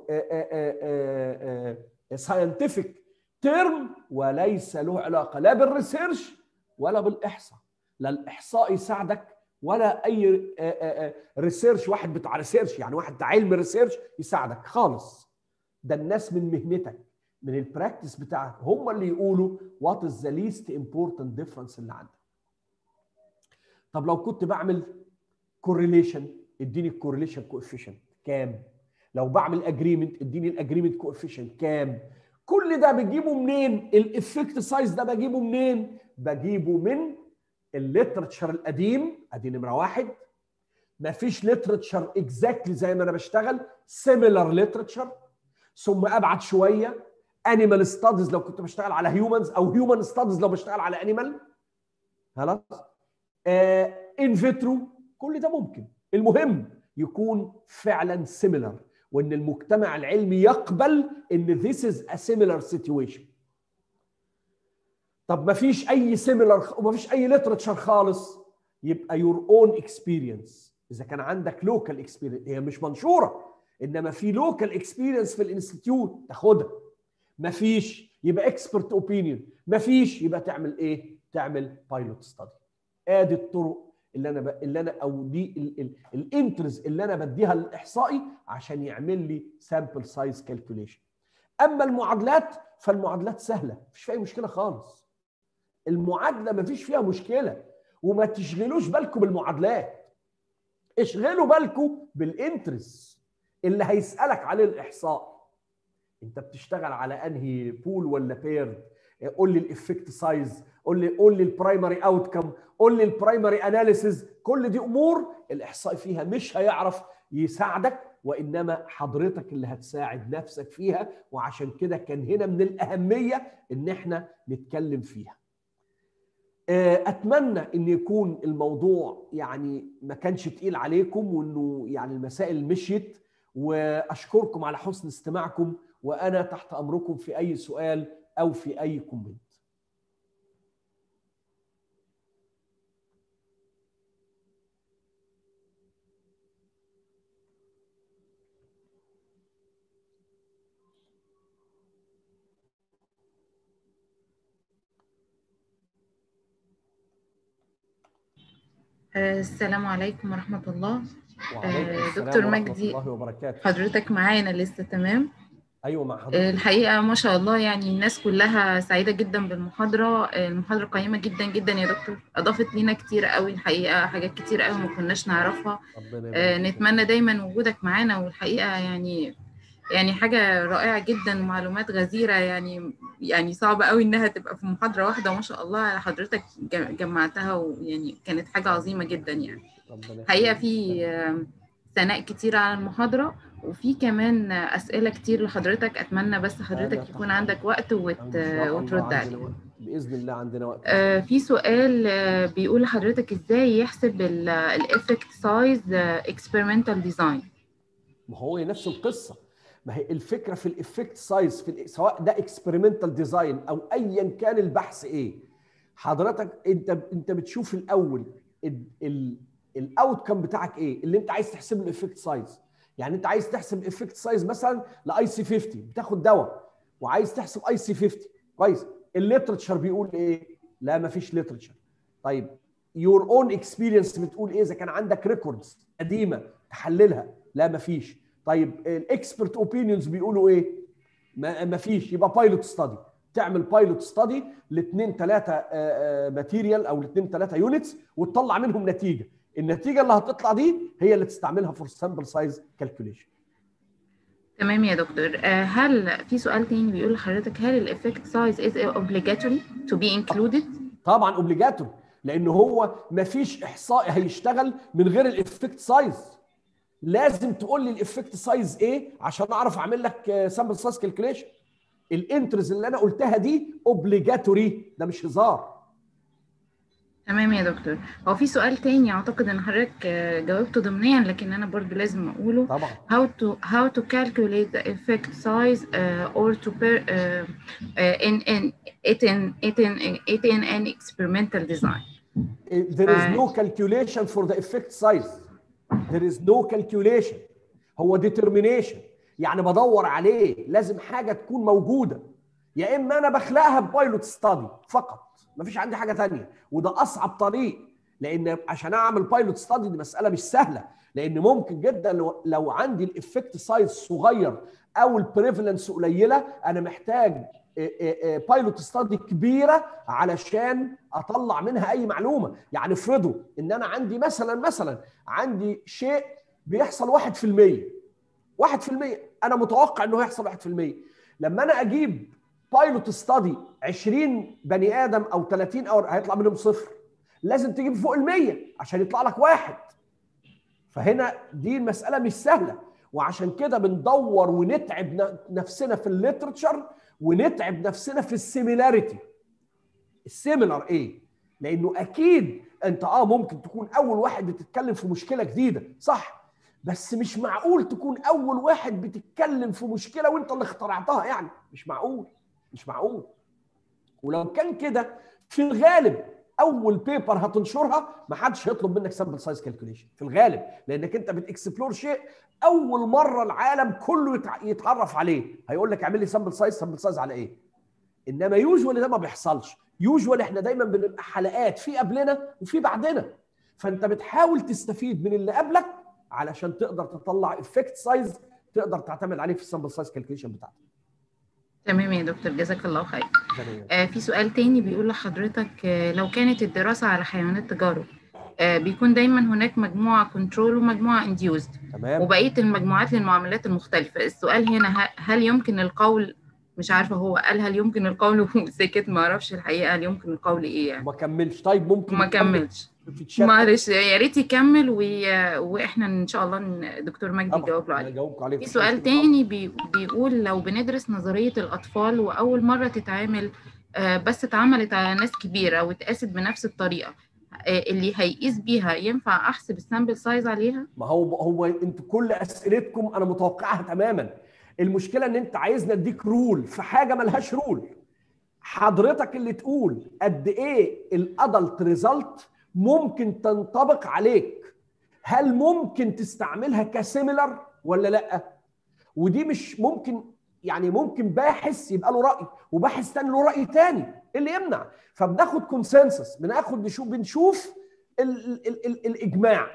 ساينتفك ترم وليس له علاقه لا بالريسيرش ولا بالاحصاء لا الاحصاء يساعدك ولا اي ريسيرش واحد بتاع ريسيرش يعني واحد بتاع علم ريسيرش يساعدك خالص ده الناس من مهنتك من البراكتس بتاعك هم اللي يقولوا وات از ذا ليست امبورتنت ديفرنس اللي عندك طب لو كنت بعمل كورليشن اديني الكورليشن كوفيشنت كام لو بعمل اجريمنت اديني الاجريمنت كوفيشنت كام كل ده بجيبه منين الافكت سايز ده بجيبه منين بجيبه من الليترتشر القديم ادي نمره واحد مفيش ليترتشر اكزاكتلي زي ما انا بشتغل سيميلر ليترتشر ثم ابعد شويه انيمال ستاديز لو كنت بشتغل على هيومنز او هيومن ستاديز لو بشتغل على انيمال خلاص ان فيترو كل ده ممكن المهم يكون فعلا سيميلر وان المجتمع العلمي يقبل ان this is a similar situation طب ما فيش اي سيميلر وما فيش اي ليترتشر خالص يبقى your own experience اذا كان عندك لوكال اكسبيرينس هي مش منشوره انما في لوكال اكسبيرينس في الانستتيوت تاخدها ما فيش يبقى اكسبرت اوبينيون ما فيش يبقى تعمل ايه تعمل بايلوت ستادي ادي الطرق اللي انا ب... اللي انا او دي الانترز اللي انا بديها للاحصائي عشان يعمل لي سامبل سايز كالكوليشن اما المعادلات فالمعادلات سهله مفيش فيها مشكله خالص المعادله مفيش فيها مشكله وما تشغلوش بالكم بالمعادلات اشغلوا بالكم بالانترز اللي هيسالك عليه الاحصاء انت بتشتغل على انهي بول ولا بيرد قول لي الافكت سايز قول لي قول لي البرايمري اوت كم قول لي البرايمري اناليسيز كل دي امور الاحصاء فيها مش هيعرف يساعدك وانما حضرتك اللي هتساعد نفسك فيها وعشان كده كان هنا من الاهميه ان احنا نتكلم فيها اتمنى ان يكون الموضوع يعني ما كانش تقيل عليكم وانه يعني المسائل مشيت واشكركم على حسن استماعكم وانا تحت امركم في اي سؤال او في اي كومنت السلام عليكم ورحمة الله وعليكم آه، السلام دكتور ورحمة مجدي، الله وبركاته حضرتك معانا لسه تمام ايوه مع حضرتك الحقيقة ما شاء الله يعني الناس كلها سعيدة جدا بالمحاضرة المحاضرة قيمة جدا جدا يا دكتور أضافت لنا كتير قوي الحقيقة حاجات كتير قوي ما كناش نعرفها ربنا آه، يبارك فيك. نتمنى دايما وجودك معانا والحقيقة يعني يعني حاجة رائعة جدا ومعلومات غزيرة يعني يعني صعبة قوي إنها تبقى في محاضرة واحدة وما شاء الله على حضرتك ج- جمعتها ويعني كانت حاجة عظيمة جدا يعني ربنا حقيقة يخليك. في آه، ثناء كتير على المحاضرة وفي كمان آه، أسئلة كتير لحضرتك أتمنى بس حضرتك تحت يكون عندك وقت وت... إن شاء الله وترد عندنا عليه وقت. باذن الله عندنا وقت آه، في سؤال آه، بيقول لحضرتك إزاي يحسب الإفكت سايز experimental design ما هو هي نفس القصه ما هي الفكره في الافكت سايز في ال- سواء ده اكسبيرمنتال ديزاين او ايا كان البحث ايه حضرتك انت انت بتشوف الاول الاوت كم بتاعك ايه اللي انت عايز تحسب له الافكت سايز يعني انت عايز تحسب الافكت سايز مثلا لاي سي 50 بتاخد دواء وعايز تحسب اي سي 50 كويس الليترشر بيقول ايه لا ما فيش ليترشر طيب يور اون اكسبيرينس بتقول ايه اذا كان عندك ريكوردز قديمه تحللها لا ما فيش طيب الاكسبرت اوبينيونز بيقولوا ايه ما ما فيش يبقى بايلوت ستادي تعمل بايلوت ستادي لاثنين ثلاثه ماتيريال او لاثنين ثلاثه يونتس وتطلع منهم نتيجه النتيجه اللي هتطلع دي هي اللي تستعملها فور سامبل سايز كالكوليشن تمام يا دكتور آه، هل في سؤال تاني بيقول لحضرتك هل الإفكت سايز is obligatory to be included طبعا اوبليجاتوري لان هو ما فيش احصائي هيشتغل من غير الافكت سايز لازم تقول لي الافكت سايز ايه عشان اعرف اعمل لك سامبل سايز كالكوليشن الانترز اللي انا قلتها دي اوبليجاتوري ده مش هزار تمام يا دكتور هو في سؤال تاني اعتقد ان حضرتك آه، جاوبته ضمنيا لكن انا برضو لازم اقوله طبعا how to how to calculate the effect size uh, or to per, uh, uh, in in it in it in it in an experimental design there is no calculation for the effect size there is no calculation هو determination يعني بدور عليه لازم حاجه تكون موجوده يا اما انا بخلقها ببايلوت ستادي فقط مفيش عندي حاجه تانية وده اصعب طريق لان عشان اعمل بايلوت ستادي دي مساله مش سهله لان ممكن جدا لو, لو عندي الافكت سايز صغير او البريفالنس قليله انا محتاج بايلوت ستادي كبيره علشان اطلع منها اي معلومه يعني افرضوا ان انا عندي مثلا مثلا عندي شيء بيحصل 1% 1% انا متوقع انه هيحصل 1% لما انا اجيب بايلوت ستادي 20 بني ادم او 30 او هيطلع منهم صفر لازم تجيب فوق ال 100 عشان يطلع لك واحد فهنا دي المساله مش سهله وعشان كده بندور ونتعب ن- نفسنا في الليترشر ونتعب نفسنا في السيميلاريتي السيميلار ايه لانه اكيد انت اه ممكن تكون اول واحد بتتكلم في مشكله جديده صح بس مش معقول تكون اول واحد بتتكلم في مشكله وانت اللي اخترعتها يعني مش معقول مش معقول ولو كان كده في الغالب اول بيبر هتنشرها ما حدش هيطلب منك سامبل سايز كالكوليشن في الغالب لانك انت بتكسبلور شيء اول مره العالم كله يتع- يتعرف عليه هيقول لك اعمل لي سامبل سايز سامبل سايز على ايه انما يوجوالي ده ما بيحصلش يوجوالي احنا دايما بنبقى حلقات في قبلنا وفي بعدنا فانت بتحاول تستفيد من اللي قبلك علشان تقدر تطلع افكت سايز تقدر تعتمد عليه في السامبل سايز كالكوليشن بتاعتك تمام يا دكتور جزاك الله خير تمام. آه في سؤال تاني بيقول لحضرتك آه لو كانت الدراسة على حيوانات تجارب آه بيكون دايما هناك مجموعة كنترول ومجموعة انديوزد تمام وبقية المجموعات للمعاملات المختلفة السؤال هنا ه- هل يمكن القول مش عارفة هو قال هل يمكن القول وسكت ما اعرفش الحقيقة هل يمكن القول ايه يعني ما كملش طيب ممكن ما نكمل كملش في الشات معلش يا ريت يكمل وي... واحنا ان شاء الله ن- دكتور مجدي طبعاً، يجاوب له عليه هجاوبكم عليه في مفيش سؤال مشكلة تاني بي بيقول لو بندرس نظرية الأطفال وأول مرة تتعامل آه، بس اتعملت على ناس كبيرة واتقاست بنفس الطريقة آه، اللي هيقيس بيها ينفع أحسب السامبل سايز عليها؟ ما هو هو انتوا كل اسئلتكم انا متوقعها تماما المشكله ان انت عايزني اديك رول في حاجه ملهاش رول حضرتك اللي تقول قد ايه الادلت ريزلت ممكن تنطبق عليك هل ممكن تستعملها كسيميلر ولا لا ودي مش ممكن يعني ممكن باحث يبقى له راي وباحث تاني له راي تاني إيه اللي يمنع فبناخد كونسنسس بناخد نشوف بنشوف ال ال ال ال الاجماع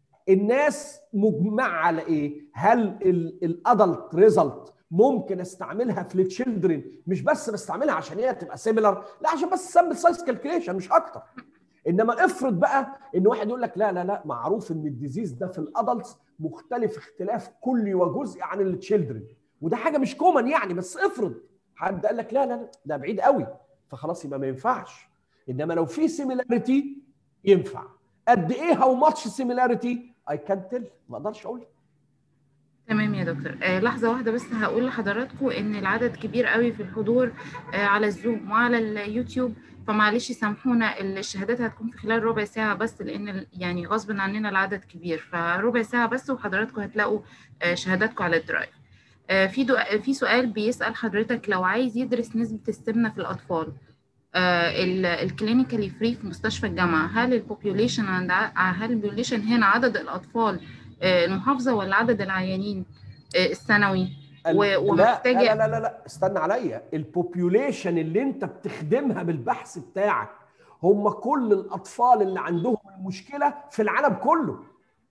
الناس مجمعه على ايه؟ هل الادلت ريزلت ممكن استعملها في التشيلدرن مش بس بستعملها عشان هي تبقى سيميلر لا عشان بس سامبل سايز كالكوليشن مش اكتر انما افرض بقى ان واحد يقول لك لا لا لا معروف ان الديزيز ده في الادلتس مختلف اختلاف كلي وجزئي عن التشيلدرن وده حاجه مش كومن يعني بس افرض حد قال لك لا لا لا ده بعيد قوي فخلاص يبقى ما ينفعش انما لو في سيميلاريتي ينفع قد ايه هاو ماتش سيميلاريتي اي كان تيل ما اقدرش اقول تمام يا دكتور آه لحظة واحدة بس هقول لحضراتكم إن العدد كبير قوي في الحضور آه على الزوم وعلى اليوتيوب فمعلش سامحونا الشهادات هتكون في خلال ربع ساعة بس لأن ال- يعني غصب عننا العدد كبير فربع ساعة بس وحضراتكم هتلاقوا آه شهاداتكم على الدرايف آه في دو... في سؤال بيسأل حضرتك لو عايز يدرس نسبة السمنة في الأطفال الكلينيكالي فري في مستشفى الجامعة هل البوبيوليشن عند ع- هل البوبيوليشن هنا عدد الأطفال آه، المحافظة ولا عدد العيانين آه، السنوي ال- و- لا ومحتاجة- لا لا لا, لا. استنى عليا البوبيوليشن اللي انت بتخدمها بالبحث بتاعك هم كل الاطفال اللي عندهم المشكله في العالم كله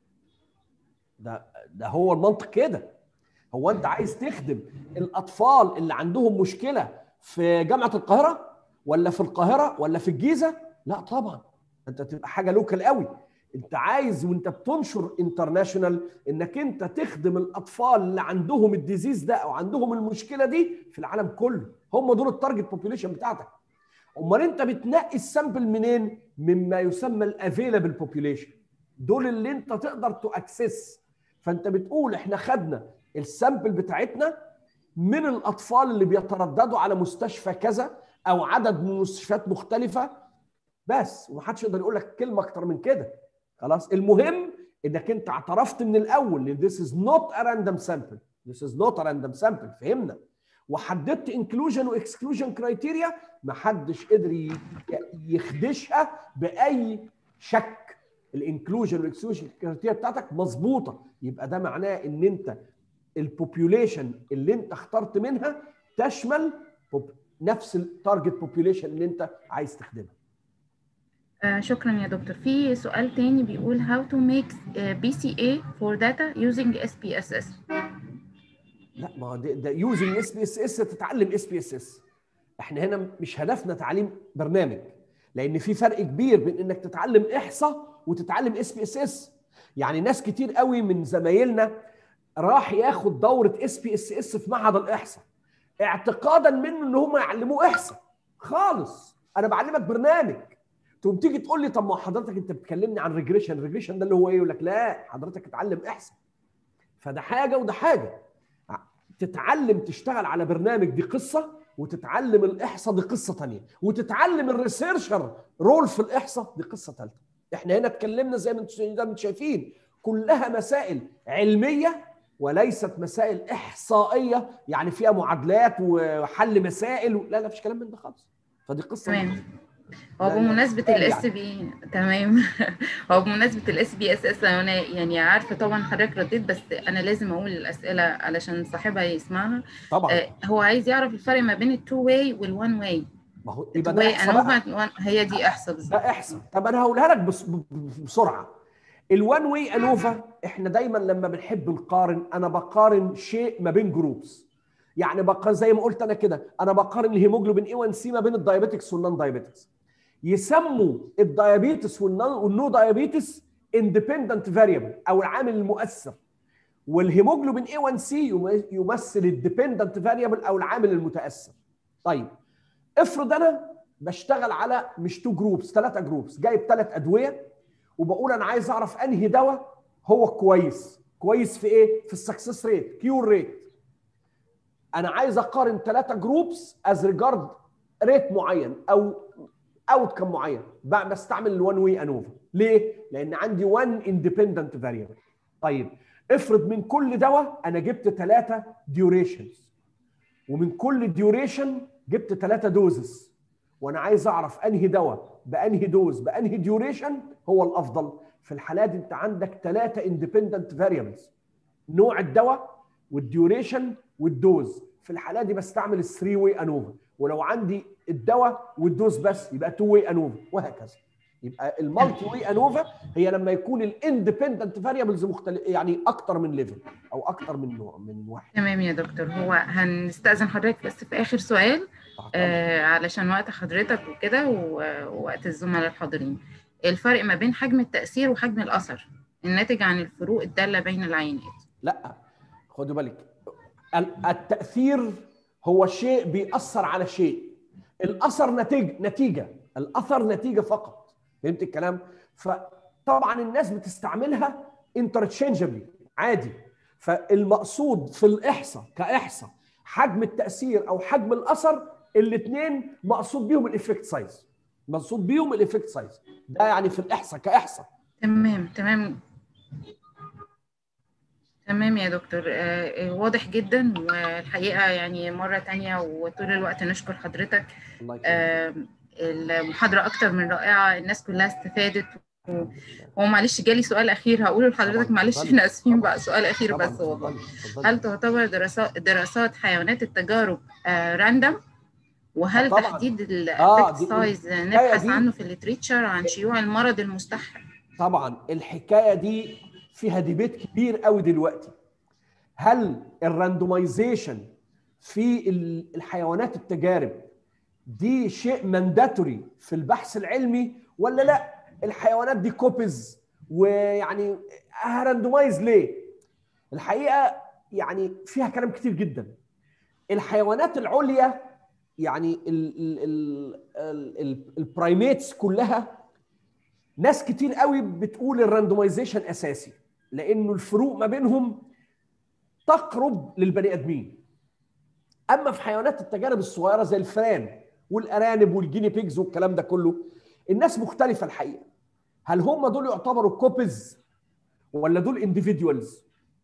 ده ده هو المنطق كده هو انت عايز تخدم الاطفال اللي عندهم مشكله في جامعه القاهره ولا في القاهره ولا في الجيزه لا طبعا انت تبقى حاجه لوكال قوي انت عايز وانت بتنشر انترناشونال انك انت تخدم الاطفال اللي عندهم الديزيز ده او عندهم المشكله دي في العالم كله هم دول التارجت بوبيوليشن بتاعتك امال انت بتنقي السامبل منين مما يسمى الافيلابل بوبيوليشن دول اللي انت تقدر تو اكسس فانت بتقول احنا خدنا السامبل بتاعتنا من الاطفال اللي بيترددوا على مستشفى كذا او عدد من مستشفيات مختلفه بس ومحدش يقدر يقول لك كلمه اكتر من كده خلاص المهم انك انت اعترفت من الاول ان this is not a random sample this is not a random sample فهمنا وحددت انكلوجن واكسكلوجن كرايتيريا ما حدش قدر ي- يخدشها باي شك الانكلوجن والاكسكلوجن كرايتيريا بتاعتك مظبوطه يبقى ده معناه ان انت البوبيوليشن اللي انت اخترت منها تشمل بوب- نفس التارجت بوبيوليشن اللي انت عايز تخدمها آه شكرا يا دكتور في سؤال تاني بيقول how to make uh, BCA for data using SPSS لا ما هو ده, ده يوزنج اس بي اس اس تتعلم اس بي اس اس احنا هنا مش هدفنا تعليم برنامج لان في فرق كبير بين انك تتعلم احصاء وتتعلم اس بي اس اس يعني ناس كتير قوي من زمايلنا راح ياخد دوره اس بي اس اس في معهد الاحصاء اعتقادا منه ان هم يعلموه احصاء خالص انا بعلمك برنامج تقوم تيجي تقول لي طب ما حضرتك انت بتكلمني عن ريجريشن الريجريشن ده اللي هو ايه يقول لك لا حضرتك اتعلم احصاء فده حاجه وده حاجه تتعلم تشتغل على برنامج دي قصه وتتعلم الاحصاء دي قصه ثانيه وتتعلم الريسيرشر رول في الاحصاء دي قصه ثالثه احنا هنا اتكلمنا زي ما انتم شايفين كلها مسائل علميه وليست مسائل احصائيه يعني فيها معادلات وحل مسائل لا لا فيش كلام من ده خالص فدي قصه تمام هو بمناسبة الاس بي تمام هو بمناسبة الاس بي اس اس انا يعني عارفة طبعا حضرتك رديت بس انا لازم اقول الاسئلة علشان صاحبها يسمعها طبعا آه هو عايز يعرف الفرق ما بين التو واي والوان واي ما هو يبقى ده احصاء هي دي احصاء بالظبط ده احصاء طب انا هقولها لك بس بسرعة الوان واي انوفا احنا دايما لما بنحب نقارن انا بقارن شيء ما بين جروبس يعني بقارن زي ما قلت انا كده انا بقارن الهيموجلوبين اي 1 سي ما بين الدايابيتكس والنون دايابيتكس يسموا الدايابيتس والنو دايابيتس اندبندنت فاريبل او العامل المؤثر والهيموجلوبين اي 1 سي يمثل الديبندنت فاريبل او العامل المتاثر طيب افرض انا بشتغل على مش تو جروبس ثلاثه جروبس جايب ثلاث ادويه وبقول انا عايز اعرف انهي دواء هو كويس كويس في ايه في السكسس ريت كيور ريت انا عايز اقارن ثلاثه جروبس از ريجارد ريت معين او اوت كم معين بستعمل الوان واي انوفا ليه لان عندي وان اندبندنت فاريبل طيب افرض من كل دواء انا جبت ثلاثه ديوريشنز ومن كل ديوريشن جبت ثلاثه دوزز وانا عايز اعرف انهي دواء بانهي دوز بانهي ديوريشن هو الافضل في الحاله دي انت عندك ثلاثه اندبندنت فاريبلز نوع الدواء والديوريشن والدوز في الحاله دي بستعمل الثري واي انوفا ولو عندي الدواء والدوز بس يبقى تو واي انوفا وهكذا يبقى المالتي واي انوفا هي لما يكون الاندبندنت فاريبلز مختلف يعني اكتر من ليفل او اكتر من نوع من واحد تمام يا دكتور هو هنستأذن حضرتك بس في اخر سؤال آه علشان وقت حضرتك وكده ووقت الزملاء الحاضرين الفرق ما بين حجم التأثير وحجم الأثر الناتج عن الفروق الدالة بين العينات لا خدوا بالك التأثير هو شيء بيأثر على شيء الأثر نتيجة نتيجة الأثر نتيجة فقط فهمت الكلام فطبعا الناس بتستعملها انترتشينجبلي عادي فالمقصود في الإحصاء كإحصاء حجم التأثير أو حجم الأثر الاثنين مقصود بيهم الإفكت سايز مقصود بيهم الإفكت سايز ده يعني في الإحصاء كإحصاء تمام تمام تمام يا دكتور آه واضح جدا والحقيقة يعني مرة تانية وطول الوقت نشكر حضرتك آه المحاضرة أكتر من رائعة الناس كلها استفادت ومعلش جالي سؤال أخير هقوله لحضرتك معلش احنا آسفين بقى سؤال أخير بس والله هل تعتبر دراسات دراسات حيوانات التجارب آه راندم وهل طبعاً. تحديد آه، الافكت دي- سايز الحكاية نبحث دي- عنه في الليتريتشر عن شيوع المرض المستحق طبعا الحكايه دي فيها ديبيت كبير قوي دلوقتي هل الراندومايزيشن في ال- الحيوانات التجارب دي شيء مانداتوري في البحث العلمي ولا لا الحيوانات دي كوبيز ويعني هراندومايز ليه الحقيقه يعني فيها كلام كتير جدا الحيوانات العليا يعني ال- ال- ال- ال- ال- البرايميتس كلها ناس كتير قوي بتقول الراندومايزيشن اساسي لانه الفروق ما بينهم تقرب للبني ادمين اما في حيوانات التجارب الصغيره زي الفئران والارانب والجيني بيجز والكلام ده كله الناس مختلفه الحقيقه هل هم دول يعتبروا كوبيز ولا دول انديفيدوالز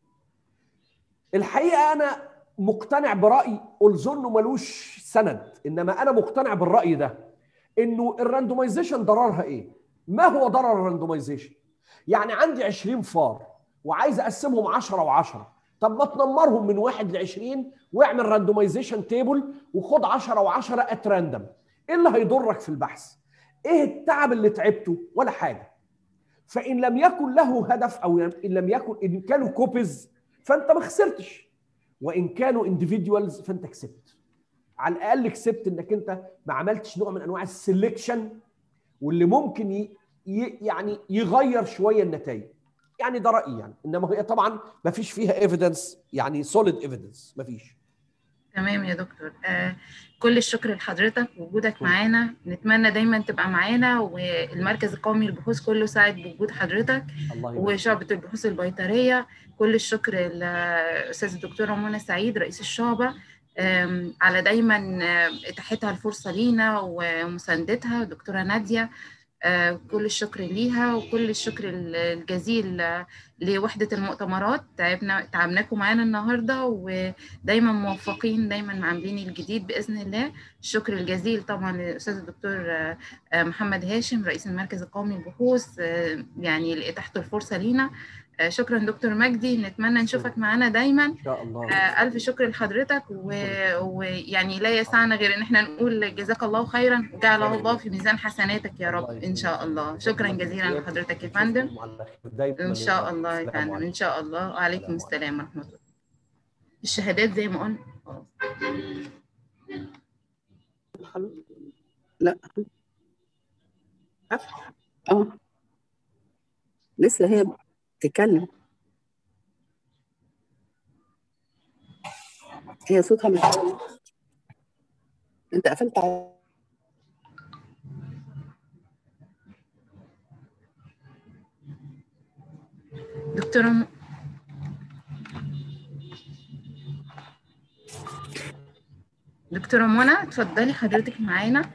الحقيقه انا مقتنع براي اولزونو ملوش سند انما انا مقتنع بالراي ده انه الراندومايزيشن ضررها ايه ما هو ضرر الراندومايزيشن يعني عندي 20 فار وعايز اقسمهم 10 و10 طب ما تنمرهم من واحد ل 20 واعمل راندومايزيشن تيبل وخد 10 و10 ات راندم ايه اللي هيضرك في البحث ايه التعب اللي تعبته ولا حاجه فان لم يكن له هدف او ان لم يكن ان كانوا كوبيز فانت ما خسرتش وان كانوا انديفيدوالز فانت كسبت على الاقل كسبت انك انت ما عملتش نوع من انواع السلكشن واللي ممكن ي... ي... يعني يغير شويه النتائج يعني ده رايي يعني انما هي طبعا ما فيش فيها ايفيدنس يعني سوليد ايفيدنس ما فيش تمام يا دكتور آه كل الشكر لحضرتك وجودك معانا نتمنى دايما تبقى معانا والمركز القومي للبحوث كله ساعد بوجود حضرتك الله يبارك وشعبة البحوث البيطرية كل الشكر للأستاذ الدكتورة منى سعيد رئيس الشعبة آم، على دايما آه، إتاحتها الفرصة لينا ومساندتها دكتورة نادية آه، كل الشكر ليها وكل الشكر الجزيل آه، لوحدة المؤتمرات تعبنا تعبناكم معانا النهاردة ودايما موفقين دايما عاملين الجديد بإذن الله الشكر الجزيل طبعا للأستاذ الدكتور آه، آه، محمد هاشم رئيس المركز القومي للبحوث آه، يعني لإتاحته الفرصة لينا آه، شكرا دكتور مجدي نتمنى نشوفك معانا دايما ان شاء الله آه، ألف شكر لحضرتك و- ويعني لا يسعنا غير إن احنا نقول جزاك الله خيرا وجعله الله في ميزان حسناتك يا رب إن شاء الله شكرا جزيلا لحضرتك يا فندم نشوفكم على خير دايما إن شاء الله يا السلام فندم عليكم. إن شاء الله وعليكم السلام السلام ورحمة الله الشهادات زي ما قلنا خلاص. لا اه لسه هي بتتكلم هي صوتها مش انت قفلت على دكتورة م... دكتورة منى اتفضلي حضرتك معانا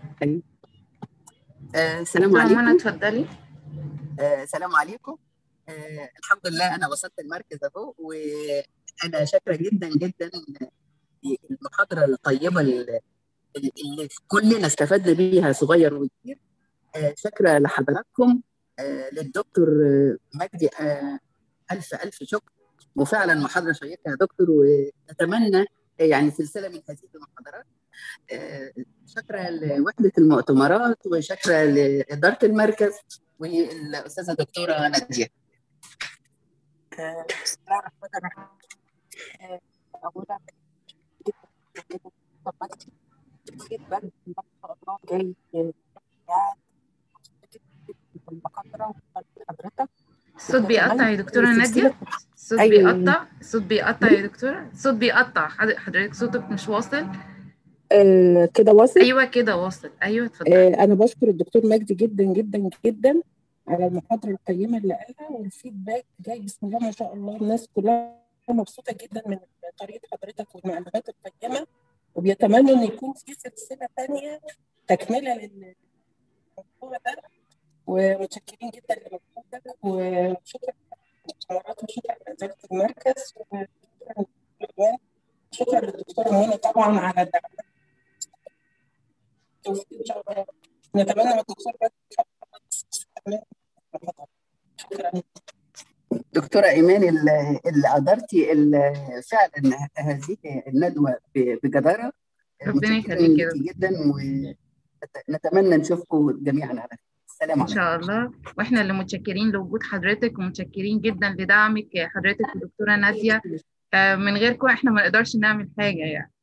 آه السلام دكتورة منى عليكم اتفضلي آه السلام عليكم آه الحمد لله انا وصلت المركز اهو وانا شاكره جدا جدا المحاضره الطيبه اللي اللي كلنا استفدنا بيها صغير وكبير آه شاكره لحضراتكم آه للدكتور آه، مجدي آه الف الف شكر وفعلا محاضره شيقه يا دكتور ونتمنى يعني سلسله من هذه المحاضرات آه، شكرا لوحده المؤتمرات وشكرا لاداره المركز والاستاذه الدكتوره ناديه. آه، بسم الله الرحمن الرحيم. آه، اولا الفيدباك ما شاء الله جاي يعني المحاضره حضرتك الصوت بيقطع يا دكتورة نادية الصوت أيوة. بيقطع الصوت بيقطع يا دكتورة الصوت بيقطع حض- حضرتك صوتك مش واصل آه كده واصل أيوة كده واصل أيوة اتفضلي آه انا بشكر الدكتور مجدي جدا جدا جدا على المحاضره القيمه اللي قالها والفيدباك جاي بسم الله ما شاء الله الناس كلها مبسوطه جدا من طريقه حضرتك والمعلومات القيمه وبيتمنوا ان يكون في سلسله ثانيه تكمله للموضوع ده ومتشكرين جدا لمجهودك وشكرا للمؤتمرات وشكرا لاداره المركز وشكرا للعنوان. شكرا للدكتوره منى طبعا على الدعم التوفيق ان شاء الله نتمنى من الدكتور بس ان شاء الله شكرا دكتورة إيمان اللي اللي أدرتي ال- فعلا هذه الندوة ب- بجدارة ربنا متشكرين يخليك يا ليكي جدا ونتمنى نشوفكم جميعا على خير السلام إن عليكم شاء الله وإحنا اللي متشكرين لوجود حضرتك ومتشكرين جدا لدعمك حضرتك الدكتورة نادية آه، من غيركم إحنا ما نقدرش نعمل حاجة يعني